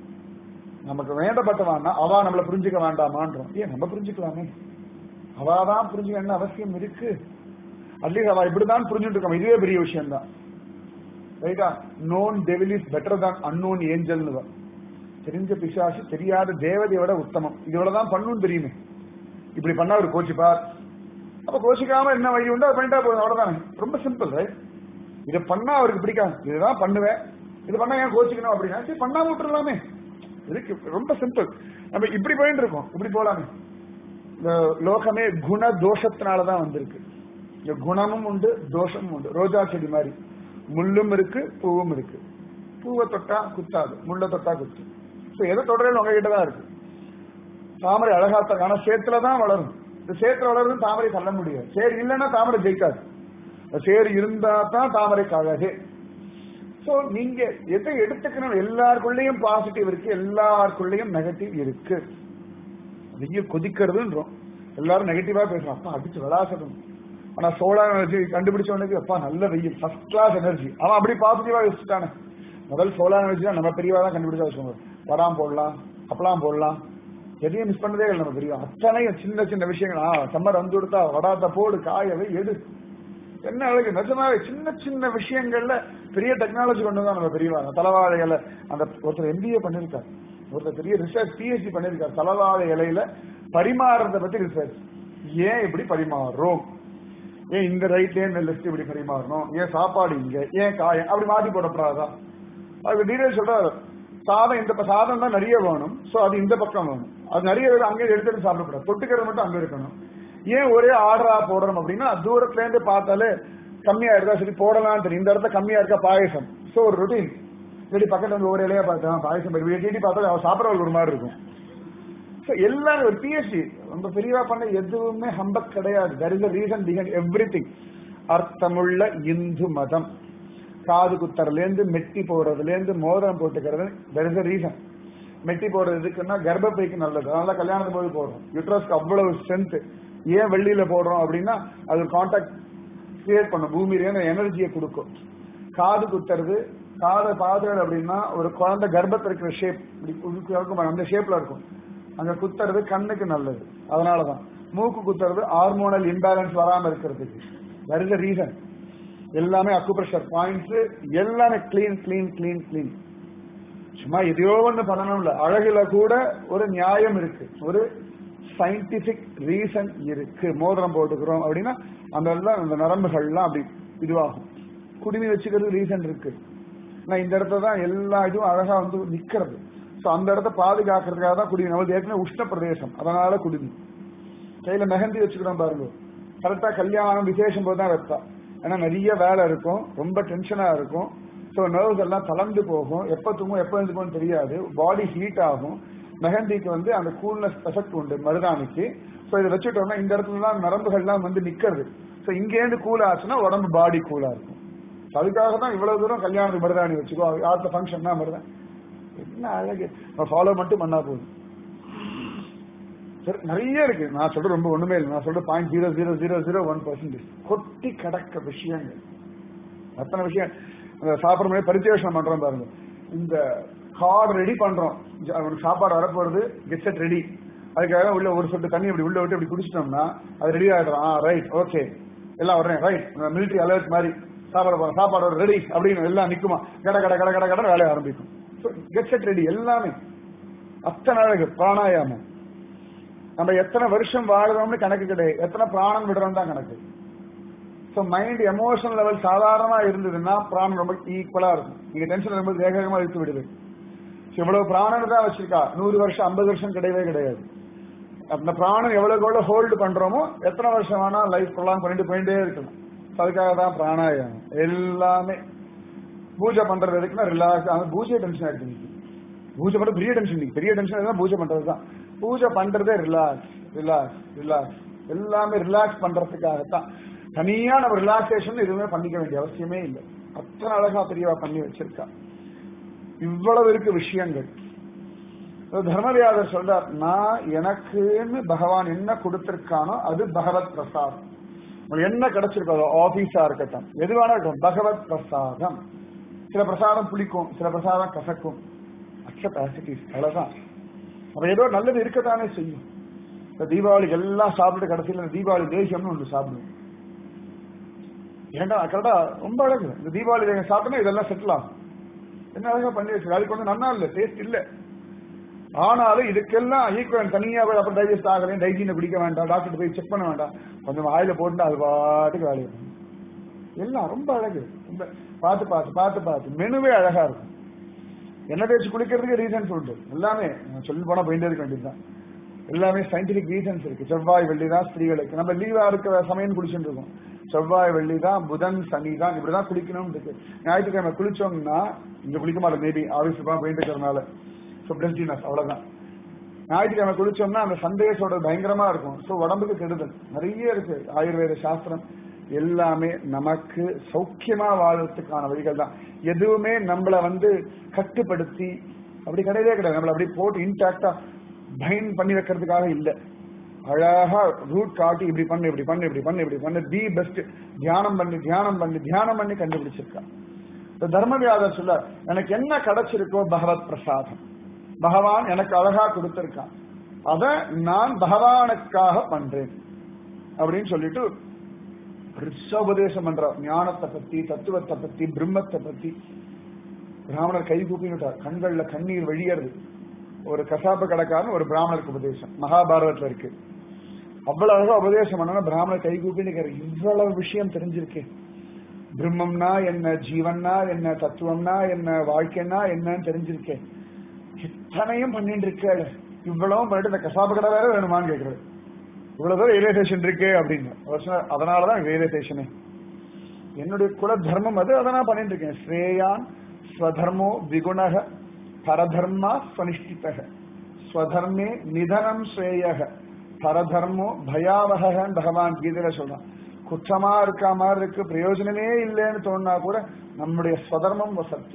நமக்கு வேண்டப்பட்டவான்னா அவா நம்மளை புரிஞ்சுக்க வேண்டாமான்றோம் ஏன் நம்ம புரிஞ்சுக்கலாமே அவாதான் புரிஞ்சுக்க என்ன அவசியம் இருக்கு அட்லீஸ்ட் அவ இப்படிதான் புரிஞ்சுட்டு இருக்கோம் இதுவே பெரிய விஷயம் தான் ரைட்டா நோன் டெவில் இஸ் பெட்டர் தான் அன்னோன் ஏஞ்சல்னு தான் தெரிஞ்ச பிசாசு தெரியாத தேவதையோட உத்தமம் இதோடதான் பண்ணுன்னு தெரியுமே இப்படி பண்ணா ஒரு கோச்சிப்பார் அப்ப கோச்சிக்காம என்ன வழி உண்டோ அதை பண்ணிட்டா போதும் அவ்வளவுதானே ரொம்ப சிம்பிள் ரைட் இதை பண்ணா அவருக்கு பிடிக்காது இதுதான் பண்ணுவேன் இது பண்ணா ஏன் கோச்சிக்கணும் அப்படின்னா சரி பண்ணாம விட்டுறலாமே இருக்கு ரொம்ப சிம்பிள் நம்ம இப்படி போயிட்டு இருக்கோம் இப்படி போலாமே இந்த லோகமே குண தோஷத்தினாலதான் வந்திருக்கு இந்த குணமும் உண்டு தோஷமும் உண்டு ரோஜா செடி மாதிரி முள்ளும் இருக்கு பூவும் இருக்கு பூவை தொட்டா குத்தாது முள்ள தொட்டா குத்து ஸோ எதை தொடரையில் உங்ககிட்ட தான் இருக்கு தாமரை அழகாத்த ஆனா சேத்துல தான் வளரும் இந்த சேத்துல வளருது தாமரை தள்ள முடியாது சேர் இல்லைன்னா தாமரை ஜெயிக்காது சேர் இருந்தா தான் தாமரைக்கு அழகு சோ நீங்க எதை எடுத்துக்கணும் எல்லாருக்குள்ளேயும் பாசிட்டிவ் இருக்கு எல்லாருக்குள்ளேயும் நெகட்டிவ் இருக்கு வெயில் கொதிக்கிறதுன்றோம் எல்லாரும் நெகட்டிவா பேசுறோம் அப்பா அடிச்சு விளாசணும் ஆனா சோலார் எனர்ஜி கண்டுபிடிச்சவனுக்கு அப்பா நல்ல வெயில் ஃபர்ஸ்ட் கிளாஸ் எனர்ஜி அவன் அப்படி பாசிட்டிவா யோசிச்சுட்டானே முதல் சோலார் எனர்ஜி தான் நம்ம பெரியவா தான் கண்டுபிடிச்சா வச்சுக்கோங்க வடாம் போடலாம் அப்பலாம் போடலாம் எதையும் மிஸ் பண்ணதே இல்லை நம்ம பெரியவா அத்தனையும் சின்ன சின்ன விஷயங்கள் ஆ சம்மர் வந்து கொடுத்தா வடாத்த போடு காயவை எடு என்ன அழகு நிஜமாவே சின்ன சின்ன விஷயங்கள்ல பெரிய டெக்னாலஜி கொண்டு தான் நம்ம பெரியவா தலைவாழை இலை அந்த ஒருத்தர் எம்பிஏ பண்ணிருக்காரு ஒருத்தர் பெரிய ரிசர்ச் பிஹெச்டி பண்ணிருக்காரு தலைவாழை இலையில பரிமாறுறத பத்தி ரிசர்ச் ஏன் இப்படி பரிமாறுறோம் ஏன் இந்த ரைட்லயே இந்த லிஸ்ட் இப்படி பரிமாறணும் ஏன் சாப்பாடு இங்க ஏன் காயம் அப்படி மாத்தி போடப்படாதா அதுக்கு டீடைல் சொல்றாரு சாதம் இந்த ப- சாதம் தான் நிறைய வேணும் சோ அது இந்த பக்கம் வேணும் அது நிறைய வேணும் அங்கே எடுத்துட்டு சாப்பிடக்கூடாது தொட்டுக்கிறது மட்டும் அங்க இருக்கணும் ஏன் ஒரே ஆர்டரா போடுறோம் அப்படின்னா தூரத்துல இருந்து பார்த்தாலே கம்மியா இருக்கா சரி போடலாம் தெரியும் இந்த இடத்துல கம்மியா இருக்கா பாயசம் சோ ஒரு ருட்டீன் இப்படி பக்கத்துல வந்து ஒரு இலையா பார்த்தா பாயசம் வீட்டி பார்த்தா அவன் சாப்பிடறவங்க ஒரு மாதிரி இருக்கும் So, எல்லாரும் ஒரு பிஎஸ்சி ரொம்ப பெரியவா பண்ண எதுவுமே ஹம்பக் கிடையாது there is reason behind everything அர்த்தமுள்ள இந்து மதம் காது குத்தறதுல இருந்து மெட்டி போடுறதுல இருந்து மோதிரம் போட்டுக்கிறது தர் இஸ் ரீசன் மெட்டி போடுறது எதுக்குன்னா கர்ப்பப்பைக்கு நல்லது அதனால கல்யாணத்து போது போடுறோம் யூட்ரஸ்க்கு அவ்வளவு ஸ்ட்ரென்த் ஏன் வெள்ளியில போடுறோம் அப்படின்னா அது கான்டாக்ட் கிரியேட் பண்ணும் பூமியில எனர்ஜியை கொடுக்கும் காது குத்துறது காதை பாதுகாடு அப்படின்னா ஒரு குழந்தை கர்ப்பத்தில் இருக்கிற ஷேப் இப்படி உருக்கு இருக்கும் அந்த ஷேப்ல இருக்கும் அங்க குத்துறது கண்ணுக்கு நல்லது அதனாலதான் மூக்கு குத்துறது ஹார்மோனல் இம்பேலன்ஸ் வராம இருக்கிறதுக்கு தட் இஸ் ரீசன் எல்லாமே அக்குப்ரெஷர் பாயிண்ட்ஸ் எல்லாமே கிளீன் கிளீன் கிளீன் கிளீன் சும்மா எதையோ ஒண்ணு பண்ணணும்ல அழகுல கூட ஒரு நியாயம் இருக்கு ஒரு சயின்டிபிக் ரீசன் இருக்கு மோதிரம் போட்டுக்கிறோம் அப்படின்னா அந்த எல்லாம் அந்த நரம்புகள்லாம் அப்படி இதுவாகும் குடுமி வச்சுக்கிறது ரீசன் இருக்கு நான் இந்த இடத்துல தான் எல்லா இதுவும் அழகா வந்து நிக்கிறது சோ அந்த இடத்த பாதுகாக்கிறதுக்காக தான் குடுமி நமக்கு ஏற்கனவே உஷ்ண பிரதேசம் அதனால குடுமி கையில மெஹந்தி வச்சுக்கிறோம் பாருங்க கரெக்டா கல்யாணம் விசேஷம் போது தான் வைப்பா ஏன்னா நிறைய வேலை இருக்கும் ரொம்ப டென்ஷனா இருக்கும் ஸோ நர்வ்ஸ் எல்லாம் தளர்ந்து போகும் எப்போ தூங்கும் எப்போ எழுந்துக்கும் தெரியாது பாடி ஹீட் ஆகும் மெஹந்திக்கு வந்து அந்த கூல்னஸ் எஃபெக்ட் உண்டு மருதாணிக்கு ஸோ இதை வச்சுட்டோம்னா இந்த இடத்துலலாம் நரம்புகள்லாம் வந்து நிக்கிறது ஸோ இங்கேருந்து கூல் ஆச்சுன்னா உடம்பு பாடி கூலா இருக்கும் So அதுக்காக தான் இவ்வளவு தூரம் கல்யாணத்துக்கு மருதாணி வச்சுக்கோ ஆத்த ஃபங்க்ஷன்னா மருதான் என்ன அழகு ஃபாலோ மட்டும் பண்ணா போதும் சரி நிறைய இருக்கு நான் சொல்றது ரொம்ப ஒண்ணுமே இல்லை நான் சொல்றது point zero zero zero zero one percentage கொட்டி கடக்க விஷயங்கள் அத்தனை விஷயம் அந்த சாப்பிட்ற மாதிரி பரிச்சேஷனம் பண்றோம் பாருங்க இந்த கார்டு ரெடி பண்றோம் ஜ- அவனுக்கு சாப்பாடு வரப்போறது கெட் செட் ரெடி அதுக்காக உள்ள ஒரு சொட்டு தண்ணி இப்படி உள்ள விட்டு இப்படி குடிச்சிட்டோம்னா அது ரெடி ஆயிடும் ஆ ரைட் ஓகே எல்லாம் வர்றேன் ரைட் மிலிட்டரி அலர்ட் மாதிரி சாப்பாடு போறோம் சாப்பாடு ரெடி அப்படின்னு எல்லாம் நிக்குமா கட கட கட கட கட வேலைய ஆரம்பிக்கும் கெட் செட் ரெடி எல்லாமே அத்தனை அழகு பிராணாயாமம் நம்ம எத்தனை வருஷம் வாழ்றோம்னு கணக்கு கிடையாது எத்தனை பிராணம் விடுறோம் தான் கணக்கு ஸோ மைண்ட் எமோஷனல் லெவல் சாதாரணமா இருந்ததுன்னா பிராணம் ரொம்ப ஈக்குவலா இருக்கும் நீங்க டென்ஷன் வரும்போது வேகமா இழுத்து விடுது So, இவ்வளவு பிராணன் தான் வச்சிருக்கா நூறு வருஷம் ஐம்பது வருஷம் கிடையவே கிடையாது அந்த பிராணம் எவ்வளவுக்கு எவ்வளவு ஹோல்டு பண்றோமோ எத்தனை வருஷம் வேணா லைஃப் ப்ரொலாங் பண்ணிட்டு போயிட்டே இருக்கணும் So, அதுக்காக தான் பிராணாயாமம் எல்லாமே பூஜை பண்றது எதுக்குன்னா ரிலாக்ஸ் அந்த பூஜை டென்ஷன் ஆயிடுச்சு இன்னைக்கு. பூஜை பண்றது பெரிய டென்ஷன் இன்னைக்கு பெரிய டென்ஷன் தான் பூஜை பண்றது தான் பூஜை பண்றதே ரிலாக்ஸ் ரிலாக்ஸ் ரிலாக்ஸ் எல்லாமே ரிலாக்ஸ் பண்றதுக்காகத்தான் தனியா நம்ம ரிலாக்ஸேஷன் எதுவுமே பண்ணிக்க வேண்டிய அவசியமே இல்லை அத்தனை அழகா பெரியவா பண்ணி வச்சிருக்கா இவ்வளவு இருக்கு விஷயங்கள் அது தர்மவியாதர் சொல்றார் நான் எனக்குன்னு பகவான் என்ன கொடுத்திருக்கானோ அது பகவத் பிரசாதம் உங்களுக்கு என்ன கிடைச்சிருக்கோ அது ஆபீஸா இருக்கட்டும் எதுவான இருக்கட்டும் பகவத் பிரசாதம் சில பிரசாதம் புளிக்கும் சில பிரசாதம் கசக்கும் அக்செப்ட் ஆசிட்டிஸ் அவ்வளவுதான் அப்ப ஏதோ நல்லது இருக்கத்தானே செய்யும் இந்த தீபாவளிக்கு எல்லாம் சாப்பிட்டு கடைசியில் இந்த தீபாவளி தேசியம்னு ஒன்று சாப்பிடுவோம் ஏன்டா கரெக்டா ரொம்ப அழகு இந்த தீபாவளி தேசியம் சாப்பிட்டோம்னா இதெல்லாம் செட்டில் ஆகும் என்ன அழகா பண்ணி வச்சு அதுக்கு வந்து நன்னா இல்ல டேஸ்ட் இல்ல ஆனாலும் இதுக்கெல்லாம் ஈக்குவல் தனியா போய் அப்புறம் டைஜஸ்ட் ஆகலையும் டைஜினை குடிக்க வேண்டாம் டாக்டர் போய் செக் பண்ண வேண்டாம் கொஞ்சம் வாயில போட்டு அது பாட்டுக்கு வேலையை பண்ணும். எல்லாம் ரொம்ப அழகு ரொம்ப பார்த்து பார்த்து பார்த்து பார்த்து மெனுவே அழகா இருக்கும் என்ன தேய்ச்சி குளிக்கிறதுக்கு ரீசன்ஸ் உண்டு எல்லாமே நான் சொல்லி போனா போயிட்டே இருக்க வேண்டியதுதான் எல்லாமே சயின்டிபிக் ரீசன்ஸ் இருக்கு செவ்வாய் வெள்ளி தான் ஸ்திரீகளுக்கு நம்ம லீவா இருக்கிற சமயம் குளிச்சுட்டு இருக்கோம் செவ்வாய் வெள்ளி தான் புதன் சனி தான் இப்படிதான் குளிக்கணும்னு இருக்கு ஞாயிற்றுக்கிழமை குளிச்சோம்னா இங்க குளிக்க மாட்டோம் மேபி ஆபீஸ் தான் போயிட்டு இருக்கிறதுனால ஸோ பிரெஸ்டினஸ் அவ்வளவுதான் ஞாயிற்றுக்கிழமை குளிச்சோம்னா அந்த சந்தேகத்தோட பயங்கரமா இருக்கும் ஸோ உடம்புக்கு கெடுதல் நிறைய இருக்கு ஆயுர்வேத சாஸ்திரம் எல்லாமே நமக்கு சௌக்கியமா வாழ்றதுக்கான வழிகள் தான் எதுவுமே நம்மள வந்து கட்டுப்படுத்தி அப்படி கிடையவே கிடையாது நம்மள அப்படி போட்டு இன்டாக்டா பைன் பண்ணி வைக்கிறதுக்காக இல்லை அழகா ரூட் காட்டி இப்படி பண்ணு இப்படி பண்ணு இப்படி பண்ணு இப்படி பண்ணு தி பெஸ்ட் தியானம் பண்ணி தியானம் பண்ணி தியானம் பண்ணி கண்டுபிடிச்சிருக்கா இந்த தர்மவியாதர் சொல்ல எனக்கு என்ன கிடைச்சிருக்கோ பகவத் பிரசாதம் பகவான் எனக்கு அழகா கொடுத்திருக்கான் அத நான் பகவானுக்காக பண்றேன் அப்படின்னு சொல்லிட்டு ரிச்ச உபதேசம் பண்றார் ஞானத்தை பத்தி தத்துவத்தை பத்தி பிரம்மத்தை பத்தி பிராமணர் கை கூப்பிட்டார் கண்கள்ல கண்ணீர் வழியறது ஒரு கசாப்பு கடைக்காரன் ஒரு பிராமணருக்கு உபதேசம் மகாபாரதத்துல இருக்கு அவ்வளவு அழகா உபதேசம் பண்ணா பிராமணர் கை கூப்பின்னு இவ்வளவு விஷயம் தெரிஞ்சிருக்கேன் பிரம்மம்னா என்ன ஜீவன்னா என்ன தத்துவம்னா என்ன வாழ்க்கைன்னா என்னன்னு தெரிஞ்சிருக்கேன் இத்தனையும் பண்ணிட்டு இருக்கேள் இவ்வளவும் பண்ணிட்டு இந்த கசாப்பு கடை வேற வேணுமான்னு கேக்குறது இவ்வளவு தூரம் ரயில்வே ஸ்டேஷன் இருக்கு அப்படின்னு அவர் சொன்னார், அதனாலதான் ரயில்வே ஸ்டேஷனே என்னுடைய குல தர்மம் அது அதை நான் பண்ணிட்டு இருக்கேன் ஸ்ரேயான் ஸ்வதர்மோ விகுணக பரதர்மா ஸ்வனிஷ்டிதக ஸ்வதர்மே நிதனம் ஸ்ரேயக பரதர்மோ பயாவகன்னு பகவான் கீதையில சொல்றான் குற்றமா இருக்கா மாதிரி இருக்கு பிரயோஜனமே இல்லைன்னு தோணுனா கூட நம்முடைய ஸ்வதர்மம் வசத்தி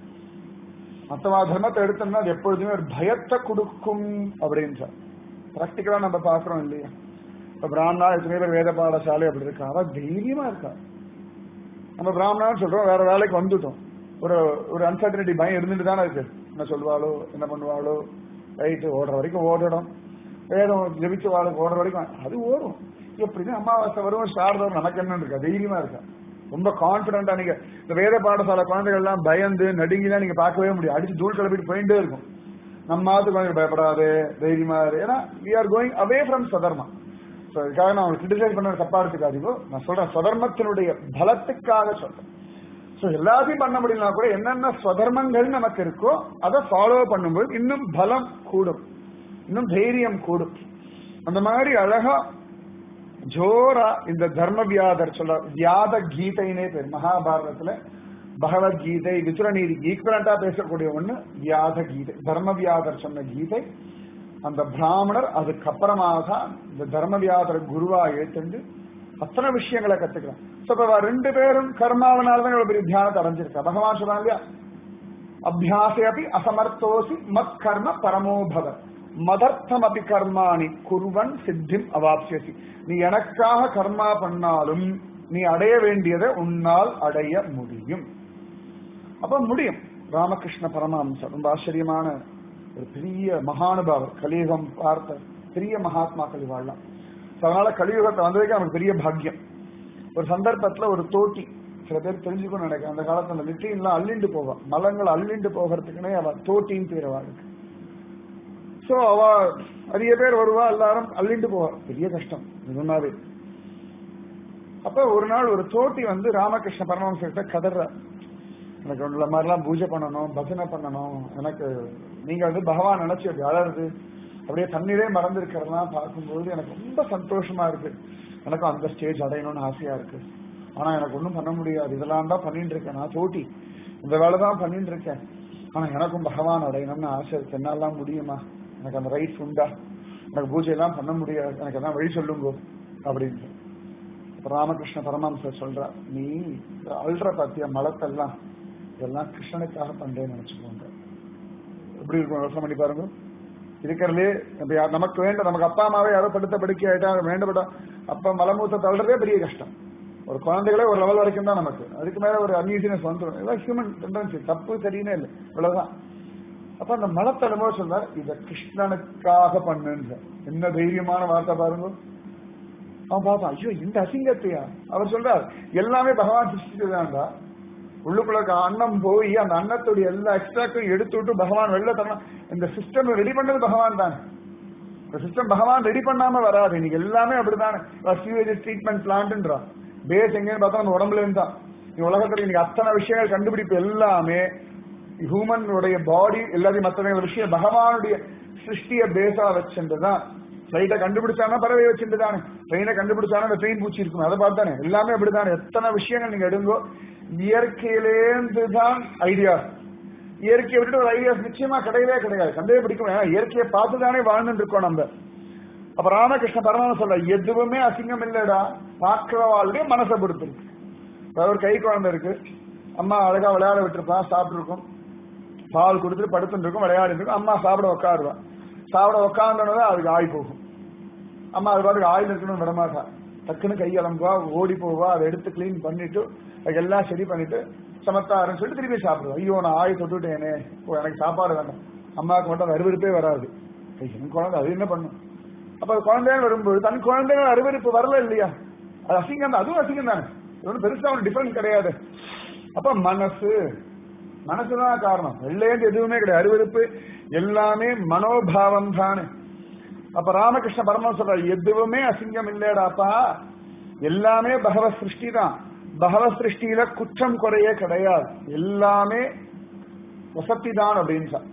மத்தவா தர்மத்தை எடுத்தோம்னா அது எப்பொழுதுமே ஒரு பயத்தை கொடுக்கும் அப்படின்றார் பிராக்டிக்கலா நம்ம பாக்குறோம் இல்லையா இப்ப பிராமணா எத்தனை பேர் வேத பாடசாலை அப்படி இருக்கா அவ தைரியமா இருக்கா நம்ம பிராமணான்னு சொல்றோம் வேற வேலைக்கு வந்துட்டோம் ஒரு ஒரு அன்சர்டனிட்டி பயம் இருந்துட்டு தானே இருக்கு என்ன சொல்லுவாளோ என்ன பண்ணுவாளோ ரைட்டு ஓடுற வரைக்கும் ஓடணும் வேதம் ஜெபிச்சு வாழ ஓடுற வரைக்கும் அது ஓடும் எப்படின்னு அமாவாசை வரும் சாரதம் நமக்கு என்ன இருக்கா தைரியமா இருக்கா ரொம்ப கான்பிடண்டா நீங்க இந்த வேத பாடசாலை குழந்தைகள் எல்லாம் பயந்து நடுங்கிலாம் நீங்க பார்க்கவே முடியும் அடிச்சு தூள் கிளப்பிட்டு போயிட்டே இருக்கும் நம்ம மாத்து குழந்தைகள் பயப்படாது தைரியமா இரு ஏன்னா we are going away from சதர்மா ஸோ இதுக்காக நான் உங்களுக்கு கிரிட்டிசைஸ் பண்ண தப்பா எடுத்துக்காதீங்கோ நான் சொல்றேன் ஸ்வதர்மத்தினுடைய பலத்துக்காக சொல்றேன் ஸோ எல்லாத்தையும் பண்ண முடியலனா கூட என்னென்ன ஸ்வதர்மங்கள் நமக்கு இருக்கோ அதை ஃபாலோ பண்ணும்போது இன்னும் பலம் கூடும் இன்னும் தைரியம் கூடும் அந்த மாதிரி அழகா ஜோரா இந்த தர்ம வியாதர் சொல்ற வியாத கீதைனே பேர் மகாபாரதத்துல பகவத்கீதை விதுரநீதி ஈக்குவலண்டா பேசக்கூடிய ஒண்ணு வியாத கீதை தர்ம வியாதர் சொன்ன கீதை அந்த பிராமணர் அதுக்கப்புறமாக தான் இந்த தர்ம வியாதர் குருவா ஏற்றுண்டு அத்தனை விஷயங்களை கத்துக்கிறான் So, இப்ப இவ ரெண்டு பேரும் கர்மாவனால தான் இவ்வளவு பெரிய தியானத்தை அடைஞ்சிருக்கா பகவான் சொல்றான் இல்லையா அபியாசே அப்படி அசமர்த்தோசி மத் கர்ம பரமோபவ மதர்த்தம் அபி கர்மாணி குருவன் சித்திம் அவாப்சியசி நீ எனக்காக கர்மா பண்ணாலும் நீ அடைய வேண்டியதை உன்னால் அடைய முடியும் அப்ப முடியும் ராமகிருஷ்ண பரமஹம்சர் ரொம்ப ஆச்சரியமான ஒரு பெரிய மகானுபாவர் கலியுகம் பார்த்த பெரிய மகாத்மாக்கள் வாழலாம் அதனால கலியுகத்தை வந்ததுக்கு அவனுக்கு பெரிய பாக்கியம் ஒரு சந்தர்ப்பத்துல ஒரு தோட்டி சில பேர் தெரிஞ்சுக்கணும்னு நினைக்கிறேன் அந்த காலத்துல லிட்டீன்லாம் அள்ளிண்டு போவா மலங்கள் அள்ளிண்டு போகிறதுக்குன்னே அவ தோட்டின்னு பேர் அவளுக்கு சோ அவ நிறைய பேர் வருவா எல்லாரும் அள்ளிண்டு போவா பெரிய கஷ்டம் நிஜமாவே அப்ப ஒரு நாள் ஒரு தோட்டி வந்து ராமகிருஷ்ண பரமஹம்சர்கிட்ட கதற எனக்கு உள்ள மாதிரிலாம் பூஜை பண்ணணும் பஜனை பண்ணணும் எனக்கு நீங்க வந்து பகவான் நினைச்சு அப்படி அழறது அப்படியே தண்ணீரே மறந்து இருக்கிறதெல்லாம் பார்க்கும்போது எனக்கு ரொம்ப சந்தோஷமா இருக்கு எனக்கும் அந்த ஸ்டேஜ் அடையணும்னு ஆசையா இருக்கு ஆனா எனக்கு ஒன்றும் பண்ண முடியாது இதெல்லாம் தான் பண்ணிட்டு இருக்கேன் நான் தோட்டி இந்த வேலை தான் பண்ணிட்டு இருக்கேன் ஆனா எனக்கும் பகவான் அடையணும்னு ஆசை இருக்கு என்னாலாம் முடியுமா எனக்கு அந்த ரைட்ஸ் உண்டா எனக்கு பூஜை எல்லாம் பண்ண முடியாது எனக்கு எல்லாம் வழி சொல்லுங்க அப்படின்னு அப்ப ராமகிருஷ்ண பரமஹம்சர் சொல்றா நீ இந்த அல்ற பாத்திய மலத்தெல்லாம் இதெல்லாம் கிருஷ்ணனுக்காக பண்றேன்னு நினைச்சுக்கோங்க எப்படி இருக்கும் யோசனை பண்ணி பாருங்க இருக்கிறதுலே இப்ப யா- நமக்கு வேண்ட நமக்கு அப்பா அம்மாவே யாரோ படுத்த படுக்கை ஆயிட்டா வேண்டப்பட்டா அப்பா மலமூத்த தள்ளுறதே பெரிய கஷ்டம் ஒரு குழந்தைகளே ஒரு லெவல் வரைக்கும் தான் நமக்கு அதுக்கு மேல ஒரு அன்ஈசினஸ் வந்துடும் இதெல்லாம் ஹியூமன் டெண்டன்சி தப்பு சரின்னே இல்லை இவ்வளவுதான் அப்ப அந்த மலத்தலமோ சொன்னார் இத கிருஷ்ணனுக்காக பண்ணுன்ற என்ன தைரியமான வார்த்தை பாருங்க அவன் பார்த்தான் ஐயோ இந்த அசிங்கத்தையா அவர் சொல்றார் எல்லாமே பகவான் சிருஷ்டிச்சதாண்டா உள்ளுக்குள்ள இருக்க அன்னம் போய் அந்த அன்னத்துடைய எல்லா எக்ஸ்ட்ராக்கும் எடுத்து விட்டு பகவான் வெளில தரணும் இந்த சிஸ்டம் ரெடி பண்ணது பகவான் தானே இந்த சிஸ்டம் பகவான் ரெடி பண்ணாம வராது இன்னைக்கு எல்லாமே அப்படிதானே சிவேஜ் ட்ரீட்மெண்ட் பிளான்ட்ன்றா பேஸ் எங்கன்னு பார்த்தா நம்ம உடம்புல இருந்தா நீ உலகத்துல இன்னைக்கு அத்தனை விஷயங்கள் கண்டுபிடிப்பு எல்லாமே ஹியூமனுடைய பாடி எல்லாத்தையும் மற்ற விஷயம் பகவானுடைய சிருஷ்டிய பேஸா வச்சுட்டுதான் ஃபிளைட்டை கண்டுபிடிச்சானா பறவை வச்சுட்டு தானே ட்ரெயினை கண்டுபிடிச்சானா அந்த ட்ரெயின் பூச்சி இருக்கும் அதை பார்த்தானே எல்லாமே அப்படித்தானே எத்தனை விஷயங்கள் நீங்க எடுங்கோ இயற்கையிலேருந்து தான் ஐடியாஸ் இயற்கையை விட்டு ஒரு ஐடியாஸ் நிச்சயமா கிடையவே கிடையாது கண்டே பிடிக்கும் ஏன்னா இயற்கையை பார்த்து தானே வாழ்ந்துட்டு இருக்கோம் நம்ம அப்ப ராமகிருஷ்ண பரமானந்த சொல்ற எதுவுமே அசிங்கம் இல்லடா பார்க்கிறவாளுடைய மனசை பொறுத்திருக்கு இப்ப ஒரு கை குழந்தை இருக்கு அம்மா அழகா விளையாட விட்டுருப்பா சாப்பிட்டு இருக்கும் பால் கொடுத்துட்டு படுத்துட்டு இருக்கும் விளையாடிட்டு இருக்கும் அம்மா சாப்பிட உட்காருவா சாப்பிட உட்காந்தோன்னு அதுக்கு ஆய் போகும் அம்மா அது பாட்டுக்கு ஆயில் இருக்கணும்னு விடமாட்டா டக்குன்னு கை அலம்புவா ஓடி போவா அதை எடுத்து க்ளீன் பண்ணிட்டு அதுக்கு எல்லாம் சரி பண்ணிட்டு சமத்தாருன்னு சொல்லிட்டு திருப்பி சாப்பிடுவா ஐயோ நான் ஆய் தொட்டுட்டேனே ஓ எனக்கு சாப்பாடு வேண்டாம் அம்மாவுக்கு மட்டும் அருவருப்பே வராது ஐய், என் குழந்தை அது என்ன பண்ணும் அப்ப அது குழந்தைகள் வரும்போது தன் குழந்தைகள் அருவருப்பு வரல இல்லையா அது அசிங்கம் தான் அதுவும் அசிங்கம் தானே இது ஒன்றும் பெருசா ஒரு டிஃபரன்ஸ் கிடையாது அப்ப மனசு மனசுதான் காரணம் வெள்ளையது எதுவுமே கிடையாது அருவருப்பு எல்லாமே மனோபாவம் தானே அப்ப ராமகிருஷ்ண பரமஹம்சர் சொல்றார் எதுவுமே அசிங்கம் இல்லடாப்பா எல்லாமே பகவத் சிருஷ்டி தான் பகவத் சிருஷ்டியில குற்றம் குறையே கிடையாது எல்லாமே வசத்தி தான் அப்படின்னு சொன்னார்.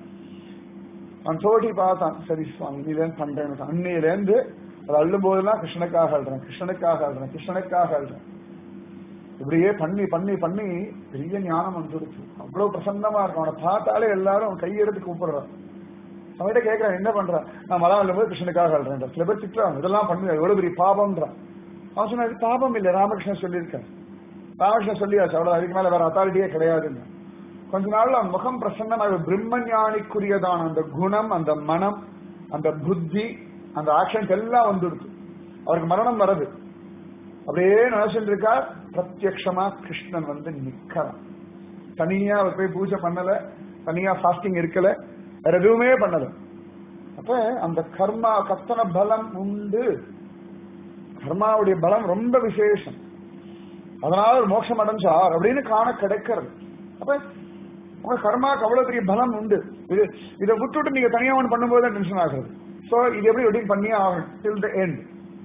அவன் தோட்டி பார்த்தான் சரி சுவாமி நீதான் பண்றேன்னு அன்னையிலேருந்து அது அள்ளும் போதெல்லாம் கிருஷ்ணனுக்காக அழுறேன் கிருஷ்ணனுக்காக அழுறேன் கிருஷ்ணனுக்காக அழுறேன் இப்படியே பண்ணி பண்ணி பண்ணி பெரிய ஞானம் வந்துடுச்சு அவ்வளவு பிரசன்னமா இருக்கும் அவனை பார்த்தாலே எல்லாரும் கையெடுத்து கூப்பிடுறான் அவன்கிட்ட கேட்கறான் என்ன பண்றான் நான் மலம் அள்ளும்போது கிருஷ்ணனுக்காக அழுறேன் சில பேர் திட்டுறான் இதெல்லாம் பண்ணு எவ்வளவு பெரிய பாபம்ன்றான் அவன் சொன்னா இது பாபம் இல்லை ராமகிருஷ்ணன் சொல்லியிருக்கான் ராமகிருஷ்ணன் சொல்லியாச்சு அவ்வளவு அதுக்கு மேல வேற அத்தாரிட்டியே கிடையாதுன்னு கொஞ்ச நாள்ல அவன் முகம் பிரசன்னமாக பிரம்ம ஞானிக்குரியதான அந்த குணம் அந்த மனம் அந்த புத்தி அந்த ஆக்ஷன்ஸ் எல்லாம் வந்துடுது அவருக்கு மரணம் வருது அப்படியே நினைச்சுட்டு இருக்கார் பிரத்யக்ஷமா கிருஷ்ணன் வந்து நிக்கிறான் தனியா அவர் போய் பூஜை பண்ணல தனியா ஃபாஸ்டிங் இருக்கல வேற எதுவுமே பண்ணல அப்ப அந்த கர்மா கத்தன பலம் உண்டு கர்மாவுடைய பலம் ரொம்ப விசேஷம் அதனால ஒரு மோட்சம் அடைஞ்சார் அப்படின்னு காண கிடைக்கிறது அப்ப உங்க கர்மாக்கு அவ்வளவு பெரிய பலம் உண்டு இது இதை விட்டுட்டு நீங்க தனியா ஒன்று பண்ணும்போது தான் டென்ஷன் ஆகுறது சோ இது எப்படி ரொட்டீன் பண்ணியே ஆகணும் டில் த எண்ட்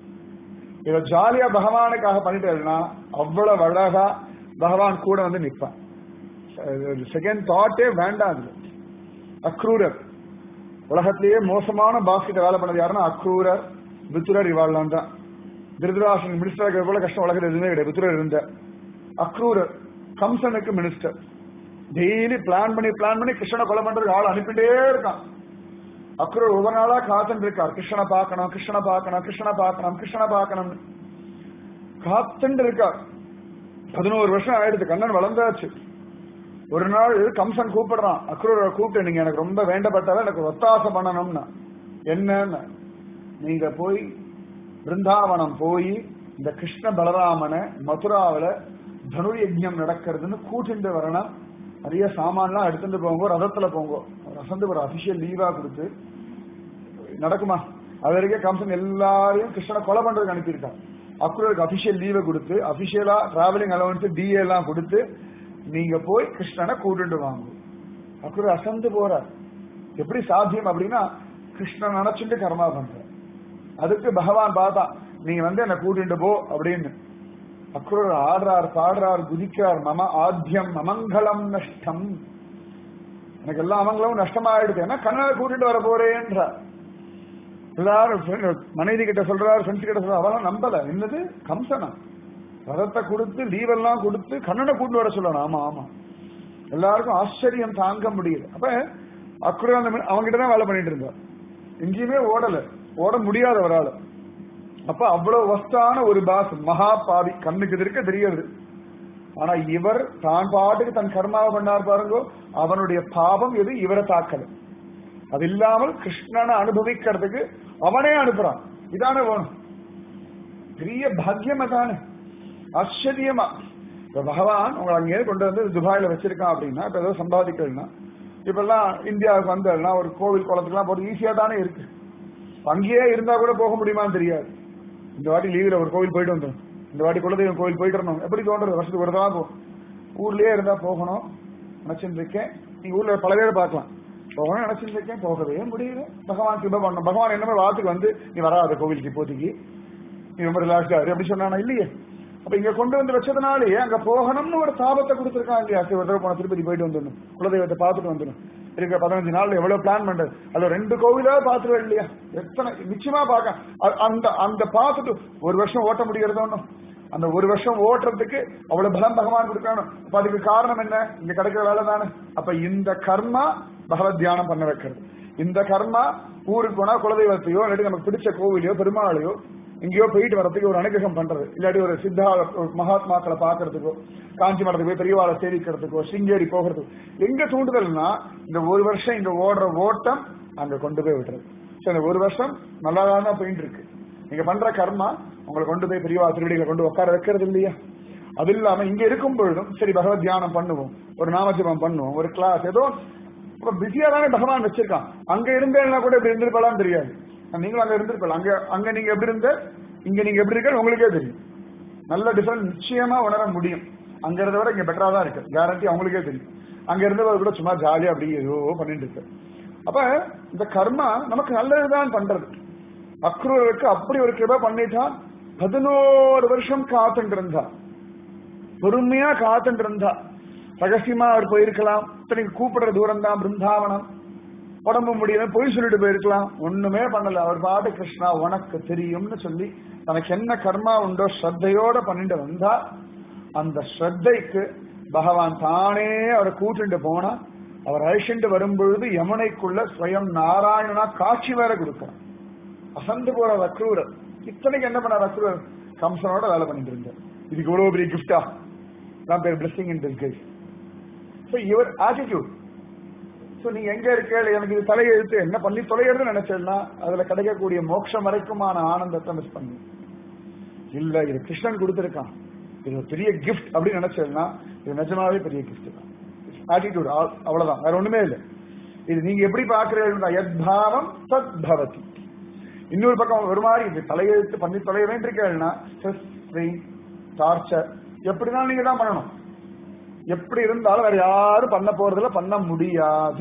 இதை ஜாலியா பகவானுக்காக பண்ணிட்டேன்னா அவ்வளவு அழகா பகவான் கூட வந்து நிற்பான் செகண்ட் தாட்டே வேண்டாம் அதுல அக்ரூரர் உலகத்திலேயே மோசமான பாஸ் கிட்ட வேலை பண்ணது யாருன்னா அக்ரூரர் வித்துரர் இவாள்லாம் தான் திருதராசன் மினிஸ்டர் எவ்வளவு கஷ்டம் வளர்க்குறது எதுவுமே கிடையாது புத்திரர் இருந்த அக்ரூரர் கம்சனுக்கு மினிஸ்டர் டெய்லி பிளான் பண்ணி பிளான் பண்ணி கிருஷ்ணனை கொலை பண்றதுக்கு ஆள் அனுப்பிட்டே இருக்கான் அக்ரூர் ஒவ்வொரு நாளா காத்துட்டு இருக்கார் கிருஷ்ணனை பார்க்கணும் கிருஷ்ணனை பார்க்கணும் கிருஷ்ணனை பார்க்கணும் கிருஷ்ணனை பார்க்கணும் காத்துட்டு இருக்கார் பதினோரு வருஷம் ஆயிடுது கண்ணன் வளர்ந்தாச்சு ஒரு நாள் கம்சன் கூப்பிடுறான் அக்ரூரை கூப்பிட்டு நீங்க எனக்கு ரொம்ப வேண்டப்பட்டவ எனக்கு ஒத்தாசை பண்ணணும்னா என்னன்னு நீங்க போய் பிருந்தாவனம் போய் இந்த கிருஷ்ண பலராமனை மதுராவில தனுர் யஜ்ஞம் நடக்கிறதுன்னு கூட்டிட்டு வரணும் நிறைய சாமான்லாம் எடுத்துட்டு போங்க ரதத்துல போங்க ரசந்து ஒரு அபிஷியல் லீவா கொடுத்து நடக்குமா அது வரைக்கும் கம்சன் எல்லாரையும் கிருஷ்ணனை கொலை பண்றதுக்கு அனுப்பியிருக்கான் அக்ரூருக்கு அபிஷியல் லீவை கொடுத்து அபிஷியலா டிராவலிங் அலவன்ஸ் டிஏ எல்லாம் கொடுத்து நீங்க போய் கிருஷ்ணனை கூட்டிட்டு வாங்க அக்ரூர் அசந்து போறார் எப்படி சாத்தியம் அப்படின்னா கிருஷ்ணன் நினைச்சுட்டு கர்மா பண்ற அதுக்கு பகவான் பார்த்தா நீங்க வந்து என்ன கூட்டிட்டு போ அப்படின்னு அக்ரூர் ஆடுறார் பாடுறார் குதிக்கிறார் மம ஆத்தியம் அமங்கலம் நஷ்டம் எனக்கு எல்லா அமங்கலமும் நஷ்டமாயிடுது ஏன்னா கண்ணனை கூட்டிட்டு வர போறேன்றார் எல்லாரும் friend- மனைவி கிட்ட சொல்றாரு ஃப்ரெண்ட்ஸ் கிட்ட சொல்றாரு அவெல்லாம் நம்பல என்னது கம்சனா ரதத்தை கொடுத்து லீவ் எல்லாம் கொடுத்து கண்ணனை கூட்டு வர சொல்லணும் ஆமா ஆமா எல்லாருக்கும் ஆச்சரியம் தாங்க முடியல அப்ப அக்ரூர் அந்த அவங்க கிட்ட தான் வேலை பண்ணிட்டு இருந்தார் எங்கேயுமே ஓடல ஓட முடியாத அவரால் அப்ப அவ்வளவு வஸ்தான ஒரு பாஸ் மகா பாவி கண்ணுக்கு இருக்க தெரியாது ஆனா இவர் தான் பாட்டுக்கு தன் கர்மாவை பண்ணார் பாருங்க அவனுடைய பாவம் எது இவரை தாக்கல அது இல்லாமல் கிருஷ்ணனை அனுபவிக்கிறதுக்கு அவனே அனுப்புறான் இதானே வேணும் பெரிய பாக்கியம் அதானே ஆச்சரியமா இப்ப பகவான் உங்களை அங்கேயே கொண்டு வந்து துபாயில வச்சிருக்கான் அப்படின்னா இப்ப ஏதோ சம்பாதிக்கலன்னா இப்ப எல்லாம் இந்தியாவுக்கு வந்ததுன்னா ஒரு கோவில் குளத்துக்குலாம் போறது ஈஸியா தானே இருக்கு அங்கேயே இருந்தா கூட போக முடியுமான்னு தெரியாது இந்த வாட்டி லீவ்ல ஒரு கோவில் போயிட்டு வந்தோம் இந்த வாட்டி குலதெய்வம் கோவில் போயிட்டு இருந்தோம் எப்படி தோன்றது வருஷத்துக்கு ஒரு தான் போகும் ஊர்லயே இருந்தா போகணும் நினைச்சிட்டு இருக்கேன் நீங்க ஊர்ல பல பேர் பார்க்கலாம் போகணும் நினைச்சிட்டு இருக்கேன் போகவே முடியல பகவான் கிருப பண்ணணும் பகவான் என்னமே வாத்துக்கு வந்து நீ வராத கோவிலுக்கு இப்போதைக்கு நீ ரொம்ப ரிலாக்ஸா இரு அப்படி சொன்னானா இல்லையே அப்ப இங்க கொண்டு வந்து வச்சதுனாலே அங்க போகணும்னு ஒரு தாபத்தை கொடுத்துருக்கான் இல்லையா சரி, ஒரு தடவை போன திருப்பதி போயிட்டு வந்துடணும் குலதெய்வத்தை பார்த்துட்டு வந்துடணும் இருக்க பதினஞ்சு நாள்ல எவ்வளவு பிளான் பண்றது அதுல ரெண்டு கோவிலா பார்த்துருவேன் இல்லையா எத்தனை நிச்சயமா பார்க்க அ- அந்த அந்த பார்த்துட்டு ஒரு வருஷம் ஓட்ட முடிகிறது ஒண்ணும் அந்த ஒரு வருஷம் ஓட்டுறதுக்கு அவ்வளவு பலம் பகவான் கொடுக்கணும் அப்ப அதுக்கு காரணம் என்ன இங்க கிடைக்கிற வேலை தானே அப்ப இந்த கர்மா பகவத் தியானம் பண்ண வைக்கிறது இந்த கர்மா ஊருக்கு போனா குலதெய்வத்தையோ இல்லாட்டி நமக்கு பிடிச்ச கோவிலையோ பெருமாளையோ எங்கேயோ போயிட்டு வரதுக்கு ஒரு அனுகிரகம் பண்றது இல்லாட்டி ஒரு சித்தா ஒரு மகாத்மாக்களை பாக்குறதுக்கோ காஞ்சி மடத்துக்கு போய் பெரியவாளை சேவிக்கிறதுக்கோ சிங்கேரி போகிறதுக்கோ எங்க தூண்டுதல்னா இந்த ஒரு வருஷம் இங்க ஓடுற ஓட்டம் அங்க கொண்டு போய் விட்டுறது சரி இந்த ஒரு வருஷம் நல்லா தான் போயிட்டு இருக்கு நீங்க பண்ற கர்மா உங்களை கொண்டு போய் பெரியவா திருவடிகளை கொண்டு உட்கார வைக்கிறது இல்லையா அது இல்லாம இங்க இருக்கும் பொழுதும் சரி பகவத் தியானம் பண்ணுவோம் ஒரு நாமஜபம் பண்ணுவோம் ஒரு கிளாஸ் ஏதோ இப்ப பிஸியா தானே பகவான் வச்சிருக்கான் அங்க இருந்தேன்னா கூட இப்படி இருந்திருக்கலாம் தெரியாது நீங்களும் அங்க இருந்திருக்கலாம் அங்க அங்க நீங்க எப்படி இருந்த இங்க நீங்க எப்படி இருக்க உங்களுக்கே தெரியும் நல்ல டிஃபரன்ஸ் நிச்சயமா உணர முடியும் அங்க இருந்த விட இங்க பெட்டரா தான் இருக்கு கேரண்டி அவங்களுக்கே தெரியும் அங்க இருந்தவர் கூட சும்மா ஜாலியா அப்படி ஏதோ பண்ணிட்டு இருக்கு அப்ப இந்த கர்மா நமக்கு நல்லதுதான் பண்றது அக்ரூருக்கு அப்படி ஒரு கிருபை பண்ணிட்டான் பதினோரு வருஷம் காத்துட்டு இருந்தா பொறுமையா காத்துட்டு இருந்தா ரகசியமா அவர் போயிருக்கலாம் இத்தனைக்கு கூப்பிடுற தூரம் தான் பிருந்தாவனம் உடம்பு முடியல பொய் சொல்லிட்டு போயிருக்கலாம் ஒண்ணுமே பண்ணல அவர் பாட்டு கிருஷ்ணா உனக்கு தெரியும்னு சொல்லி தனக்கு என்ன கர்மா உண்டோ ஸ்ரத்தையோட பண்ணிட்டு வந்தா அந்த ஸ்ரத்தைக்கு பகவான் தானே அவரை கூட்டிட்டு போனா அவர் அழிச்சுட்டு வரும்பொழுது யமுனைக்குள்ள ஸ்வயம் நாராயணனா காட்சி வேற கொடுக்கிறான் அசந்து போற அக்ரூரர் இத்தனைக்கு என்ன பண்ணார் அக்ரூரர் கம்சனோட வேலை பண்ணிட்டு இருந்தார் இதுக்கு இவ்வளவு பெரிய கிஃப்டா தான் பேர் பிளஸிங் இன் டிஸ்கைஸ் ஸோ இவர் ஆட்டிடியூட் ஸோ நீங்க எங்க இருக்கீங்க எனக்கு இது தலையெழுத்து என்ன பண்ணி தொலைகிறது நினைச்சேன்னா அதுல கிடைக்கக்கூடிய மோட்சம் வரைக்குமான ஆனந்தத்தை மிஸ் பண்ணு இல்ல இது கிருஷ்ணன் கொடுத்திருக்கான் இது ஒரு பெரிய கிஃப்ட் அப்படின்னு நினைச்சேன்னா இது நிஜமாவே பெரிய கிஃப்ட் தான் ஆட்டிடியூட் அவ்வளவுதான் வேற ஒண்ணுமே இல்லை இது நீங்க எப்படி பாக்குறீங்க யத்பாவம் தத் பவதி இன்னொரு பக்கம் ஒரு மாதிரி இது தலையெழுத்து பண்ணி தொலைய வேண்டியிருக்கேன்னா ஸ்ட்ரெஸ் ஸ்ட்ரெயின் டார்ச்சர் எப்படினாலும் நீங்க தான் பண்ணணும் எப்படி இருந்தாலும் வேற யாரும் பண்ண போறதுல பண்ண முடியாது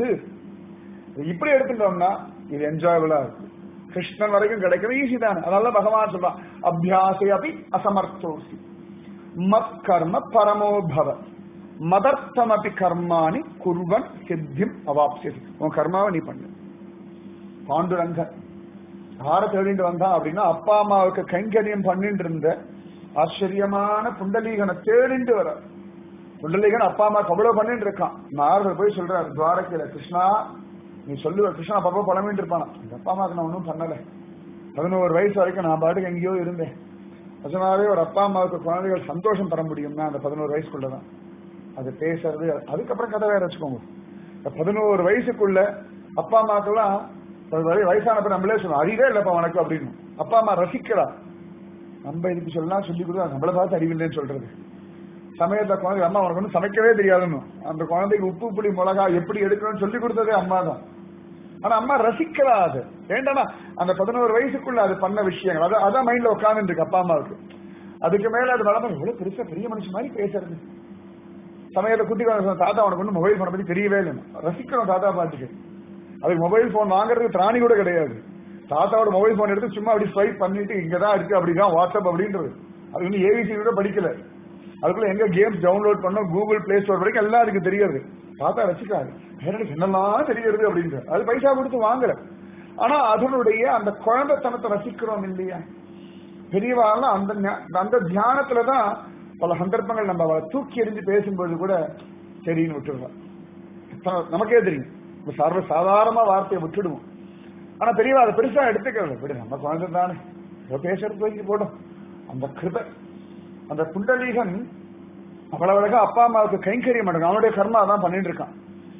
இப்படி எடுத்துட்டோம்னா இது என்ஜாயபிளா இருக்கு கிருஷ்ணன் வரைக்கும் கிடைக்கிறது ஈஸி தானே அதனால பகவான் சொல்றான் அபியாசை அபி அசமர்த்தோசி மத் கர்ம பரமோ பவ மதர்த்தம் அபி கர்மாணி குர்வன் சித்திம் அவாப்சியது உன் கர்மாவை நீ பண்ணு பாண்டுரங்கன் யார தேடிட்டு வந்தான் அப்படின்னா அப்பா அம்மாவுக்கு கைங்கரியம் பண்ணிட்டு இருந்த ஆச்சரியமான புண்டலீகனை தேடிட்டு வர புண்டலீகன் அப்பா அம்மா கபலம் பண்ணிட்டு இருக்கான் நாரதர் போய் சொல்றாரு துவாரகையில கிருஷ்ணா நீ சொல்லுவ கிருஷ்ணா பாப்பா புலம்பிட்டு இருப்பானா எங்க அப்பா அம்மாவுக்கு நான் ஒன்றும் பண்ணல பதினோரு வயசு வரைக்கும் நான் பாட்டுக்கு எங்கேயோ இருந்தேன் நிஜமாவே ஒரு அப்பா அம்மாவுக்கு குழந்தைகள் சந்தோஷம் தர முடியும்னா அந்த பதினோரு வயசுக்குள்ளதான் அது பேசுறது அதுக்கப்புறம் கதை வேற வச்சுக்கோங்க இந்த பதினோரு வயசுக்குள்ள அப்பா அம்மாக்கெல்லாம் ஒரு வய- வயசானப்ப நம்மளே சொல்லணும் அறிவே இல்லப்பா உனக்கு அப்படின்னு அப்பா அம்மா ரசிக்கிறா நம்ம இதுக்கு சொல்லலாம் சொல்லி கொடுத்தா நம்மளை பார்த்து அறிவில்லைன்னு சொல்றது சமயத்துல குழந்தை அம்மா உனக்கு ஒன்றும் சமைக்கவே தெரியாதுன்னு அந்த குழந்தைக்கு உப்பு புளி மிளகா எப்படி எடுக்கணும்னு சொல்லி கொடுத்ததே அம்மா தான் ஆனா அம்மா ரசிக்கிறா அது ஏன்டா அந்த பதினோரு வயசுக்குள்ள அது பண்ண விஷயங்கள் அதான் அதான் மைண்ட்ல உட்கார்ந்து இருக்கு அப்பா அம்மாவுக்கு அதுக்கு மேல அது வளர்ந்து எவ்வளவு பெருசா பெரிய மனுஷன் மாதிரி பேசுறது சமயத்தை குட்டி குழந்தை சொன்னா, தாத்தா உனக்கு ஒன்றும் மொபைல் போனை பத்தி தெரியவே இல்லை ரசிக்கிறோம் தாத்தா பாட்டுக்கு அதுக்கு மொபைல் போன் வாங்குறதுக்கு திராணி கூட கிடையாது தாத்தாவோட மொபைல் போன் எடுத்து சும்மா அப்படி ஸ்வைப் பண்ணிட்டு இங்கதான் இருக்கு அப்படிதான் வாட்ஸ்அப் அப்படின்றது அது இன்னும் ஏபிசி கூட படிக்கல அதுக்குள்ள எங்க கேம்ஸ் டவுன்லோட் பண்ணோம் கூகுள் பிளே ஸ்டோர் வரைக்கும் எல்லாம் அதுக்கு தெரியாது தாத்தா ரசிக்காரு பேரனுக்கு என்னெல்லாம் தெரிகிறது அப்படின்ற அது பைசா கொடுத்து வாங்கல ஆனா அதனுடைய அந்த குழந்தைத்தனத்தை ரசிக்கிறோம் இல்லையா பெரியவாள் அந்த ஞா- அந்த தியானத்துலதான் பல சந்தர்ப்பங்கள் நம்ம அவளை தூக்கி எறிஞ்சு பேசும்போது கூட சரின்னு விட்டுருவோம் எத்தனை- நமக்கே தெரியும் இப்ப சர்வ சாதாரணமா வார்த்தையை விட்டுடுவோம் ஆனா பெரியவா அதை பெருசா எடுத்துக்கிறது விடு நம்ம குழந்தை தானே ஏதோ பேசுறது தூக்கி போடும் அந்த கிருபை அந்த புண்டலீகன் அவ்வளவு அழகா அப்பா அம்மாவுக்கு கைங்கரியம் பண்ணுங்க அவனுடைய கர்மா தான் பண்ணிட்டு இருக்கான்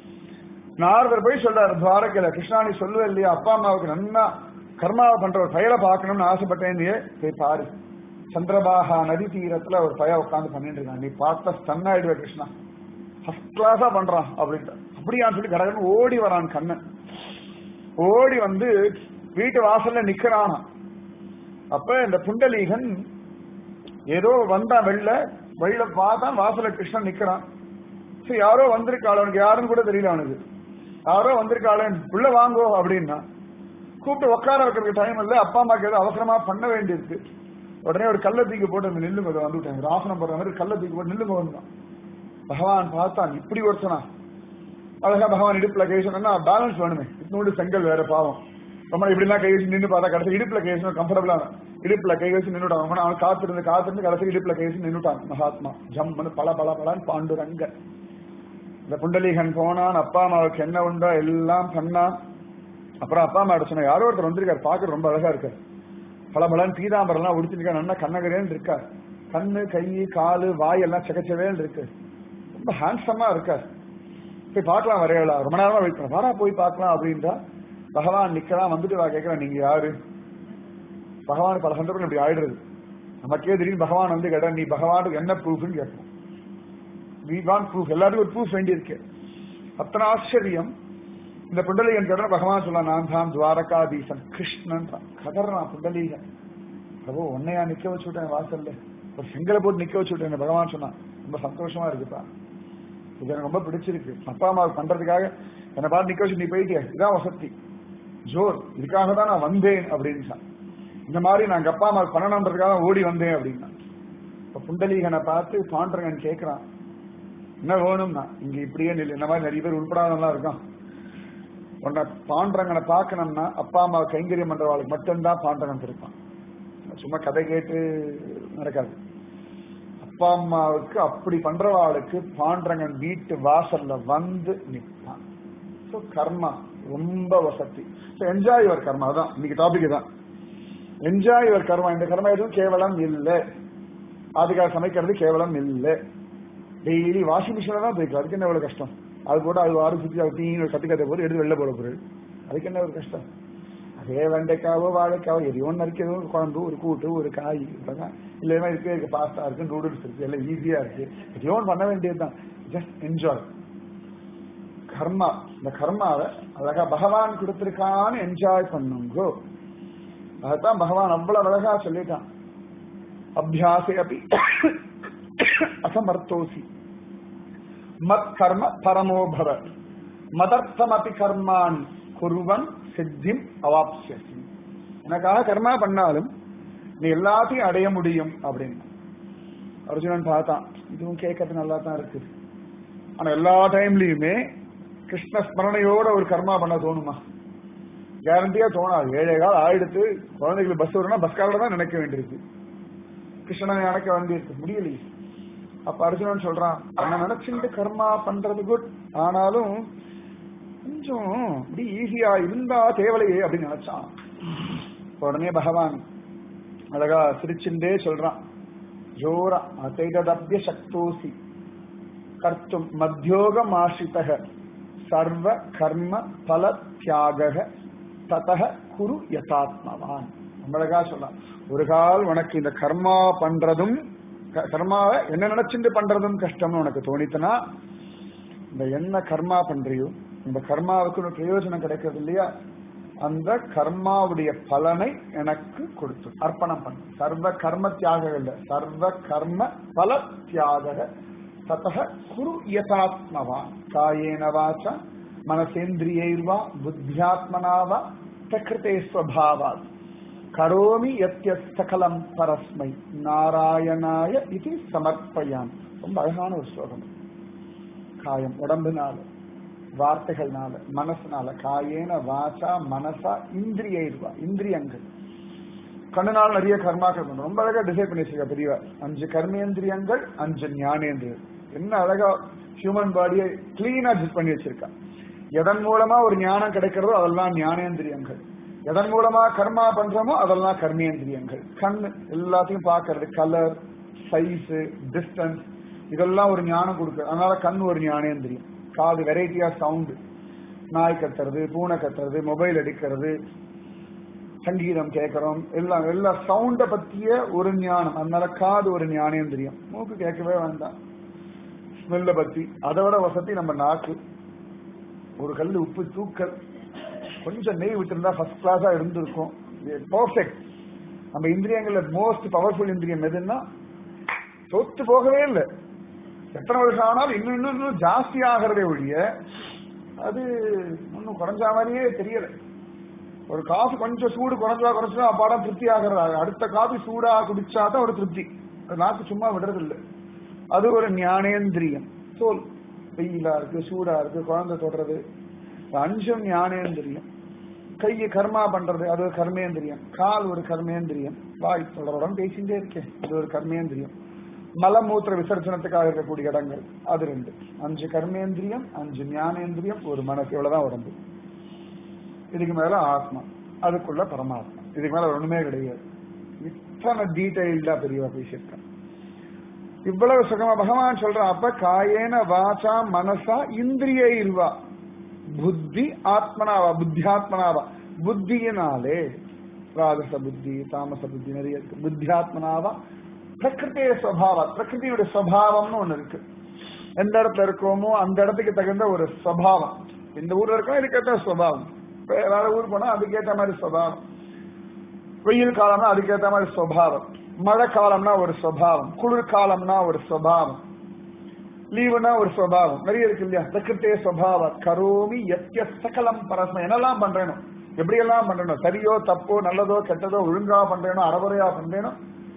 நாரதர் போய் சொல்றாரு துவாரகையில கிருஷ்ணா நீ சொல்லுவ இல்லையா அப்பா அம்மாவுக்கு நன்னா கர்மாவை பண்ற ஒரு பயலை பார்க்கணும்னு ஆசைப்பட்டேன் போய் பாரு சந்திரபாகா நதி தீரத்துல ஒரு பய உட்காந்து பண்ணிட்டு இருக்கான் நீ பார்த்த ஸ்டன் ஆயிடுவ கிருஷ்ணா ஃபர்ஸ்ட் கிளாஸா பண்றான் அப்படின்ட்டு அப்படியான்னு சொல்லி கடகடன் ஓடி வரான் கண்ணன் ஓடி வந்து வீட்டு வாசல்ல நிக்கிறானா அப்ப இந்த புண்டலீகன் ஏதோ வந்தான் வெளில வெளியில பார்த்தான் வாசல்ல கிருஷ்ணன் நிக்கிறான் சரி யாரோ வந்திருக்காள் அவனுக்கு யாருன்னு கூட தெரியல அவனுக்கு யாரோ வந்திருக்காளே உள்ள வாங்கோ அப்படின்னா கூப்பிட்டு உட்கார வைக்கிறதுக்கு டைம் இல்ல அப்பா அம்மாக்கு ஏதோ அவசரமா பண்ண வேண்டியிருக்கு உடனே ஒரு கல்ல தூக்கி போட்டு அந்த நில்லுங்க இதோ வந்துவிட்டாங்க ஒரு ஆசனம் போடுற மாதிரி கல்ல தூக்கி போட்டு நில்லுங்க வந்தான் பகவான் பார்த்தான் இப்படி ஒருத்தனா அழகா பகவான் இடுப்புல கை சொன்னா பேலன்ஸ் வேணுமே இன்னொரு செங்கல் வேற பாவம் ரொம்ப இப்படிலாம் கை வச்சு நின்று பார்த்தா கடைசி இடுப்புல கை வச்சு கம்ஃபர்டபுளா இடுப்புல கை வச்சு நின்னுட்டான் ரொம்ப அவன் காத்திருந்து காத்திருந்து கடைசி இடுப்புல கை வச்சு நின்னுட்டான் மகாத்மா ஜம்முன்னு பல பல பலன்னு பாண்டுரங்க இந்த புண்டலீகன் போனான் அப்பா அம்மாவுக்கு என்ன உண்டோ எல்லாம் பண்ணான் அப்புறம் அப்பா அம்மா சொன்ன யாரோ ஒருத்தர் வந்திருக்காரு பார்க்க ரொம்ப அழகா இருக்காரு பல பலன் பீதாம்பரம் எல்லாம் உடுத்திருக்கா நல்லா கண்ணகரேன்னு இருக்கார் கண்ணு கை காலு வாய் எல்லாம் செகச்சவேன்னு இருக்கு ரொம்ப ஹேண்ட்ஸமா இருக்கார் போய் பார்க்கலாம் வரையலா ரொம்ப நேரமா வெயிட் பண்ண வாடா போய் பார்க்கலாம் அப்படின்றா பகவான் நிக்கலாம் வந்துட்டு வா கேட்கிறேன் நீங்க யாரு பகவான் பல சந்தர்ப்பங்கள் இப்படி ஆயிடுறது நமக்கே திடீர்னு பகவான் வந்து கேட்டா நீ பகவானுக்கு என்ன ப்ரூஃப்னு கேட்போம் வி வாண்ட் ப்ரூஃப் எல்லாருக்கும் ஒரு ப்ரூஃப் வேண்டியிருக்கு அத்தனை ஆச்சரியம் இந்த புண்டலீகன் கேட்டா பகவான் சொல்ல நான் தான் துவாரகாதீசன் கிருஷ்ணன் தான் கதறான் புண்டலீகன் பிரபு உன்னையா நிக்க வச்சு விட்டேன் வாசல்ல ஒரு செங்கலை போட்டு நிக்க வச்சு விட்டேன் பகவான் சொன்னான் ரொம்ப சந்தோஷமா இருக்குப்பா இது எனக்கு ரொம்ப பிடிச்சிருக்கு அப்பா அம்மா பண்றதுக்காக என்னை பார்த்து நிக்க வச்சு நீ போயிட்டியா இதான் வசதி ஜோர் இதுக்காக தான் நான் வந்தேன் அப்படின்னு சொன்னான். இந்த மாதிரி நான் அப்பா அம்மா பண்ணணுன்றதுக்காக ஓடி வந்தேன் அப்படின்னா இப்ப புண்டலீகனை பார்த்து பாண்டரங்கன் கேட்கிறான் என்ன வேணும்னா இங்க இப்படியே நில்லு இந்த மாதிரி நிறைய பேர் உள்படாதெல்லாம் இருக்கான் உன்னை பாண்டரங்கனை பார்க்கணும்னா அப்பா அம்மா கைங்கரியம் பண்றவாளுக்கு மட்டும்தான் பாண்டரங்கன் இருப்பான் சும்மா கதை கேட்டு நடக்காது அப்பா அம்மாவுக்கு அப்படி பண்றவாளுக்கு பாண்டரங்கன் வீட்டு வாசல்ல வந்து நிற்பான் So, கர்மா ரொம்ப வசதி என்ஜாய் யுவர் கர்மா தான் இன்னைக்கு டாபிக் தான் என்ஜாய் யுவர் கர்மா இந்த கர்மா எதுவும் கேவலம் இல்லை அதுக்காக சமைக்கிறது கேவலம் இல்லை டெய்லி வாஷிங் மிஷின்ல தான் போய்க்கலாம் அதுக்கு என்ன எவ்வளவு கஷ்டம் அது போட்டு அது வாரம் சுற்றி அது தீ கத்தி கத்த போது எடுத்து வெளில போட பொருள் அதுக்கு என்ன ஒரு கஷ்டம் அதே வெண்டைக்காவோ வாழைக்காவோ எதையோ ஒன்று இருக்கு எதுவும் குழம்பு ஒரு கூட்டு ஒரு காய் இவ்வளவுதான் இல்லைன்னா இருக்கு இருக்கு பாஸ்தா இருக்கு நூடுல்ஸ் இருக்கு எல்லாம் ஈஸியா இருக்கு எதையோ ஒன்று பண்ண வேண்டியதுதான் ஜஸ்ட் என்ஜாய் கர்மா இந்த கர்மாவை அழகா பகவான் கொடுத்திருக்கான்னு என்ஜாய் பண்ணுங்கோ அதான் பகவான் அவ்வளவு அழகா சொல்லிட்டான் அபியாசே அப்படி அசமர்த்தோசி மத் கர்ம பரமோ பவ மதர்த்தம் அப்படி கர்மான் குருவன் சித்திம் அவாப்சியசி எனக்காக கர்மா பண்ணாலும் நீ எல்லாத்தையும் அடைய முடியும் அப்படின்னு அர்ஜுனன் பார்த்தான் இதுவும் கேட்கறது நல்லா தான் இருக்கு ஆனா எல்லா டைம்லயுமே கிருஷ்ண ஸ்மரணையோட ஒரு கர்மா பண்ண தோணுமா கேரண்டியா தோணாது ஏழே கால் ஆயிடுத்து குழந்தைகளுக்கு பஸ் வரும்னா பஸ்காரோட தான் நினைக்க வேண்டியிருக்கு கிருஷ்ணனை நினைக்க வேண்டியிருக்கு முடியலையே அப்ப அர்ஜுனன் சொல்றான் என்ன நினைச்சுட்டு கர்மா பண்றது குட் ஆனாலும் கொஞ்சம் இப்படி ஈஸியா இருந்தா தேவலையே அப்படின்னு நினைச்சான் உடனே பகவான் அழகா சிரிச்சுண்டே சொல்றான் ஜோரா அதைதபிய சக்தோசி கர்த்தும் மத்தியோகம் ஆசிரிதக சர்வ கர்ம பல தியாக ததக குரு யதாத்மவான் அழகா சொல்லலாம் ஒரு கால் உனக்கு இந்த கர்மா பண்றதும் க- கர்மாவை என்ன நினைச்சுட்டு பண்றதும் கஷ்டம்னு உனக்கு தோணித்தனா இந்த என்ன கர்மா பண்றியோ இந்த கர்மாவுக்கு ஒரு பிரயோஜனம் கிடைக்கிறது இல்லையா அந்த கர்மாவுடைய பலனை எனக்கு கொடுத்து அர்ப்பணம் பண்ணு சர்வ கர்ம தியாக இல்ல சர்வ கர்ம பல தியாக தத்தக குரு யதாத்மவான் காயேன வாச்ச மனசேந்திரியைர்வா புத்தியாத்மனாவா பிரகிருதே ஸ்வபாவாத் கரோமி யத்யஸ்தகலம் பரஸ்மை நாராயணாய இது சமர்ப்பயான் ரொம்ப அழகான ஒரு ஸ்லோகம் காயம் உடம்புனால வார்த்தைகள்னால மனசுனால காயேன வாசா மனசா இந்திரியைர்வா இந்திரியங்கள் கண்ணுனால நிறைய கர்மாக்கள் பண்றோம் ரொம்ப அழகா டிசைட் பண்ணி வச்சிருக்க பெரியவா அஞ்சு கர்மேந்திரியங்கள் அஞ்சு ஞானேந்திரியங்கள் என்ன அழகா ஹியூமன் பாடியை கிளீனா ஜிட் பண்ணி வச்சிருக்கா எதன் மூலமா ஒரு ஞானம் கிடைக்கிறதோ அதெல்லாம் ஞானேந்திரியங்கள் எதன் மூலமா கர்மா பண்றோமோ அதெல்லாம் கர்மேந்திரியங்கள் கண்ணு எல்லாத்தையும் பார்க்கறது கலர் சைஸ் டிஸ்டன்ஸ் இதெல்லாம் ஒரு ஞானம் கொடுக்குறது அதனால கண் ஒரு ஞானேந்திரியம் காது வெரைட்டியா சவுண்டு நாய் கத்துறது பூனை கத்துறது மொபைல் அடிக்கிறது சங்கீதம் கேட்கறோம் எல்லாம் எல்லா சவுண்ட பத்திய ஒரு ஞானம் அதனால காது ஒரு ஞானேந்திரியம் மூக்கு கேட்கவே வேண்டாம் ஸ்மெல்ல பத்தி அதை விட வசதி நம்ம நாக்கு ஒரு கல் உப்பு தூக்கல் கொஞ்சம் நெய் விட்டுருந்தா ஃபர்ஸ்ட் கிளாஸா இருந்திருக்கும் பர்ஃபெக்ட் நம்ம இந்திரியங்கள்ல மோஸ்ட் பவர்ஃபுல் இந்திரியம் எதுன்னா சொத்து போகவே இல்லை எத்தனை வருஷம் ஆனாலும் இன்னும் இன்னும் இன்னும் ஜாஸ்தி ஆகிறதே ஒழிய அது ஒன்றும் குறைஞ்ச மாதிரியே தெரியல ஒரு காஃபி கொஞ்சம் சூடு குறைஞ்சா குறைச்சா அப்பாடம் திருப்தி ஆகிறது அடுத்த காஃபி சூடா குடிச்சா தான் ஒரு திருப்தி அது நாக்கு சும்மா விடுறது இல்லை அது ஒரு ஞானேந்திரியம் சோல் வெயிலா இருக்கு சூடா இருக்கு குழந்தை தொடுறது இந்த அஞ்சும் ஞானேந்திரியம் கையை கர்மா பண்றது அது ஒரு கர்மேந்திரியம் கால் ஒரு கர்மேந்திரியம் வாய் தொடருடன் பேசிட்டே இருக்கேன் அது ஒரு கர்மேந்திரியம் மலமூத்திர விசர்ஜனத்துக்காக இருக்கக்கூடிய இடங்கள் அது ரெண்டு அஞ்சு கர்மேந்திரியம் அஞ்சு ஞானேந்திரியம் ஒரு மனசு இவ்வளவுதான் உடம்பு இதுக்கு மேல ஆத்மா அதுக்குள்ள பரமாத்மா இதுக்கு மேல ஒண்ணுமே கிடையாது இத்தனை டீடைல்டா பெரியவா பேசியிருக்கேன் இவ்வளவு சுகமா பகவான் சொல்றான் அப்ப காயேன வாசா மனசா இந்திரிய இருவா புத்தி ஆத்மனாவா புத்தியாத்மனாவா புத்தியினாலே ராஜச புத்தி தாமச புத்தி நிறைய இருக்கு புத்தியாத்மனாவா பிரகிருத்திய சுவாவம் பிரகிருதியோட சுவாவம்னு ஒண்ணு இருக்கு எந்த இடத்துல இருக்கோமோ அந்த இடத்துக்கு தகுந்த ஒரு சுவாவம் இந்த ஊர்ல இருக்கோம் இதுக்கேற்ற சுவாவம் வேற ஊர் போனா அதுக்கேற்ற மாதிரி சுவாவம் வெயில் காலம்னா அதுக்கேற்ற மாதிரி சுவாவம் மழை காலம்னா ஒரு சுவாவம் குளிர் காலம்னா ஒரு சுவாவம் லீவுனா ஒரு சுவாவம் நிறைய இருக்கு இல்லையா பிரகிருத்தே சுவாவ கரோமி எத்திய சகலம் பரஸ்ம என்னெல்லாம் பண்றேனோ எப்படியெல்லாம் பண்றேனோ சரியோ தப்போ நல்லதோ கெட்டதோ ஒழுங்கா பண்றேனோ அறகுறையா பண்றேனோ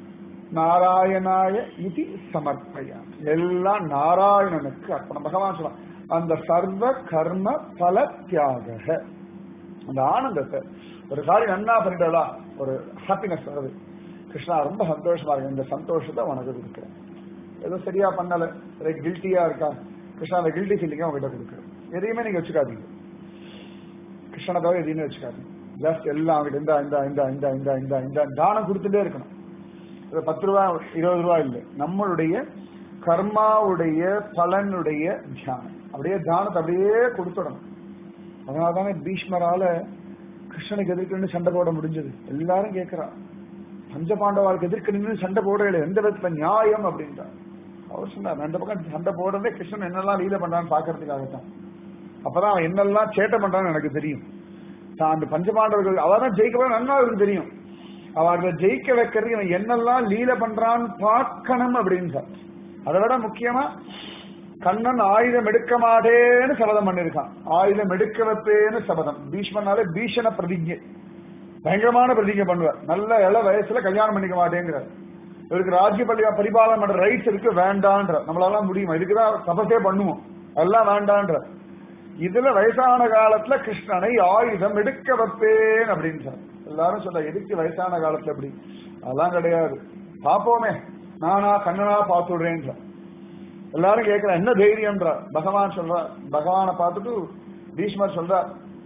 நாராயணாய இது சமர்ப்பயா எல்லாம் நாராயணனுக்கு அர்ப்பணம் பகவான் சொல்றான் அந்த சர்வ கர்ம பல தியாக அந்த ஆனந்தத்தை ஒரு காரியம் நன்னா பண்ணிட்டா ஒரு ஹாப்பினஸ் வருது கிருஷ்ணா ரொம்ப சந்தோஷமா இருக்கு இந்த சந்தோஷத்தை உனக்கு கொடுக்குறேன் ஏதோ சரியா பண்ணல கில்ட்டியா இருக்கா கிருஷ்ணா அந்த கில்ட்டி ஃபீலிங்க உங்ககிட்ட கொடுக்குறேன் எதையுமே நீங்க வச்சுக்காதீங்க கிருஷ்ணனை தவிர எதையுமே வச்சுக்காதீங்க ஜஸ்ட் எல்லாம் அவங்ககிட்ட இந்த இந்த இந்த இந்த இந்த இந்த இந்த தானம் கொடுத்துட்டே இருக்கணும் இது பத்து ரூபா இருபது ரூபா இல்லை நம்மளுடைய கர்மாவுடைய பலனுடைய தியானம் அப்படியே தியானத்தை அப்படியே கொடுத்துடணும் அதனால தானே பீஷ்மரால கிருஷ்ணனுக்கு எதிர்க்கு சண்டை போட முடிஞ்சது எல்லாரும் கேட்கிறா பஞ்ச பாண்டவாளுக்கு எதிர்க்க நின்று சண்டை போடல எந்த விதத்துல நியாயம் அப்படின்றார் அவர் சொன்னார் ரெண்டு பக்கம் சண்டை போடுறதே கிருஷ்ணன் என்னெல்லாம் லீல பண்றான்னு பாக்குறதுக்காகத்தான் அப்பதான் அவன் என்னெல்லாம் சேட்டை பண்றான்னு எனக்கு தெரியும் தான் அந்த பஞ்சபாண்டவர்கள் அவதான் ஜெயிக்கவே நன்னா அவருக்கு தெரியும் அவர்களை ஜெயிக்க வைக்கிறது இவன் என்னெல்லாம் லீல பண்றான்னு பார்க்கணும் அப்படின்னு அதை விட முக்கியமா கண்ணன் ஆயுதம் எடுக்க மாட்டேன்னு சபதம் பண்ணிருக்கான் ஆயுதம் எடுக்க வைப்பேன்னு சபதம் பீஷ்மனாலே பீஷண பிரதிஜை பயங்கரமான பிரதிஜை பண்ணுவார் நல்ல இள வயசுல கல்யாணம் பண்ணிக்க மாட்டேங்கிறார் இவருக்கு ராஜ்ய பள்ளி பரிபாலனம் பண்ற ரைட்ஸ் இருக்கு வேண்டான்ற நம்மளால முடியுமா இதுக்குதான் தபசே பண்ணுவோம் அதெல்லாம் வேண்டான்ற இதுல வயசான காலத்துல கிருஷ்ணனை ஆயுதம் எடுக்க வைப்பேன் அப்படின்னு சொன்ன எல்லாரும் சொல்ல எதுக்கு வயசான காலத்துல எப்படி அதெல்லாம் கிடையாது பாப்போமே நானா கண்ணனா பார்த்துடுறேன் எல்லாரும் கேட்கிற என்ன தைரியம்ன்றா பகவான் சொல்ற பகவானை பார்த்துட்டு பீஷ்மர் சொல்றார்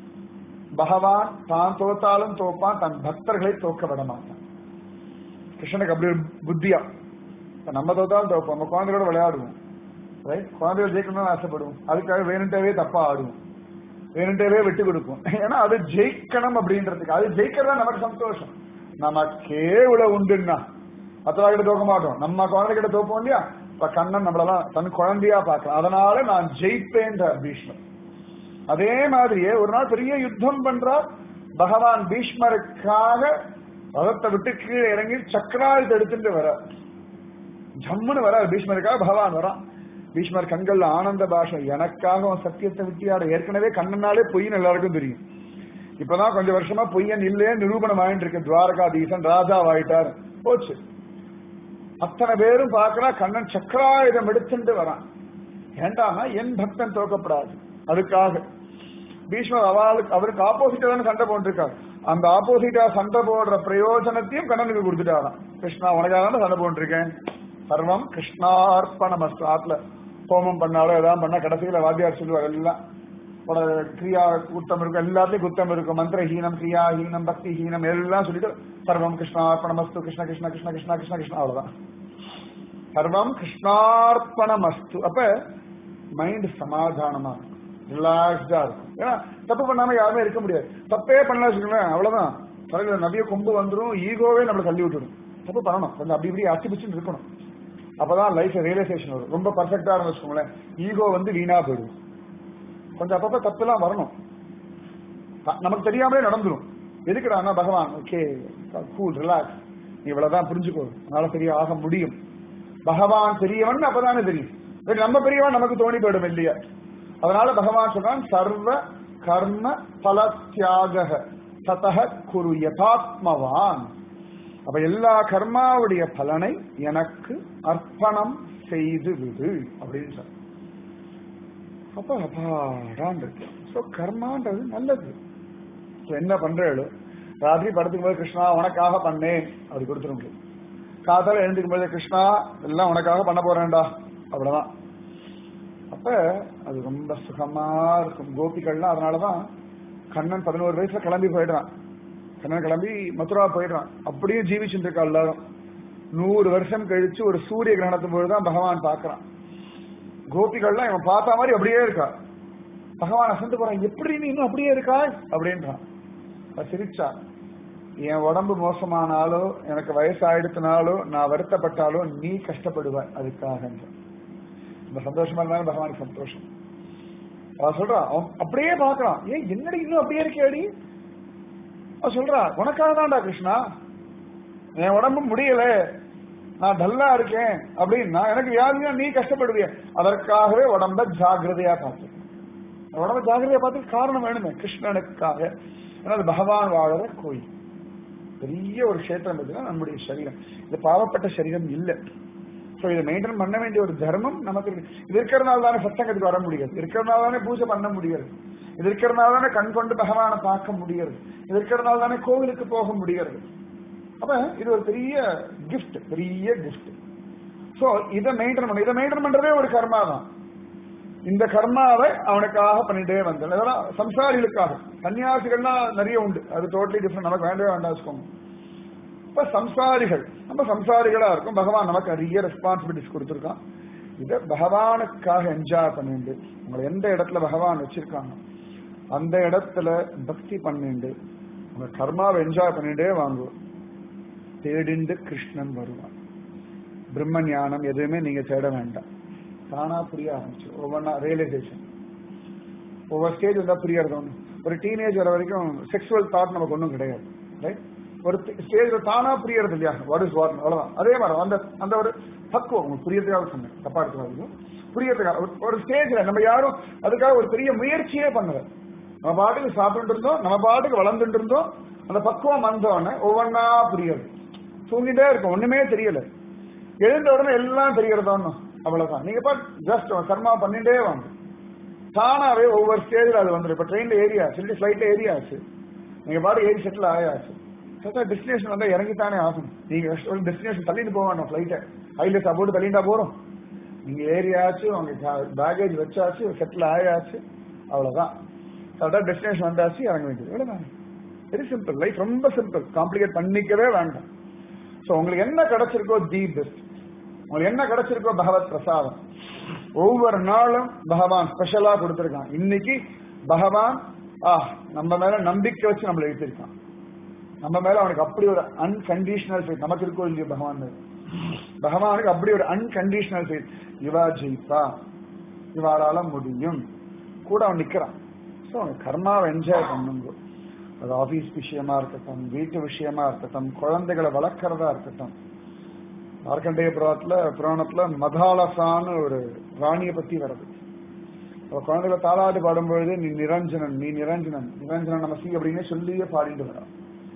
பகவான் தான் தோத்தாலும் தோப்பான் தன் பக்தர்களை தோக்க விட மாட்டான் கிருஷ்ணனுக்கு அப்படி ஒரு புத்தியா இப்ப நம்ம தோத்தாலும் தோப்போம் நம்ம குழந்தைகளோட விளையாடுவோம் ரைட் குழந்தைகள் ஜெயிக்கணும்னு ஆசைப்படுவோம் அதுக்காக வேணுன்ட்டவே தப்பா ஆடுவோம் வேணுன்ட்டவே விட்டு கொடுப்போம் ஏன்னா அது ஜெயிக்கணும் அப்படின்றதுக்கு அது ஜெயிக்கிறதா நமக்கு சந்தோஷம் நமக்கே இவ்வளவு உண்டுன்னா மற்றவர்கிட்ட தோக்க மாட்டோம் நம்ம குழந்தைகிட்ட தோப்போம் இல்லையா இப்ப கண்ணன் நம்மளெல்லாம் தன் குழந்தையா பார்க்கலாம் அதனால நான் ஜெயிப்பேன் பீஷ்மர் அதே மாதிரியே ஒரு நாள் பெரிய யுத்தம் பண்றார் பகவான் பீஷ்மருக்காக ரதத்தை விட்டு கீழே இறங்கி சக்கராயுதத்தை எடுத்துட்டு வர ஜம்முன்னு வர பீஷ்மருக்காக பகவான் வரான் பீஷ்மர் கண்கள்ல ஆனந்த பாஷை எனக்காக அவன் சத்தியத்தை விட்டியாட ஏற்கனவே கண்ணனாலே பொய்ன்னு எல்லாருக்கும் தெரியும் இப்பதான் கொஞ்சம் வருஷமா பொய்யன் இல்லே நிரூபணம் ஆயிட்டு இருக்கு துவாரகாதீசன் ராஜாவாயிட்டார் போச்சு அத்தனை பேரும் பார்க்கறா கண்ணன் சக்கராயுதம் எடுத்துட்டு வரான் ஏண்டானா என் பக்தன் தோக்கப்படாது அதுக்காக பீஷ்மர் அவளுக்கு அவருக்கு ஆப்போசிட்டா தானே சண்டை போட்டிருக்காரு அந்த ஆப்போசிட்டா சண்டை போடுற பிரயோஜனத்தையும் கண்ணனுக்கு கொடுத்துட்டாராம் கிருஷ்ணா உனக்காக தானே சண்டை போட்டிருக்கேன் சர்வம் கிருஷ்ணார்ப்பணமஸ்து ஆத்துல ஹோமம் பண்ணாலும் ஏதாவது பண்ணா கடைசியில வாத்தியார் சொல்லுவார் எல்லாம் உட கிரியா குத்தம் இருக்கும் எல்லாத்தையும் குத்தம் இருக்கும் மந்திரஹீனம் கிரியாஹீனம் பக்திஹீனம் எல்லாம் சொல்லிட்டு சர்வம் கிருஷ்ணார்ப்பணமஸ்து கிருஷ்ண கிருஷ்ண கிருஷ்ண கிருஷ்ண கிருஷ்ண கிருஷ்ண அவ்வளவுதான் சர்வம் கிருஷ்ணார்ப்பணமஸ்து அப்ப மைண்ட் சமாதானமா இருக்கும் ரிலாக்ஸ்டா இருக்கும் ஏன்னா தப்பு பண்ணாம யாருமே இருக்க முடியாது தப்பே பண்ணலாம் வச்சுக்கோங்களேன் அவ்வளவுதான் தலையில நபிய கொம்பு வந்துடும் ஈகோவே நம்மளை தள்ளி விட்டுடும் தப்பு பண்ணணும் கொஞ்சம் அப்படி இப்படி அச்சு பிச்சுன்னு இருக்கணும் அப்பதான் லைஃப் ரியலைசேஷன் வரும் ரொம்ப பர்ஃபெக்டா இருந்து வச்சுக்கோங்களேன் ஈகோ வந்து வீணா போயிடும் கொஞ்சம் அப்பப்ப தப்புலாம் வரணும் த- நமக்கு தெரியாமலே நடந்துரும் எதுக்குடானா பகவான் ஓகே கூல் ரிலாக்ஸ் நீ இவ்வளவுதான் புரிஞ்சுக்கோ அதனால சரியா ஆக முடியும் பகவான் பெரியவன் அப்பதானே தெரியும் சரி, நம்ம பெரியவன் நமக்கு தோணி போயிடும் இல்லையா அதனால பகவான் சொல்றான் சர்வ கர்ம பல தியாக ததக குரு யதாத்மவான் அப்ப எல்லா கர்மாவுடைய பலனை எனக்கு அர்ப்பணம் செய்து விடு அப்படின்னு சொல்ற அப்ப அப்பாடான் இருக்கு ஸோ கர்மான்றது நல்லது So, என்ன பண்றேளோ ராத்திரி படுத்துக்கும் போது கிருஷ்ணா உனக்காக பண்ணேன் அப்படி கொடுத்துருங்க காத்தால எழுந்துக்கும் போது கிருஷ்ணா எல்லாம் உனக்காக பண்ண போறேன்டா அவ்வளவுதான் அப்ப அது ரொம்ப சுகமா இருக்கும் கோபிகள்லாம் அதனாலதான் கண்ணன் பதினோரு வயசுல கிளம்பி போயிடுறான் கண்ணன் கிளம்பி மதுரா போயிடுறான் அப்படியே ஜீவிச்சுட்டு இருக்கா எல்லாரும் நூறு வருஷம் கழிச்சு ஒரு சூரிய கிரகணத்தின் போதுதான் பகவான் பார்க்கறான் கோபிகள்லாம் இவன் பார்த்த மாதிரி அப்படியே இருக்கா பகவான் அசந்து போறான் எப்படி நீ இன்னும் அப்படியே இருக்கா அப்படின்றான் அவ சிரிச்சா என் உடம்பு மோசமானாலோ எனக்கு வயசாயிடுத்தினாலோ நான் வருத்தப்பட்டாலோ நீ கஷ்டப்படுவாய் அதுக்காக இந்த சந்தோஷமா இருந்தாலும் பகவானுக்கு சந்தோஷம் அவ சொல்றா அவன் அப்படியே பாக்குறான் ஏன் என்னடி இன்னும் அப்படியே இருக்கேடி அவ சொல்றா உனக்காக தான்டா கிருஷ்ணா என் உடம்பு முடியல நான் டல்லா இருக்கேன் அப்படின்னா எனக்கு வியாதியா நீ கஷ்டப்படுவிய அதற்காகவே உடம்ப ஜாகிரதையா பார்த்து உடம்ப ஜாகிரதையா பார்த்து காரணம் வேணுமே கிருஷ்ணனுக்காக ஏன்னா அது பகவான் வாழற கோயில் பெரிய ஒரு கஷேத்திரம் இருக்குன்னா நம்முடைய சரீரம் இது பாவப்பட்ட சரீரம் இல்லை ஸோ இதை மெயின்டைன் பண்ண வேண்டிய ஒரு தர்மம் நமக்கு இருக்கு. இது இருக்கிறனால தானே சத்தங்கத்துக்கு வர முடியாது இருக்கிறனால தானே பூஜை பண்ண முடியாது இது இருக்கிறனால தானே கண் கொண்டு பகவானை பார்க்க முடியாது இது இருக்கிறனால தானே கோவிலுக்கு போக முடியாது அப்ப இது ஒரு பெரிய கிஃப்ட் பெரிய கிஃப்ட் ஸோ இதை மெயின்டைன் பண்ண இதை மெயின்டைன் பண்றதே ஒரு கர்மா தான் இந்த கர்மாவை அவனுக்காக பண்ணிட்டே வந்தேன் இதெல்லாம் சம்சாரிகளுக்காக சன்னியாசிகள்லாம் நிறைய உண்டு அது டோட்டலி டிஃப்ரெண்ட் நமக்கு வேண்டவே வேண்டாம் வச்சுக்கோங்க இப்ப சம்சாரிகள் நம்ம சம்சாரிகளா இருக்கும் பகவான் நமக்கு நிறைய ரெஸ்பான்சிபிலிட்டிஸ் கொடுத்துருக்கான் இதை பகவானுக்காக என்ஜாய் பண்ணிண்டு உங்களை எந்த இடத்துல பகவான் வச்சிருக்காங்க அந்த இடத்துல பக்தி பண்ணிண்டு உங்க கர்மாவை என்ஜாய் பண்ணிட்டே வாங்குவோம் தேடிண்டு கிருஷ்ணன் வருவான் பிரம்ம ஞானம் எதுவுமே நீங்க தேட வேண்டாம் தானா புரிய ஆரம்பிச்சு ஒவ்வொன்றா ரியலைசேஷன் ஒவ்வொரு ஸ்டேஜ் வந்தா புரியறது ஒண்ணு ஒரு டீனேஜ் வர வரைக்கும் செக்ஸுவல் தாட் நமக்கு ஒன்றும் கிடையாது ரைட் ஒரு ஸ்டேஜ்ல தானா புரியறது இல்லையா வாட் இஸ் வாட் அவ்வளவுதான் அதே மாதிரி அந்த அந்த ஒரு பக்குவம் உங்களுக்கு புரியறதுக்காக சொன்னேன் தப்பா எடுத்துக்காதீங்க புரியறதுக்காக ஒரு- ஒரு ஸ்டேஜ்ல நம்ம யாரும் அதுக்காக ஒரு பெரிய முயற்சியே பண்ணல நம்ம பாட்டுக்கு சாப்பிட்டு இருந்தோம் நம்ம பாட்டுக்கு வளர்ந்துட்டு இருந்தோம் அந்த பக்குவம் வந்தோடனே ஒவ்வொன்னா புரியுது தூங்கிட்டே இருக்கும் ஒண்ணுமே தெரியல எழுந்த உடனே எல்லாம் தெரியறதோன்னு அவ்வளவுதான் நீங்க பாட்டு ஜஸ்ட் கர்மா பண்ணிட்டே வாங்க தானாவே ஒவ்வொரு ஸ்டேஜில் அது வந்துடும் இப்போ ட்ரெயின்ல ஏரியாச்சு இல்லை ஃபிளைட்ல ஏரியாச்சு நீங்க பாட்டு ஏறி செட்டில் ஆயாச்சு சத்தா டெஸ்டினேஷன் வந்தா இறங்கித்தானே ஆகும் நீங்க டெஸ்டினேஷன் தள்ளிட்டு போக வேண்டாம் ஃபிளைட்டை ஹைலேஸா போட்டு தள்ளிட்டா போறோம் நீங்க ஏரியாச்சு உங்க பேகேஜ் வச்சாச்சு செட்டில் ஆயாச்சு அவ்வளவுதான் அதான் டெஸ்டினேஷன் வந்தாச்சு இறங்க வேண்டியது இவ்வளவுதான் வெரி சிம்பிள் லைஃப் ரொம்ப சிம்பிள் காம்ப்ளிகேட் பண்ணிக்கவே வேண்டாம் ஸோ உங்களுக்கு என்ன கிடைச்சிருக்கோ தி பெஸ்ட் உங்களுக்கு என்ன கிடைச்சிருக்கோ பகவத் பிரசாதம் ஒவ்வொரு நாளும் பகவான் ஸ்பெஷலா கொடுத்திருக்கான் இன்னைக்கு பகவான் ஆ நம்ம மேல நம்பிக்கை வச்சு நம்மளை எழுத்திருக்கான் நம்ம மேல அவனுக்கு அப்படி ஒரு அன்கண்டிஷனல் ஃபேத் நமக்கு இருக்கோ இல்லையோ பகவான் மேல. பகவானுக்கு அப்படி ஒரு அன்கண்டிஷனல் ஃபேத் இவா ஜெயிப்பா இவாளால முடியும் கூட அவன் நிக்கிறான் ஸோ அவன் கர்மாவை என்ஜாய் பண்ணுங்க அது ஆபீஸ் விஷயமா இருக்கட்டும் வீட்டு விஷயமா இருக்கட்டும் குழந்தைகளை வளர்க்கறதா இருக்கட்டும் மார்க்கண்டேய புராணத்துல புராணத்துல மதாலசான்னு ஒரு ராணியை பத்தி வருது அவ குழந்தைகளை தாளாட்டு பாடும்பொழுது நீ நிரஞ்சனன் நீ நிரஞ்சனன் நிரஞ்சனன் நமசி அப்படின்னு சொல்லியே பாடிட்டு வரா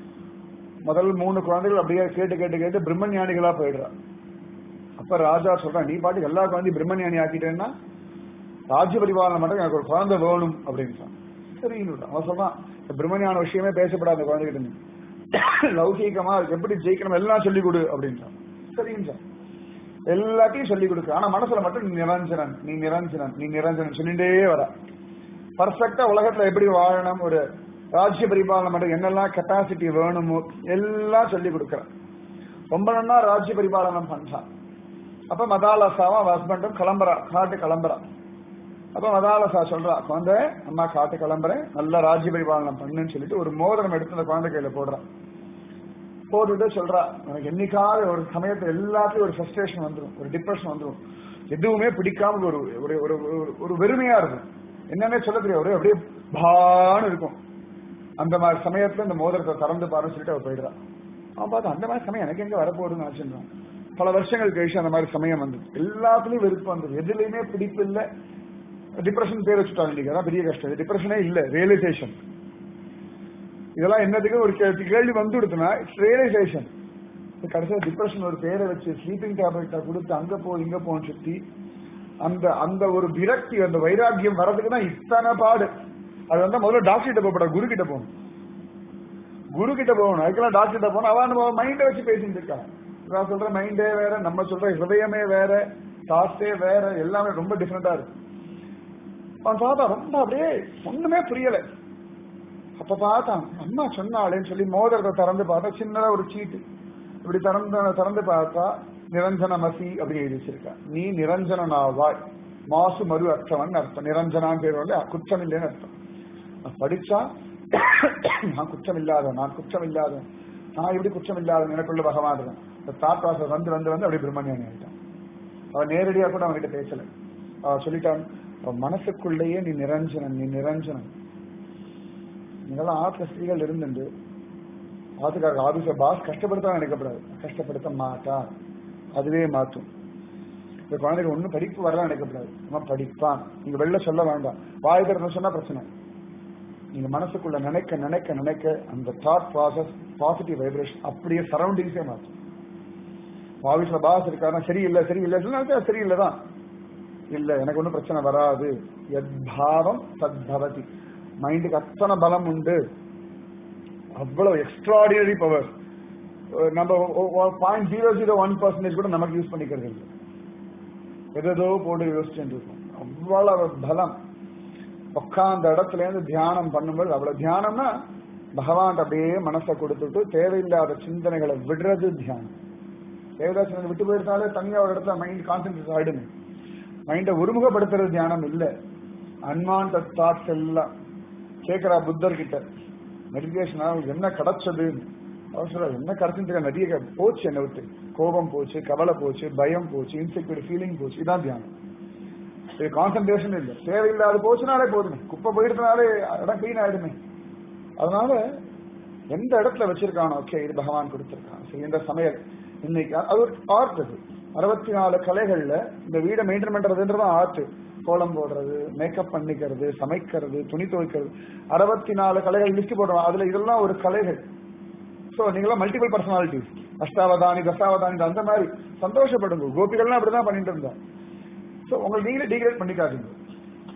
முதல் மூணு குழந்தைகள் அப்படியே கேட்டு கேட்டு கேட்டு பிரம்மஞானிகளா போயிடுறா அப்ப ராஜா சொல்றான் நீ பாட்டுக்கு எல்லா குழந்தையும் பிரம்மஞானி ஆக்கிட்டேன்னா ராஜ்ய பரிபாலனம் மட்டும் எனக்கு ஒரு குழந்தை வேணும் அப்படின்னு சரின்னு அவன் சொல்றான் இந்த பிரம்மஞான விஷயமே பேசப்படாத அந்த குழந்தைகிட்ட நீ லௌகீகமா அதுக்கு எப்படி ஜெயிக்கணும் எல்லாம் சொல்லிக் கொடு அப்படின்றான் சரின்னு எல்லாத்தையும் சொல்லிக் கொடுக்க ஆனா மனசுல மட்டும் நீ நிரஞ்சனன் நீ நிரஞ்சனன் நீ நிரஞ்சனன் சொல்லிட்டே வர பர்ஃபெக்டா உலகத்துல எப்படி வாழணும் ஒரு ராஜ்ய பரிபாலனம் மட்டும் என்னெல்லாம் கெப்பாசிட்டி வேணுமோ எல்லாம் சொல்லி கொடுக்கறான் ரொம்ப நன்னா ராஜ்ய பரிபாலனம் பண்றான் அப்ப மதாலசாவும் அவ ஹஸ்பண்டும் கிளம்புறா காட்டு கிளம்புறா அப்ப மதாலசா சொல்றா குழந்தை அம்மா காட்டு கிளம்புறேன் நல்ல ராஜ்ய பரிபாலனம் பண்ணுன்னு சொல்லிட்டு ஒரு மோதிரம் எடுத்து அந்த குழந்தை கையில போடுறான் போட்டுட்டு சொல்றா எனக்கு என்னைக்காவது ஒரு சமயத்துல எல்லாத்தையும் ஒரு ஃப்ரஸ்ட்ரேஷன் வந்துடும் ஒரு டிப்ரெஷன் வந்துடும் எதுவுமே பிடிக்காம ஒரு ஒரு ஒரு ஒரு- ஒரு வெறுமையா இருக்கும் என்னன்னே சொல்ல தெரியாது ஒரு அப்படியே பான்னு இருக்கும் அந்த மாதிரி சமயத்துல இந்த மோதிரத்தை திறந்து பாருன்னு சொல்லிட்டு அவ போயிடுறா அவன் பார்த்து அந்த மாதிரி சமயம் எனக்கு எங்க வரப்போகுதுன்னு நினைச்சிருந்தான் பல வருஷங்கள் கழிச்சு அந்த மாதிரி சமயம் வந்தது எல்லாத்துலயும் வெறுப்பு வந்தது எதுலையுமே பிடிப்பு இல்லை டிப்ரெஷன் பேர் வச்சுட்டாங்க இன்னைக்கு அதான் பெரிய கஷ்டம் டிப்ரெஷனே இல்ல ரியலைசேஷன் இதெல்லாம் என்னதுக்கு ஒரு கே- கேள்வி வந்து கொடுத்தனா இட்ஸ் ரியலைசேஷன் கடைசியில் டிப்ரெஷன் ஒரு பேரை வச்சு ஸ்லீப்பிங் டேப்லெட்டை கொடுத்து அங்க போ இங்க போன்னு சுத்தி அந்த அந்த ஒரு விரக்தி அந்த வைராக்கியம் வர்றதுக்கு தான் இத்தனை பாடு அது வந்து முதல்ல டாக்டர் கிட்ட போகப்பட குரு கிட்ட போகணும் குரு கிட்ட போகணும் அதுக்கெல்லாம் டாக்டர் கிட்ட போகணும் அவன் நம்ம மைண்டை வச்சு பேசிட்டு இருக்கான் நான் சொல்ற மைண்டே வேற நம்ம சொல்ற ஹிருதயமே வேற தாட்ஸே வேற எல்லாமே ரொம்ப டிஃப்ரெண்டா இருக்கு அவன் பார்த்தா ரொம்ப அப்படியே ஒண்ணுமே புரியல அப்ப பார்த்தான் அம்மா சொன்னாளேன்னு சொல்லி மோதிரத்தை திறந்து பார்த்தா சின்னதா ஒரு சீட்டு இப்படி திறந்து திறந்து பார்த்தா நிரஞ்சன மசி அப்படி எழுதி வச்சிருக்கா நீ நிரஞ்சனாவாய் மாசு மறு அர்த்தவன் அர்த்தம் நிரஞ்சனான் பேர் வந்து குற்றம் இல்லைன்னு அர்த்தம் நான் படிச்சா நான் குற்றம் இல்லாத நான் குற்றம் இல்லாத நான் எப்படி குற்றம் இல்லாத எனக்குள்ள பகவான் இருக்கான் இந்த தாட் ப்ராசஸ் வந்து வந்து வந்து அப்படி பிரம்மஞானி ஆயிட்டான் அவன் நேரடியா கூட அவன்கிட்ட பேசல அவன் சொல்லிட்டான் அவன் மனசுக்குள்ளேயே நீ நிரஞ்சனன் நீ நிரஞ்சனன் நீங்களாம் ஆத்ம ஸ்திரீகள் இருந்துண்டு ஆத்துக்காரர் ஆபீஸ பாஸ் கஷ்டப்படுத்த நினைக்கப்படாது கஷ்டப்படுத்த மாட்டா அதுவே மாற்றும் இந்த குழந்தைக்கு ஒன்றும் படிப்பு வரலாம் நினைக்கப்படாது அவன் படிப்பான் நீங்க வெளில சொல்ல வேண்டாம் வாய் திறந்து சொன்னா பிரச்சனை நீங்க மனசுக்குள்ள நினைக்க நினைக்க நினைக்க அந்த தாட் ப்ராசஸ் பாசிட்டிவ் வைப்ரேஷன் அப்படியே சரௌண்டிங்ஸே மாற்றும் ஆபீஸ்ல பாஸ் இருக்காருன்னா சரியில்லை சரியில்லை சொன்னா சரியில்லை தான் இல்ல எனக்கு ஒன்றும் பிரச்சனை வராது எத்பாவம் தத்பவதி மைண்டுக்கு அத்தனை பலம் உண்டு அவ்வளவு எக்ஸ்ட்ராடினரி பவர் நம்ம point zero zero one percentage கூட நமக்கு யூஸ் பண்ணிக்கிறது இல்லை எதோ போட்டு யோசிச்சுட்டு இருக்கோம் அவ்வளவு பலம் உட்காந்த இடத்துல இருந்து தியானம் பண்ணும்போது அவ்வளவு தியானம்னா பகவான் அப்படியே மனசை கொடுத்துட்டு தேவையில்லாத சிந்தனைகளை விடுறது தியானம் தேவையில்லாத சிந்தனை விட்டு போயிருந்தாலே தனியா ஒரு இடத்துல மைண்ட் கான்சென்ட்ரேட் ஆயிடுங்க மைண்டை ஒருமுகப்படுத்துறது தியானம் இல்ல அன்வான்ட் தாட்ஸ் எல்லாம் கேட்கிறா புத்தர் கிட்ட மெடிடேஷன் என்ன கிடைச்சது அவர் சொல்ற என்ன கிடைச்சுன்னு நிறைய கே- போச்சு என்னை விட்டு கோபம் போச்சு கவலை போச்சு பயம் போச்சு இன்செக்யூர் ஃபீலிங் போச்சு இதான் தியானம் இது கான்சென்ட்ரேஷன் இல்லை தேவையில்லாத போச்சுனாலே போதுமே குப்பை போயிடுறதுனாலே இடம் கிளீன் ஆயிடுமே அதனால எந்த இடத்துல வச்சிருக்கானோ ஓகே இது பகவான் கொடுத்திருக்கான் சரி இந்த சமையல் இன்னைக்கு அது ஒரு ஆர்ட் அது அறுபத்தி நாலு கலைகள்ல இந்த வீடை மெயின்டைன் பண்றதுன்றது ஆர்ட் கோலம் போடுறது மேக்கப் பண்ணிக்கிறது சமைக்கிறது துணி துவைக்கிறது அறுபத்தி நாலு கலைகள் லிஸ்ட் போடுறோம் அதுல இதெல்லாம் ஒரு கலைகள் சோ நீங்களாம் மல்டிபிள் பர்சனாலிட்டிஸ் அஷ்டாவதானி தசாவதானி அந்த மாதிரி சந்தோஷப்படுங்க கோபிகள்லாம் அப்படிதான் பண்ணிட்டு இருந்தோம் சோ உங்களுக்கு நீங்களே டீக்ரேட் பண்ணிக்காதீங்க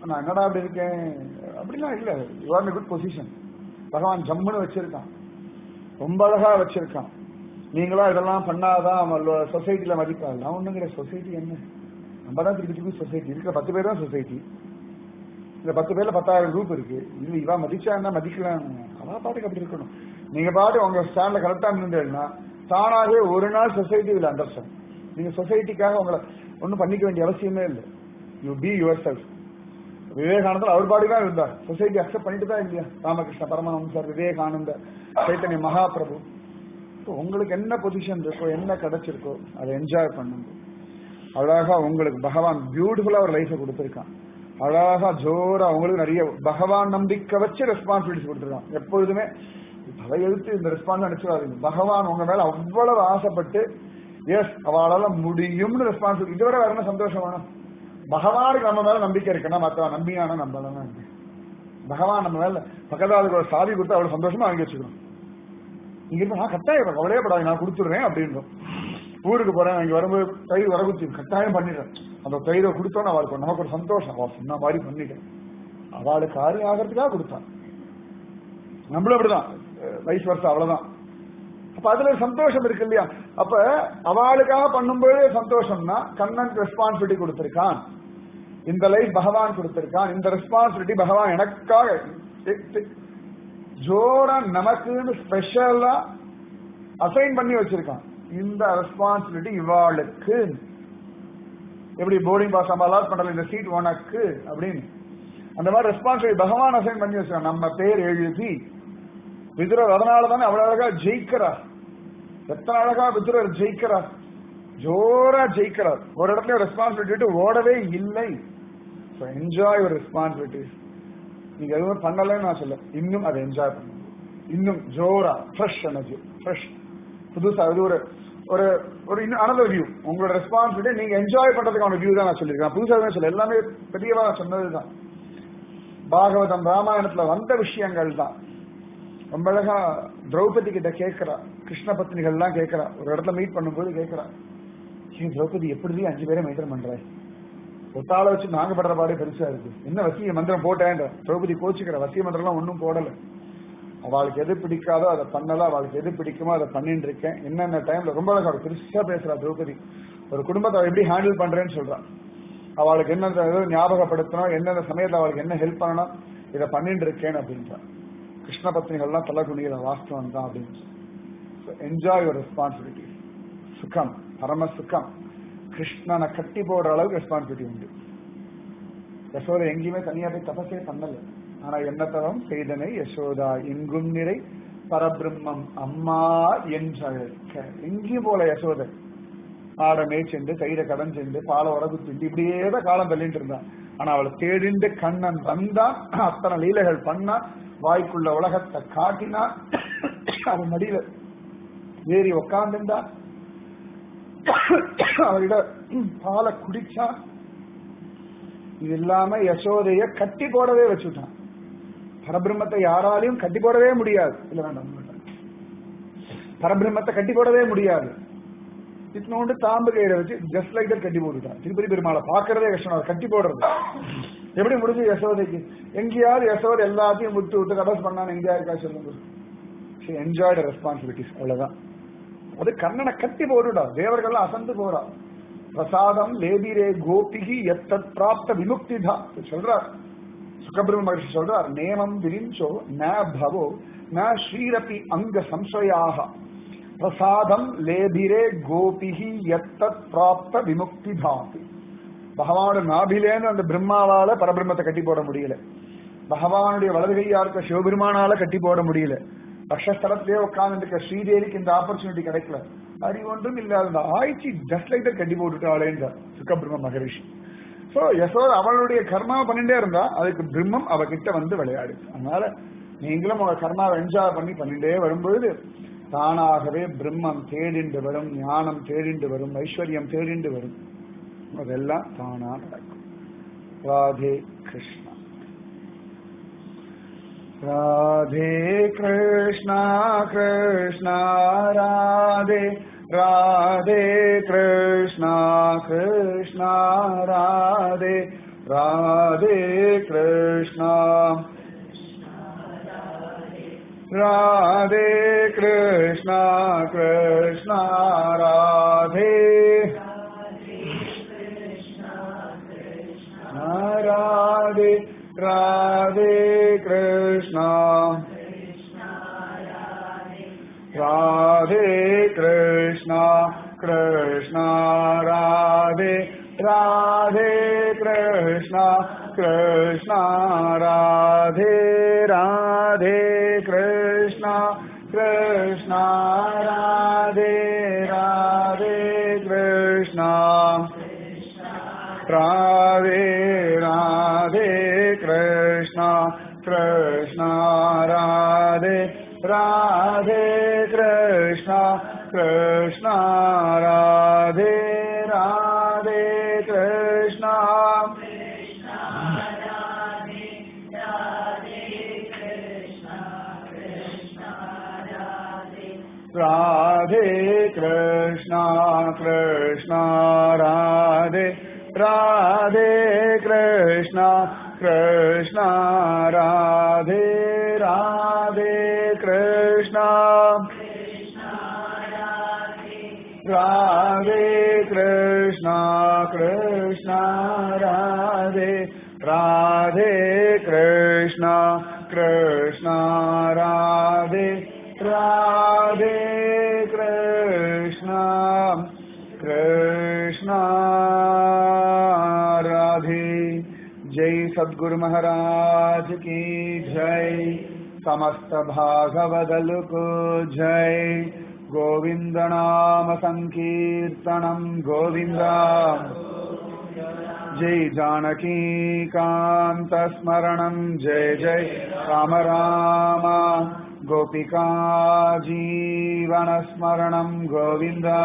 நான் என்னடா அப்படி இருக்கேன் அப்படிலாம் இல்ல யூ ஆர் குட் பொசிஷன் பகவான் ஜம்முன்னு வச்சிருக்கான் ரொம்ப அழகா வச்சிருக்கான் நீங்களா இதெல்லாம் பண்ணாதான் சொசைட்டில மதிப்பாங்க நான் ஒண்ணும் கிடையாது சொசைட்டி என்ன நம்ம தான் திருப்பி திருப்பி சொசைட்டி இருக்கிற பத்து பேர் தான் சொசைட்டி இந்த பத்து பேர்ல பத்தாயிரம் குரூப் இருக்கு இது இவா மதிச்சா என்ன மதிக்கலாம் அவா பாட்டுக்கு அப்படி இருக்கணும் நீங்க பாட்டு உங்க ஸ்டாண்ட்ல கரெக்டா நின்றுன்னா தானாகவே ஒரு நாள் சொசைட்டி வில் அண்டர்ஸ்டாண்ட் நீங்க சொசைட்டிக்காக உங்களை ஒன்றும் பண்ணிக்க வேண்டிய அவசியமே இல்லை யூ பி யுவர் செல்ஃப் விவேகானந்தர் அவர் பாடி தான் இருந்தார் சொசைட்டி அக்செப்ட் பண்ணிட்டு தான் இல்லையா ராமகிருஷ்ண பரமஹம்சர் விவேகானந்தர் சைத்தன்ய மகாபிரபு இப்போ உங்களுக்கு என்ன பொசிஷன் இருக்கோ என்ன கிடைச்சிருக்கோ அதை என்ஜாய் பண்ணுங்க அழகா உங்களுக்கு பகவான் பியூட்டிஃபுல்லா ஒரு லைஃபை கொடுத்துருக்கான் அழகா ஜோரா உங்களுக்கு நிறைய பகவான் நம்பிக்கை வச்சு ரெஸ்பான்சிபிலிட்டி கொடுத்துருக்கான் எப்பொழுதுமே தலையெழுத்து இந்த ரெஸ்பான்ஸ் நினைச்சுடாதீங்க பகவான் உங்க மேல அவ்வளவு ஆசைப்பட்டு எஸ் அவளால முடியும்னு ரெஸ்பான்சிபிலிட்டி இதுவரை வேற என்ன சந்தோஷம் வேணும் பகவானுக்கு நம்ம மேல நம்பிக்கை இருக்குன்னா மத்தவ நம்பியானா நம்பலாம் பகவான் நம்ம மேல பக்கத்தாளுக்கு ஒரு சாவி கொடுத்து அவ்வளவு சந்தோஷமா வாங்கி வச்சுக்கணும் இங்க இருப்ப நான் கட்டாயம் கவலையே படாது நான் கொடுத்துடுறேன் அப்படின்றோம் ஊருக்கு போறேன் இங்க வரும்போது தயிர் வரகுத்தி கட்டாயம் பண்ணிடுறேன் அந்த தயிரை கொடுத்தோன்னு அவளுக்கு நமக்கு ஒரு சந்தோஷம் அவள் சொன்ன மாதிரி பண்ணிட்டேன் அவளுக்கு காரியம் ஆகிறதுக்காக கொடுத்தான் நம்மளும் அப்படிதான் வயசு வருஷம் அவ்வளவுதான் அப்ப அதுல ஒரு சந்தோஷம் இருக்கு இல்லையா அப்ப அவளுக்காக பண்ணும்போது சந்தோஷம்னா கண்ணன் ரெஸ்பான்சிபிலிட்டி கொடுத்திருக்கான் இந்த லைஃப் பகவான் கொடுத்திருக்கான் இந்த ரெஸ்பான்சிபிலிட்டி பகவான் எனக்காக ஜோரா நமக்குன்னு ஸ்பெஷலா அசைன் பண்ணி வச்சிருக்கான் இந்த ரெஸ்பான்சிபிலிட்டி இவாளுக்கு எப்படி போர்டிங் பாஸ் நம்ம அலாட் பண்றல இந்த சீட் உனக்கு அப்படின்னு அந்த மாதிரி ரெஸ்பான்சிபிலிட்டி பகவான் அசைன் பண்ணி வச்சிருக்கான் நம்ம பேர் எழுதி விதுரர் அதனால தானே அவ்வளவு அழகா ஜெயிக்கிறார் எத்தனை அழகா விதுரர் ஜெயிக்கிறார் ஜோரா ஜெயிக்கிறார் ஒரு இடத்துல ரெஸ்பான்சிபிலிட்டி ஓடவே இல்லை என்ஜாய் ஒரு ரெஸ்பான்சிபிலிட்டிஸ் நீங்க எதுவும் பண்ணலன்னு நான் சொல்ல இன்னும் அதை என்ஜாய் பண்ணுங்க இன்னும் ஜோரா ஃப்ரெஷ் எனர்ஜி ஃப்ரெஷ் புதுசா இது ஒரு ஒரு ஒரு இன்னும் அனதர் வியூ உங்களோட ரெஸ்பான்சிபிலிட்டி நீங்க என்ஜாய் பண்றதுக்கான வியூ தான் நான் சொல்லியிருக்கேன் புதுசா தான் சொல்ல எல்லாமே பெரியவா சொன்னதுதான் பாகவதம் ராமாயணத்துல வந்த விஷயங்கள் தான் ரொம்ப அழகா திரௌபதி கிட்ட கேட்கிறா கிருஷ்ண பத்னிகள்லாம் கேட்கிறா ஒரு இடத்துல மீட் பண்ணும்போது கேட்கிறா ஏன் திரௌபதி எப்படி அஞ்சு பேரை மெயின்டைன் பண்ற ஒத்தாளை வச்சு நாங்க படுற பாடே பெருசா இருக்கு என்ன வசிய மந்திரம் போட்டேன் திரௌபதி கோச்சுக்கிற வசிய மந்திரம்லாம் ஒன்றும் போடல அவளுக்கு எது பிடிக்காதோ அதை பண்ணல அவளுக்கு எது பிடிக்குமோ அதை பண்ணிட்டு இருக்கேன் என்னென்ன டைம்ல ரொம்ப அழகா பெருசா பேசுறா திரௌபதி ஒரு குடும்பத்தை அவ எப்படி ஹேண்டில் பண்றேன்னு சொல்றா அவளுக்கு என்ன ஞாபகப்படுத்தணும் எந்தெந்த சமயத்துல அவளுக்கு என்ன ஹெல்ப் பண்ணணும் இதை பண்ணிட்டு இருக்கேன் அப்படின்றா கிருஷ்ண பத்னிகள்லாம் தலை குனிகிற வாஸ்தவம் தான் அப்படின்னு என்ஜாய் யுவர் ரெஸ்பான்சிபிலிட்டி சுகம் பரம சுகம் கிருஷ்ணனை கட்டி போடுற அளவுக்கு ரெஸ்பான்சிபிலிட்டி உண்டு யசோதை எங்கேயுமே தனியா போய் தபசே பண்ணல ஆனா என்ன தவம் செய்தனை யசோதா எங்கும் நிறை பரபிரம்மம் அம்மா என்றழைக்க எங்கேயும் போல யசோதை ஆட மேய்ச்செண்டு தயிர கடன் சென்று பாலை உறவு திண்டு இப்படியே தான் காலம் தள்ளிட்டு இருந்தான் ஆனா அவளை தேடிண்டு கண்ணன் வந்தான் அத்தனை லீலைகள் பண்ணா வாய்க்குள்ள உலகத்தை காட்டினான் அவன் மடியில ஏறி உக்காந்துட்டான் அவரிட பாலை குடிச்சான் இது இல்லாம யசோதைய கட்டி போடவே வச்சுட்டான் பரபிரம்மத்தை யாராலையும் கட்டி போடவே முடியாது இல்ல வேண்டாம் பரபிரம்மத்தை கட்டி போடவே முடியாது இத்தனோண்டு தாம்பு கையில வச்சு ஜஸ்ட் லைக் கட்டி போட்டுட்டான் திருப்பதி பெருமாளை பாக்குறதே கஷ்டம் அதை கட்டி போடுறது எப்படி முடிஞ்சு யசோதைக்கு எங்கேயாவது யசோதை எல்லாத்தையும் விட்டு விட்டு தபஸ் பண்ணான்னு எங்கேயா இருக்கா சொல்லுங்க என்ஜாய்டு ரெஸ்பான்சிபிலிட்டிஸ் அவ்வளவுதான் அது கண்ணனை கட்டி போடுடா தேவர்கள்லாம் அசந்து போறா பிரசாதம் லேபிரே கோபிகி எத்தத் பிராப்த விமுக்திதா சொல்றார் சுகபிரம மகர்ஷி சொல்றார் நேமம் விரிஞ்சோ ந பவோ ந ஸ்ரீரபி அங்க சம்சயாக பிரசாதம் லேபிரே கோபிகி எத்தத் பிராப்த விமுக்திதாதி பகவானோட நாபிலேன்னு அந்த பிரம்மாவால பரபிரம்மத்தை கட்டி போட முடியல பகவானுடைய வலது கையா இருக்க சிவபெருமானால கட்டி போட முடியல பக்ஷஸ்தலத்திலே உட்கார்ந்து இருக்க ஸ்ரீதேவிக்கு இந்த ஆப்பர்ச்சுனிட்டி கிடைக்கல அறிவு ஒன்றும் இல்லாத அந்த ஆய்ச்சி ஜஸ்ட் லைக் கட்டி போட்டுட்டாளேன்ற சுக்கபிரம்ம மகரிஷி சோ யசோத அவளுடைய கர்மாவை பண்ணிட்டே இருந்தா அதுக்கு பிரம்மம் அவகிட்ட வந்து விளையாடு அதனால நீங்களும் உங்க கர்மாவை என்ஜாய் பண்ணி பண்ணிட்டே வரும்பொழுது தானாகவே பிரம்மம் தேடிண்டு வரும் ஞானம் தேடிண்டு வரும் ஐஸ்வர்யம் தேடிண்டு வரும் அதெல்லாம் தானா நடக்கும் ராதே கிருஷ்ணா राधे कृष्णा कृष्णा राधे राधे कृष्णा कृष्णा राधे राधे कृष्णा राधे कृष्णा कृष्णा राधे राधे राधे कृष्णा राधे कृष्णा कृष्णा राधे राधे कृष्णा कृष्णा राधे राधे कृष्णा कृष्णा राधे राधे कृष्णा राधे राधे कृष्णा कृष्णा राधे राधे कृष्णा कृष्णा राधे राधे कृष्णा राधे कृष्णा कृष्णा राधे राधे कृष्णा कृष्णा राधे राधे कृष्णा राधे कृष्णा कृष्णा राधे राधे कृष्णा कृष्णा राधे राधे कृष्णा कृष्णा राधे जय सद्गुरु महाराज की जय समस्त भागवदल को जय गोविन्द नाम संकीर्तनम गोविन्दा जय जानकी कांत स्मरणम जय जय राम राम गोपिका जीवन स्मरणम गोविन्दा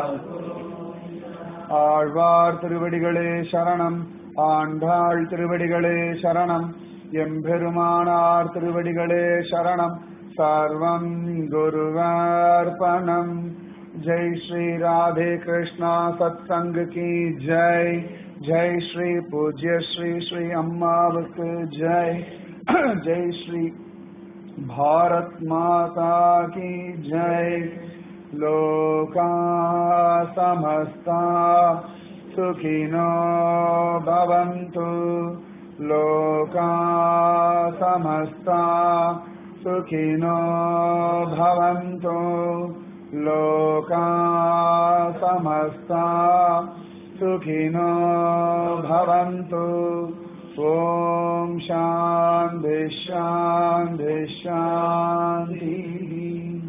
ஆழ்வார் திருவடிகளே சரணம் ஆண்டாள் திருவடிகளே சரணம் எம்பெருமானார் திருவடிகளே சரணம் சர்வம் குருவார்ப்பணம் ஜெய் ஸ்ரீ ராதே கிருஷ்ணா சத்சங்க கி ஜெய் ஜெய் ஸ்ரீ பூஜ்ய ஸ்ரீ ஸ்ரீ அம்மாவுக்கு ஜெய் ஜெய் ஸ்ரீ भारत माता की जय लोका समस्ता सुखिनो भवन्तु लोका समस्ता सुखिनो भवन्तु लोका समस्ता सुखिनो भवन्तु ॐ शान्ति शान्ति शान्तिः